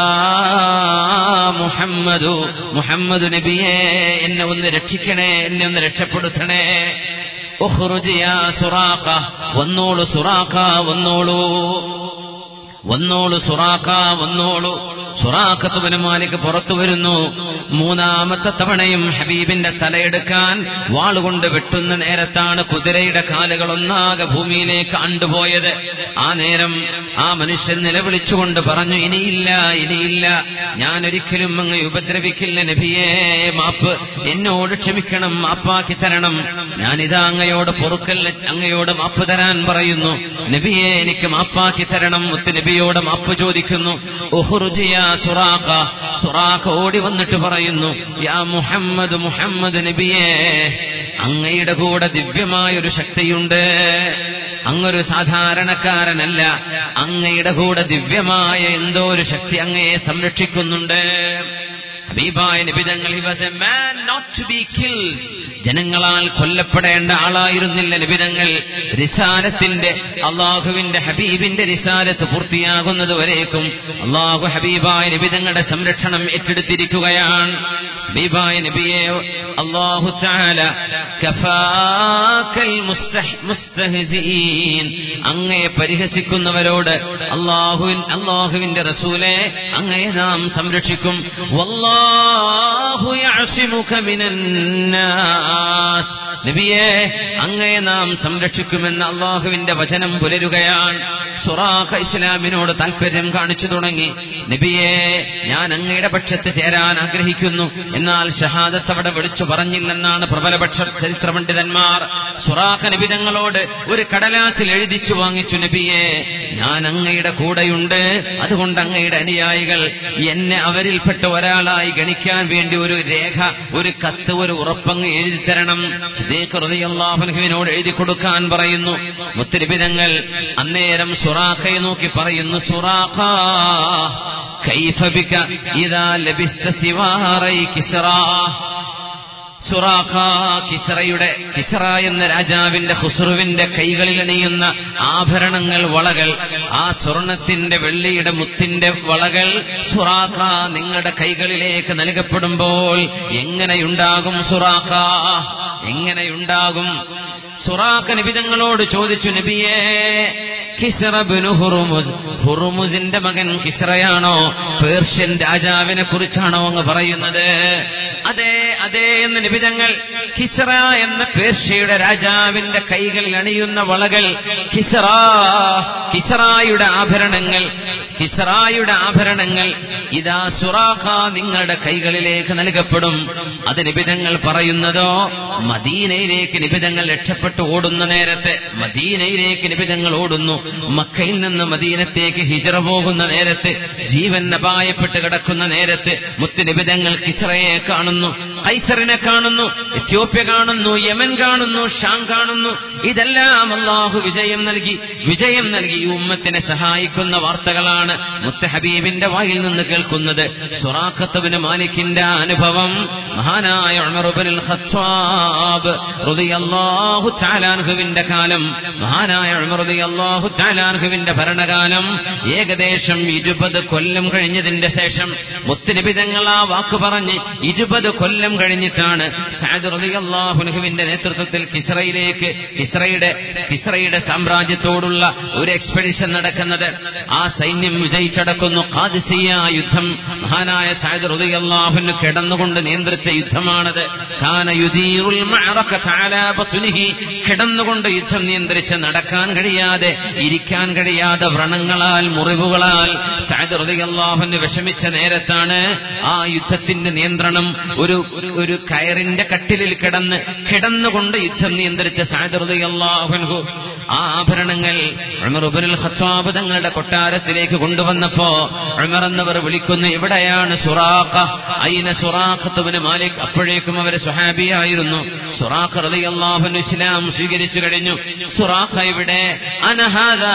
Speaker 3: മുഹമ്മദു മുഹമ്മദ് നബിയെ എന്നെ ഒന്ന് രക്ഷിക്കണേ എന്നെ ഒന്ന് രക്ഷപ്പെടുത്തണേ ഉഖ്റുജ് യാ സുറാഖ വന്നോളൂ സുറാഖ വന്നോളൂ വന്നോളൂ സുറാഖ വന്നോളൂ സുറാഖത്തുബിന് മാലിക് പുറത്തു വരുന്നു മൂന്നാമത്തെ തവണയും ഹബീബിന്റെ തലയെടുക്കാൻ വാളുകൊണ്ട് വെട്ടുന്ന നേരത്താണ് കുതിരയുടെ കാലുകൾ ഒന്നാകെ ഭൂമിയിലേക്ക് അണ്ടുപോയത് ആ നേരം ആ മനുഷ്യൻ നിലവിളിച്ചുകൊണ്ട് പറഞ്ഞു ഇനിയില്ല ഇനിയില്ല ഞാൻ ഒരിക്കലും അങ്ങ് ഉപദ്രവിക്കില്ല നബിയേ മാപ്പ് എന്നോട് ക്ഷമിക്കണം മാപ്പാക്കി തരണം ഞാനിതാ അങ്ങയോട് പൊറുക്കൽ അങ്ങയോട് മാപ്പ് തരാൻ പറയുന്നു നബിയെ എനിക്ക് മാപ്പാക്കി തരണം മുത്ത് നബിയോട് മാപ്പ് ചോദിക്കുന്നു ഉഹുറുജിയ സുറാഖ സുറാഖ ഓടി വന്നിട്ട് പറയുന്നു യാ മുഹമ്മദ് മുഹമ്മദ് നബിയെ അങ്ങയുടെ കൂടെ ദിവ്യമായൊരു ശക്തിയുണ്ട് അങ്ങൊരു സാധാരണക്കാരനല്ല അങ്ങയുടെ കൂടെ ദിവ്യമായ എന്തോ ഒരു ശക്തി അങ്ങയെ സംരക്ഷിക്കുന്നുണ്ട് ഹബീബായ നിബിതങ്ങൾ he was a man not to be killed ജനങ്ങളാൽ കൊല്ലപ്പെടേണ്ട ആളായിരുന്നില്ല നിബിതങ്ങൾ റിസാലത്തിന്റെ അള്ളാഹുവിന്റെ ഹബീബിന്റെ റിസാലത്ത് പൂർത്തിയാകുന്നത് വരേക്കും അള്ളാഹു ഹബീബായ നിബിതങ്ങളുടെ സംരക്ഷണം ഏറ്റെടുത്തിരിക്കുകയാണ് ഹബീബായ നബിയെ അള്ളാഹു ചാല കഫാക്കൽ മുസ്തഹ്- മുസ്തഹ്സിഈൻ. അങ്ങയെ പരിഹസിക്കുന്നവരോട് അള്ളാഹുവിൻ അള്ളാഹുവിന്റെ റസൂലെ അങ്ങയെ നാം സംരക്ഷിക്കും വല്ലാഹു യഅസിമുക മിനന്നാസ് നബിയെ അങ്ങയെ നാം സംരക്ഷിക്കുമെന്ന് അള്ളാഹുവിന്റെ വചനം പുലരുകയാണ് സുറാഖ ഇസ്ലാമിനോട് താല്പര്യം കാണിച്ചു തുടങ്ങി നബിയെ ഞാൻ അങ്ങയുടെ പക്ഷത്ത് ചേരാൻ ആഗ്രഹിക്കുന്നു എന്നാൽ ഷഹാദത്ത് അവിടെ വിളിച്ചു പറഞ്ഞില്ലെന്നാണ് പ്രബലപക്ഷ ചരിത്ര പണ്ഡിതന്മാർ സുറാഖ നബി തങ്ങളോട് ഒരു കടലാസിൽ എഴുതിച്ചു വാങ്ങിച്ചു നബിയെ ഞാൻ അങ്ങയുടെ കൂടെയുണ്ട് അതുകൊണ്ട് അങ്ങയുടെ അനുയായികൾ എന്നെ അവരിൽപ്പെട്ട ഒരാളായി ഗണിക്കാൻ വേണ്ടി ഒരു രേഖ ഒരു കത്ത് ഒരു ഉറപ്പങ്ങ് എഴുതി തരണം അള്ളാഹുനുവിനോട് എഴുതി കൊടുക്കാൻ പറയുന്നു മുത്തരിബിതങ്ങൾ അന്നേരം സുറാഖയെ നോക്കി പറയുന്നു സുറാഖ കൈഫ ബിക ഇദാ ലബിസ്ത സിവാറൈ കിസ്റാ സുറാഖ കിസ്റയുടെ കിസ്റ എന്ന രാജാവിന്റെ ഹുസ്രുവിന്റെ കൈകളിൽ അണിയുന്ന ആഭരണങ്ങൾ വളകൾ ആ സ്വർണത്തിന്റെ വെള്ളിയുടെ മുത്തിന്റെ വളകൾ സുറാഖ നിങ്ങളുടെ കൈകളിലേക്ക് നൽകപ്പെടുമ്പോൾ എങ്ങനെയുണ്ടാകും സുറാഖ എങ്ങനെയുണ്ടാകും സുറാഖ നിബിതങ്ങളോട് ചോദിച്ചു നബിയേ കിസ്റബിനു ഹുറുമുസ് ഹുറുമുസിന്റെ മകൻ കിസ്റയാണോ പേർഷ്യൻ രാജാവിനെ കുറിച്ചാണോ അങ്ങ് പറയുന്നത് അതെ അതെ എന്ന് നിബിതങ്ങൾ കിസ്റ എന്ന പേർഷ്യയുടെ രാജാവിന്റെ കൈകളിൽ അണിയുന്ന വളകൾ കിസ്റ കിസ്റായുടെ ആഭരണങ്ങൾ കിസ്റായുടെ ആഭരണങ്ങൾ ഇതാ സുറാഖ നിങ്ങളുടെ കൈകളിലേക്ക് നൽകപ്പെടും അത് നിബിതങ്ങൾ പറയുന്നതോ മദീനയിലേക്ക് നിബിതങ്ങൾ രക്ഷപ്പെട്ടു ഓടുന്ന നേരത്തെ മദീനയിലേക്ക് നിബിതങ്ങൾ ഓടുന്നു മക്കയിൽ നിന്ന് മദീനത്തേക്ക് ഹിജറ പോകുന്ന നേരത്ത് ജീവൻ അപായപ്പെട്ട് കിടക്കുന്ന നേരത്ത് മുത്തുനിബിതങ്ങൾ കിസ്റയെ കാണുന്നു കൈസറിനെ കാണുന്നു എത്യോപ്യ കാണുന്നു യമൻ കാണുന്നു ഷാം കാണുന്നു ഇതെല്ലാം അള്ളാഹു വിജയം നൽകി വിജയം നൽകി ഈ ഉമ്മത്തിനെ സഹായിക്കുന്ന വാർത്തകളാണ് മുത്ത ഹബീബിന്റെ വായിൽ നിന്ന് കേൾക്കുന്നത് സുറാഖത്തബിന് മാലിക്കിന്റെ അനുഭവം മഹാനായ ഉമറുബിനുൽ ഖത്താബ് റളിയല്ലാഹു തആലാൻഹുവിന്റെ കാലം മഹാനായ ഉമർ റളിയല്ലാഹു തആലാൻഹുവിന്റെ ഭരണകാലം ഏകദേശം ഇരുപത് കൊല്ലം കഴിഞ്ഞതിന്റെ ശേഷം മുത്തുനിബിതങ്ങൾ ആ വാക്ക് പറഞ്ഞ് ഇരുപത് കൊല്ലം കഴിഞ്ഞിട്ടാണ് സഅദ് റളിയല്ലാഹുവിന്റെ നേതൃത്വത്തിൽ കിസ്റയിലേക്ക് കിസ്റയുടെ കിസ്റയുടെ സാമ്രാജ്യത്തോടുള്ള ഒരു എക്സ്പെഡിഷൻ നടക്കുന്നത് ആ സൈന്യം വിജയിച്ചടക്കുന്നു ഖാദിസിയ യുദ്ധം മഹാനായ സഅദ് റളിയല്ലാഹുവിന് കിടന്നുകൊണ്ട് നിയന്ത്രിച്ച യുദ്ധമാണത് കാന യുദീറുൽ മഅറഖത അലാ ബത്നിഹി കിടന്നുകൊണ്ട് യുദ്ധം നിയന്ത്രിച്ച് നടക്കാൻ കഴിയാതെ ഇരിക്കാൻ കഴിയാതെ വ്രണങ്ങളാൽ മുറിവുകളാൽ സഅദ് റളിയല്ലാഹുവിന് വിഷമിച്ച നേരത്താണ് ആ യുദ്ധത്തിന്റെ നിയന്ത്രണം ഒരു ഒരു- ഒരു കയറിന്റെ കട്ടിലിൽ കിടന്ന് കിടന്നുകൊണ്ട് യുദ്ധം നിയന്ത്രിച്ച സഅദ് റളിയല്ലാഹു ആ ആഭരണങ്ങൾ ഉമർ ഇബ്നുൽ ഖത്താബ് തങ്ങളുടെ കൊട്ടാരത്തിലേക്ക് കൊണ്ടുവന്നപ്പോ ഉമർ എന്നവർ വിളിക്കുന്നു എവിടെയാണ് സുറാഖ അയിന സുറാഖത്തുബിന് മാലിക് അപ്പോഴേക്കും അവർ സുഹാബിയായിരുന്നു സുറാഖ റളിയല്ലാഹു അൻഹു ഇസ്ലാം സ്വീകരിച്ചു കഴിഞ്ഞു സുറാഖ ഇവിടെ അനഹാദ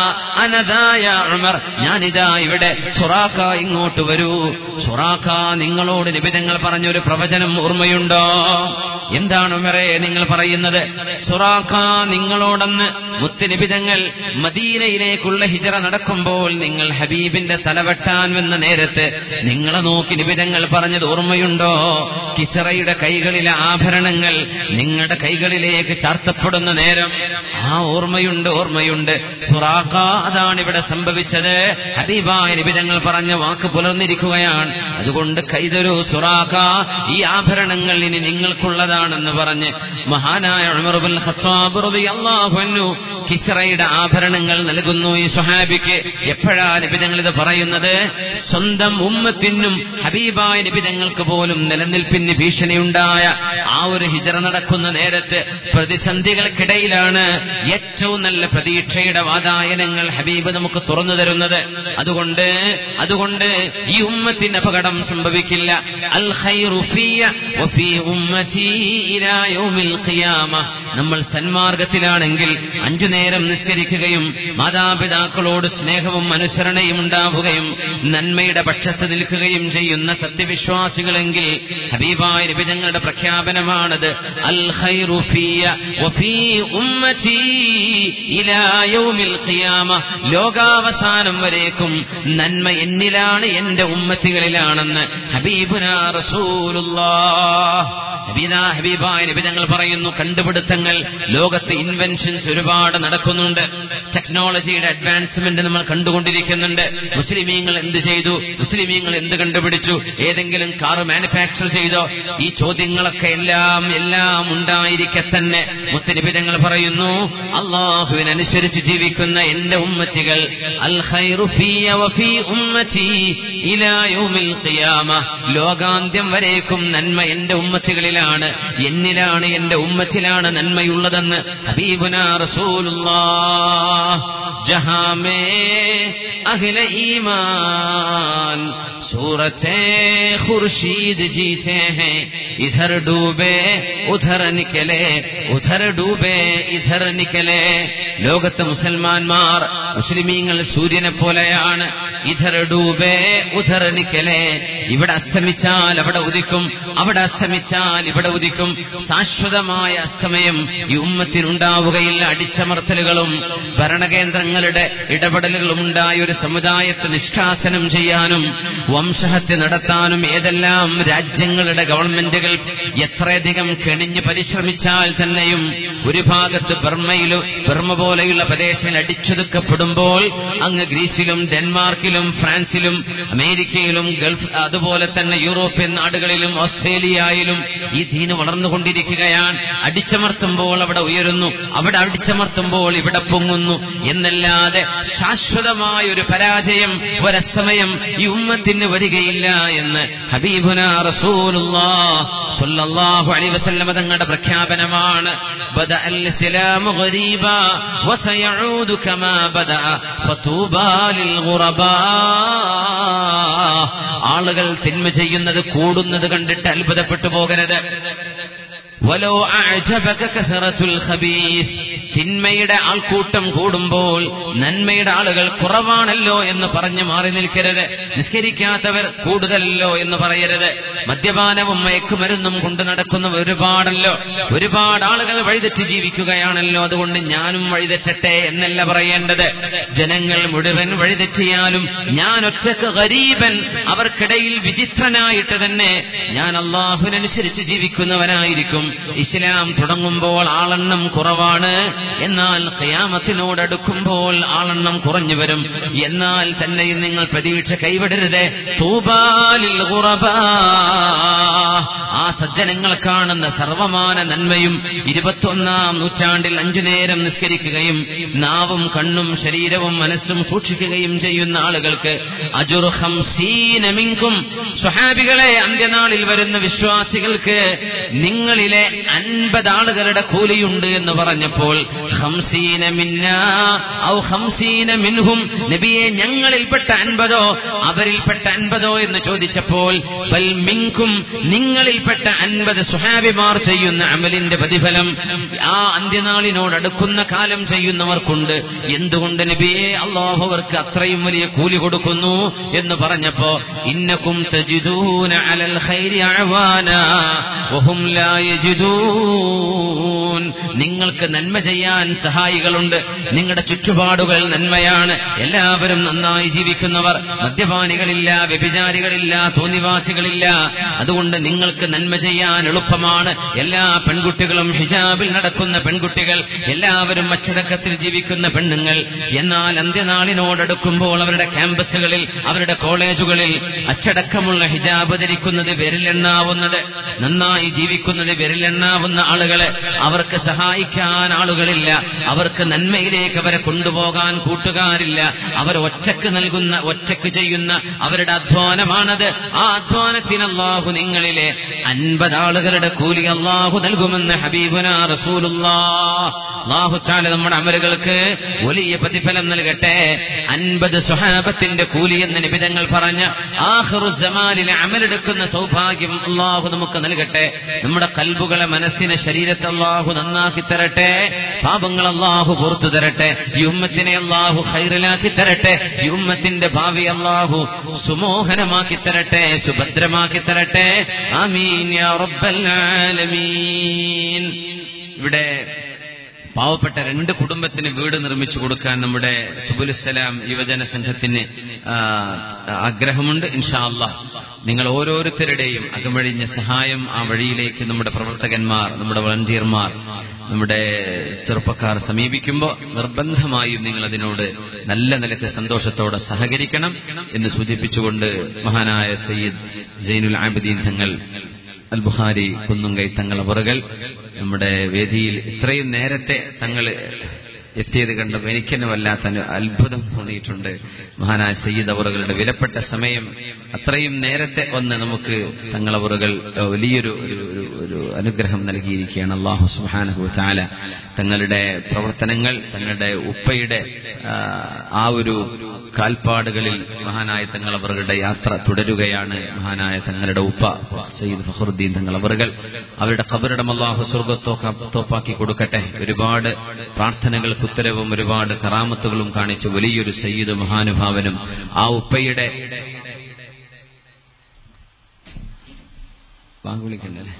Speaker 3: അനദായ ഉമർ ഞാനിതാ ഇവിടെ സുറാഖ ഇങ്ങോട്ട് വരൂ സുറാഖ നിങ്ങളോട് നിബിധങ്ങൾ പറഞ്ഞൊരു പ്രവചനം ഓർമ്മയുണ്ടോ എന്താണ് ഉമറെ നിങ്ങൾ പറയുന്നത് സുറാഖ നിങ്ങളോടന്ന് മുത്തുനിബിതങ്ങൾ മദീനയിലേക്കുള്ള ഹിജറ നടക്കുമ്പോൾ നിങ്ങൾ ഹബീബിന്റെ തലവെട്ടാൻ വന്ന നേരത്ത് നിങ്ങളെ നോക്കി നിബിതങ്ങൾ പറഞ്ഞത് ഓർമ്മയുണ്ടോ കിസറയുടെ കൈകളിലെ ആഭരണങ്ങൾ നിങ്ങളുടെ കൈകളിലേക്ക് ചാർത്തപ്പെടുന്ന നേരം ആ ഓർമ്മയുണ്ട് ഓർമ്മയുണ്ട് സുറാഖ അതാണ് ഇവിടെ സംഭവിച്ചത് ഹബീബായ നിബിതങ്ങൾ പറഞ്ഞ വാക്ക് പുലർന്നിരിക്കുകയാണ് അതുകൊണ്ട് കൈതരൂ സുറാഖ ഈ ആഭരണങ്ങൾ ഇനി നിങ്ങൾക്കുള്ളതാണെന്ന് പറഞ്ഞ് മഹാനായ ഉമർ ഇബ്നുൽ ഖത്താബ് റളിയല്ലാഹു അൻഹു കിസ്റയുടെ ആഭരണങ്ങൾ നൽകുന്നു ഈ സുഹാബിക്ക് എപ്പോഴാ നിബിതങ്ങൾ ഇത് പറയുന്നത് സ്വന്തം ഉമ്മത്തിനും ഹബീബായ നിബിതങ്ങൾക്ക് പോലും നിലനിൽപ്പിന് ഭീഷണിയുണ്ടായ ആ ഒരു ഹിജറ നടക്കുന്ന നേരത്ത് പ്രതിസന്ധികൾക്കിടയിലാണ് ഏറ്റവും നല്ല പ്രതീക്ഷയുടെ വാതായനങ്ങൾ ഹബീബ് നമുക്ക് തുറന്നു തരുന്നത് അതുകൊണ്ട് അതുകൊണ്ട് ഈ ഉമ്മത്തിന് അപകടം സംഭവിക്കില്ല അൽ ഖൈറു ഫിയ വഫീ ഉമ്മതി ഇലാ യൗമിൽ ഖിയാമ നമ്മൾ സന്മാർഗത്തിലാണെങ്കിൽ അഞ്ചു നേരം നിസ്കരിക്കുകയും മാതാപിതാക്കളോട് സ്നേഹവും അനുസരണയും ഉണ്ടാവുകയും നന്മയുടെ പക്ഷത്ത് നിൽക്കുകയും ചെയ്യുന്ന സത്യവിശ്വാസികളെങ്കിൽ ഹബീബായ നിബിതങ്ങളുടെ പ്രഖ്യാപനമാണത് അൽ ഖൈറു ഫിയ വഫീ ഉമ്മതി ഇലാ യൗമിൽ ഖിയാമ ലോകാവസാനം വരേക്കും നന്മ എന്നിലാണ് എന്റെ ഉമ്മത്തികളിലാണെന്ന് ഹബീബുന റസൂലുള്ളാഹ് ഹബീദ ഹബീബായ നിബിതങ്ങൾ പറയുന്നു കണ്ടുപിടുത്തങ്ങൾ ലോകത്ത് ഇൻവെൻഷൻസ് ഒരുപാട് നടക്കുന്നുണ്ട് ടെക്നോളജിയുടെ അഡ്വാൻസ്മെന്റ് നമ്മൾ കണ്ടുകൊണ്ടിരിക്കുന്നുണ്ട് മുസ്ലിമീങ്ങൾ എന്ത് ചെയ്തു മുസ്ലിമീങ്ങൾ എന്ത് കണ്ടുപിടിച്ചു ഏതെങ്കിലും കാർ മാനുഫാക്ചർ ചെയ്തോ ഈ ചോദ്യങ്ങളൊക്കെ എല്ലാം എല്ലാം ഉണ്ടായിരിക്കെ തന്നെ മുത്തനിബിതങ്ങൾ പറയുന്നു അള്ളാഹുവിനനുസരിച്ച് ജീവിക്കുന്ന എന്റെ ഉമ്മച്ചികൾ അൽ ഖൈറു ഫിയ വഫീ ഉമ്മതി ഇലാ യൗമിൽ ഖിയാമ ലോകാന്ത്യം വരേക്കും നന്മ എന്റെ ഉമ്മത്തികളിലാണ് എന്നിലാണ് എന്റെ ഉമ്മത്തിലാണ് നന്മയുള്ളതെന്ന് ഹബീബുന റസൂലുള്ളാഹ് ജഹാമേ അഖില ഈമാൻ सूरते खुर्शीद जीते हैं इधर डूबे उधर निकले ഉധർ ഡൂബേ ഇധർ നിക്കലേ ലോകത്തെ മുസൽമാന്മാർ മുസ്ലിമീങ്ങൾ സൂര്യനെ പോലെയാണ് ഇധർ ഡൂബേ ഉധർ നിക്കലേ ഇവിടെ അസ്തമിച്ചാൽ അവിടെ ഉദിക്കും അവിടെ അസ്തമിച്ചാൽ ഇവിടെ ഉദിക്കും ശാശ്വതമായ അസ്തമയം ഈ ഉമ്മത്തിനുണ്ടാവുകയില്ല അടിച്ചമർത്തലുകളും ഭരണകേന്ദ്രങ്ങളുടെ ഇടപെടലുകളും ഉണ്ടായ ഒരു സമുദായത്തെ നിഷ്കാസനം ചെയ്യാനും വംശഹത്യ നടത്താനും ഏതെല്ലാം രാജ്യങ്ങളുടെ ഗവൺമെന്റുകൾ എത്രയധികം കെണിഞ്ഞ് പരിശ്രമിച്ചാൽ തന്നെയും ഒരു ഭാഗത്ത് ബർമ്മയിലും ബർമ്മ പോലെയുള്ള പ്രദേശങ്ങൾ അടിച്ചൊതുക്കപ്പെടുമ്പോൾ അങ്ങ് ഗ്രീസിലും ഡെൻമാർക്കിലും ഫ്രാൻസിലും അമേരിക്കയിലും ഗൾഫ് അതുപോലെ തന്നെ യൂറോപ്യൻ നാടുകളിലും ഓസ്ട്രേലിയയിലും ഈ ദീന് വളർന്നുകൊണ്ടിരിക്കുകയാണ് അടിച്ചമർത്തുമ്പോൾ അവിടെ ഉയരുന്നു അവിടെ അടിച്ചമർത്തുമ്പോൾ ഇവിടെ പൊങ്ങുന്നു എന്നല്ലാതെ ശാശ്വതമായ ഒരു പരാജയം ഒരസ്തമയം ഈ ഉമ്മത്തിന് വരികയില്ല എന്ന് ഹബീബുന റസൂലുള്ളാഹ് സ്വല്ലല്ലാഹു അലൈഹി വസല്ലമ തങ്ങളുടെ പ്രഖ്യാപനമാണ് ബദഅൽ ഇസ്ലാമു ഗരീബാ വസയഊദു കമാ ബദഅ ഫതൂബാ ലിൽ ഗുറബാ ആളുകൾ തിന്മ ചെയ്യുന്നത് കൂടുന്നത് കണ്ടിട്ട് അത്ഭുതപ്പെട്ടു പോകരുത് വലോ അഅജബക കസറത്തുൽ ഖബീസ് തിന്മയുടെ ആൾക്കൂട്ടം കൂടുമ്പോൾ നന്മയുടെ ആളുകൾ കുറവാണല്ലോ എന്ന് പറഞ്ഞ് മാറി നിൽക്കരുത് നിസ്കരിക്കാത്തവർ കൂടുതലല്ലോ എന്ന് പറയരുത് മദ്യപാനവും മയക്കുമരുന്നും കൊണ്ട് നടക്കുന്നവർ ഒരുപാടല്ലോ ഒരുപാട് ആളുകൾ വഴിതെറ്റി ജീവിക്കുകയാണല്ലോ അതുകൊണ്ട് ഞാനും വഴിതെറ്റട്ടെ എന്നല്ല പറയേണ്ടത് ജനങ്ങൾ മുഴുവൻ വഴിതെറ്റിയാലും ഞാൻ ഒറ്റക്ക് ഗരീബൻ അവർക്കിടയിൽ വിചിത്രനായിട്ട് തന്നെ ഞാൻ അള്ളാഹുവിനനുസരിച്ച് ജീവിക്കുന്നവനായിരിക്കും ഇസ്ലാം തുടങ്ങുമ്പോൾ ആളെണ്ണം കുറവാണ് എന്നാൽ ഖിയാമത്തിനോടടുക്കുമ്പോൾ ആളെണ്ണം കുറഞ്ഞു വരും എന്നാൽ തന്നെയും നിങ്ങൾ പ്രതീക്ഷ കൈവിടരുത് തൂബാലിൽ ഖുറബാ ആ സജ്ജനങ്ങൾ കാണുന്ന സർവമാന നന്മയും ഇരുപത്തൊന്നാം നൂറ്റാണ്ടിൽ അഞ്ചു നേരം നിസ്കരിക്കുകയും നാവും കണ്ണും ശരീരവും മനസ്സും സൂക്ഷിക്കുകയും ചെയ്യുന്ന ആളുകൾക്ക് അജുർ ഹംസീന മിങ്കും സ്വഹാബികളെ അന്ത്യനാളിൽ വരുന്ന വിശ്വാസികൾക്ക് നിങ്ങളിലെ അൻപത് ആളുകളുടെ കൂലിയുണ്ട് എന്ന് പറഞ്ഞപ്പോൾ ഹംസീന മിന്ന ഔ ഹംസീന മിൻഹും നബിയെ ഞങ്ങളിൽപ്പെട്ട അൻപതോ അവരിൽപ്പെട്ട അൻപതോ എന്ന് ചോദിച്ചപ്പോൾ ബൽ മിൻകും നിങ്ങളിൽപ്പെട്ട അൻപത് സുഹാബിമാർ ചെയ്യുന്ന അമലിന്റെ പ്രതിഫലം ആ അന്ത്യനാളിനോടടുക്കുന്ന കാലം ചെയ്യുന്നവർക്കുണ്ട് എന്തുകൊണ്ട് നബിയെ അള്ളാഹു അവർക്ക് അത്രയും വലിയ കൂലി കൊടുക്കുന്നു എന്ന് പറഞ്ഞപ്പോ ഇന്നക്കും തജിദൂന അലൽ ഖൈരി അഅവാന വഹും ലാ യജിദൂൻ നിങ്ങൾക്ക് നന്മ ചെയ്യാൻ സഹായികളുണ്ട് നിങ്ങളുടെ ചുറ്റുപാടുകൾ നന്മയാണ് എല്ലാവരും നന്നായി ജീവിക്കുന്നവർ മദ്യപാനികളില്ല വ്യഭിചാരികളില്ല തോന്നിവാസികളില്ല അതുകൊണ്ട് നിങ്ങൾക്ക് നന്മ ചെയ്യാൻ എളുപ്പമാണ് എല്ലാ പെൺകുട്ടികളും ഹിജാബിൽ നടക്കുന്ന പെൺകുട്ടികൾ എല്ലാവരും അച്ചടക്കത്തിൽ ജീവിക്കുന്ന പെണ്ണുങ്ങൾ എന്നാൽ അന്ത്യനാളിനോടടുക്കുമ്പോൾ അവരുടെ ക്യാമ്പസുകളിൽ അവരുടെ കോളേജുകളിൽ അച്ചടക്കമുള്ള ഹിജാബ് ധരിക്കുന്നത് വിരലെണ്ണാവുന്നത് നന്നായി ജീവിക്കുന്നത് വിരലെണ്ണാവുന്ന ആളുകളെ അവർക്ക് സഹായിക്കാൻ ആളുകളില്ല അവർക്ക് നന്മയിലേക്ക് അവരെ കൊണ്ടുപോകാൻ കൂട്ടുകാരില്ല അവർ ഒറ്റക്ക് നൽകുന്ന ഒറ്റക്ക് ചെയ്യുന്ന അവരുടെ അധ്വാനമാണത് ആ അധ്വാനത്തിന് അള്ളാഹു നിങ്ങളിലെ അൻപത് ആളുകളുടെ കൂലി അള്ളാഹു നൽകുമെന്ന് ഹബീബുന റസൂലുള്ളാഹു ചാല നമ്മുടെ അമലുകൾക്ക് വലിയ പ്രതിഫലം നൽകട്ടെ അൻപത് സുഹാബത്തിന്റെ കൂലി എന്ന് നിബിധങ്ങൾ പറഞ്ഞ ആഹ്റു ജമാലിലെ അമലെടുക്കുന്ന സൗഭാഗ്യം അള്ളാഹു നമുക്ക് നൽകട്ടെ നമ്മുടെ കൽബുകളെ മനസ്സിനെ ശരീരത്തെ അള്ളാഹു നന്നാക്കി തരട്ടെ പാപങ്ങൾ അള്ളാഹു പുറത്തു തരട്ടെ ഈ ഉമ്മത്തിനെ അള്ളാഹു ഹൈറിലാക്കി തരട്ടെ ഈ ഉമ്മത്തിന്റെ ഭാവി അള്ളാഹു സുമോഹനമാക്കി തരട്ടെ സുഭദ്രമാക്കി തരട്ടെ ആമീൻ യാ റബ്ബൽ ആലമീൻ ഇവിടെ പാവപ്പെട്ട രണ്ട് കുടുംബത്തിന് വീട് നിർമ്മിച്ചു കൊടുക്കാൻ നമ്മുടെ സുബുലുസലാം യുവജന സംഘത്തിന് ആ, ആഗ്രഹമുണ്ട് ഇൻഷാ അള്ളാഹ് നിങ്ങൾ ഓരോരുത്തരുടെയും അകമഴിഞ്ഞ സഹായം ആ വഴിയിലേക്ക് നമ്മുടെ പ്രവർത്തകന്മാർ നമ്മുടെ വളണ്ടിയർമാർ നമ്മുടെ ചെറുപ്പക്കാർ സമീപിക്കുമ്പോൾ നിർബന്ധമായും നിങ്ങൾ അതിനോട് നല്ല നിലക്ക് സന്തോഷത്തോടെ സഹകരിക്കണം എന്ന് സൂചിപ്പിച്ചുകൊണ്ട് മഹാനായ സയ്യിദ് ജൈനുൽ ആബിദീൻ തങ്ങൾ അൽ ബുഹാരി കുന്നുങ്കൈ തങ്ങൾ അവറുകൾ നമ്മുടെ വേദിയിൽ ഇത്രയും നേരത്തെ തങ്ങൾ എത്തിയത് കണ്ടപ്പോൾ എനിക്കെന്നെ വല്ലാത്ത അനു- അത്ഭുതം തോന്നിയിട്ടുണ്ട് മഹാനായ സയ്യിദ് അവറുകളുടെ വിലപ്പെട്ട സമയം അത്രയും നേരത്തെ വന്ന് നമുക്ക് തങ്ങളവറുകൾ വലിയൊരു ഒരു ഒരു ഒരു അനുഗ്രഹം നൽകിയിരിക്കുകയാണ് അള്ളാഹു സുബാനഹു ചാല തങ്ങളുടെ പ്രവർത്തനങ്ങൾ തങ്ങളുടെ ഉപ്പയുടെ ആ, ആ ഒരു കാൽപ്പാടുകളിൽ മഹാനായ തങ്ങളവറുകളുടെ യാത്ര തുടരുകയാണ് മഹാനായ തങ്ങളുടെ ഉപ്പ സയ്യിദ് ഫഖറുദ്ദീൻ തങ്ങളവറുകൾ അവരുടെ ഖബറിടം അള്ളാഹു സ്വർഗത്തോപ്പാക്കി കൊടുക്കട്ടെ ഒരുപാട് പ്രാർത്ഥനകൾക്ക് ഉത്തരവും ഒരുപാട് കറാമത്തുകളും കാണിച്ച് വലിയൊരു സയ്യിദ് മഹാനുഭാവനും ആ ഉപ്പയുടെ ബാങ്ക് വിളിക്കണ്ടല്ലേ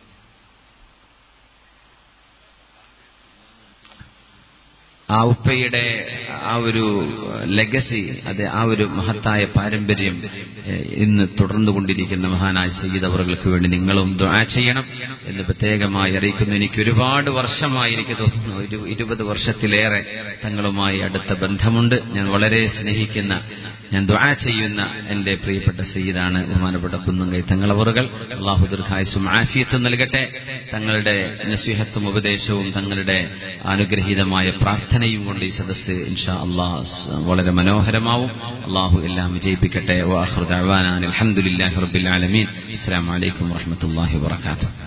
Speaker 3: ആ ഉപ്പയുടെ ആ ഒരു ലെഗസി അത് ആ ഒരു മഹത്തായ പാരമ്പര്യം ഏഹ്, ഇന്ന് തുടർന്നുകൊണ്ടിരിക്കുന്ന മഹാനായ സയ്യിദ് അവറുകൾക്ക് വേണ്ടി നിങ്ങളും ദുആ ചെയ്യണം എന്ന് പ്രത്യേകമായി അറിയിക്കുന്നു എനിക്ക് ഒരുപാട് വർഷമായി എനിക്ക് തോന്നുന്നു ഒരു ഇരുപത് വർഷത്തിലേറെ തങ്ങളുമായി അടുത്ത ബന്ധമുണ്ട് ഞാൻ വളരെ സ്നേഹിക്കുന്ന ഞാൻ ദുആ ചെയ്യുന്ന എന്റെ പ്രിയപ്പെട്ട സയ്യിദാണ് ബഹുമാനപ്പെട്ട കുന്നുങ്കൈ തങ്ങളവറുകൾ അള്ളാഹു ദീർഘായുസും ആഫിയത്തും നൽകട്ടെ തങ്ങളുടെ നസീഹത്തും ഉപദേശവും തങ്ങളുടെ അനുഗ്രഹീതമായ പ്രാർത്ഥനയും കൊണ്ട് ഈ സദസ്സ് ഇൻഷാ അള്ളാഹ് വളരെ മനോഹരമാവും അള്ളാഹു എല്ലാം വിജയിപ്പിക്കട്ടെ വാഹുദാൻ അലഹമുല്ലാഹി റബ്ബിൽ ആലമീൻ അസ്സലാമു അലൈക്കും വറഹ്മത്തുള്ളാഹി വബറകാതുഹു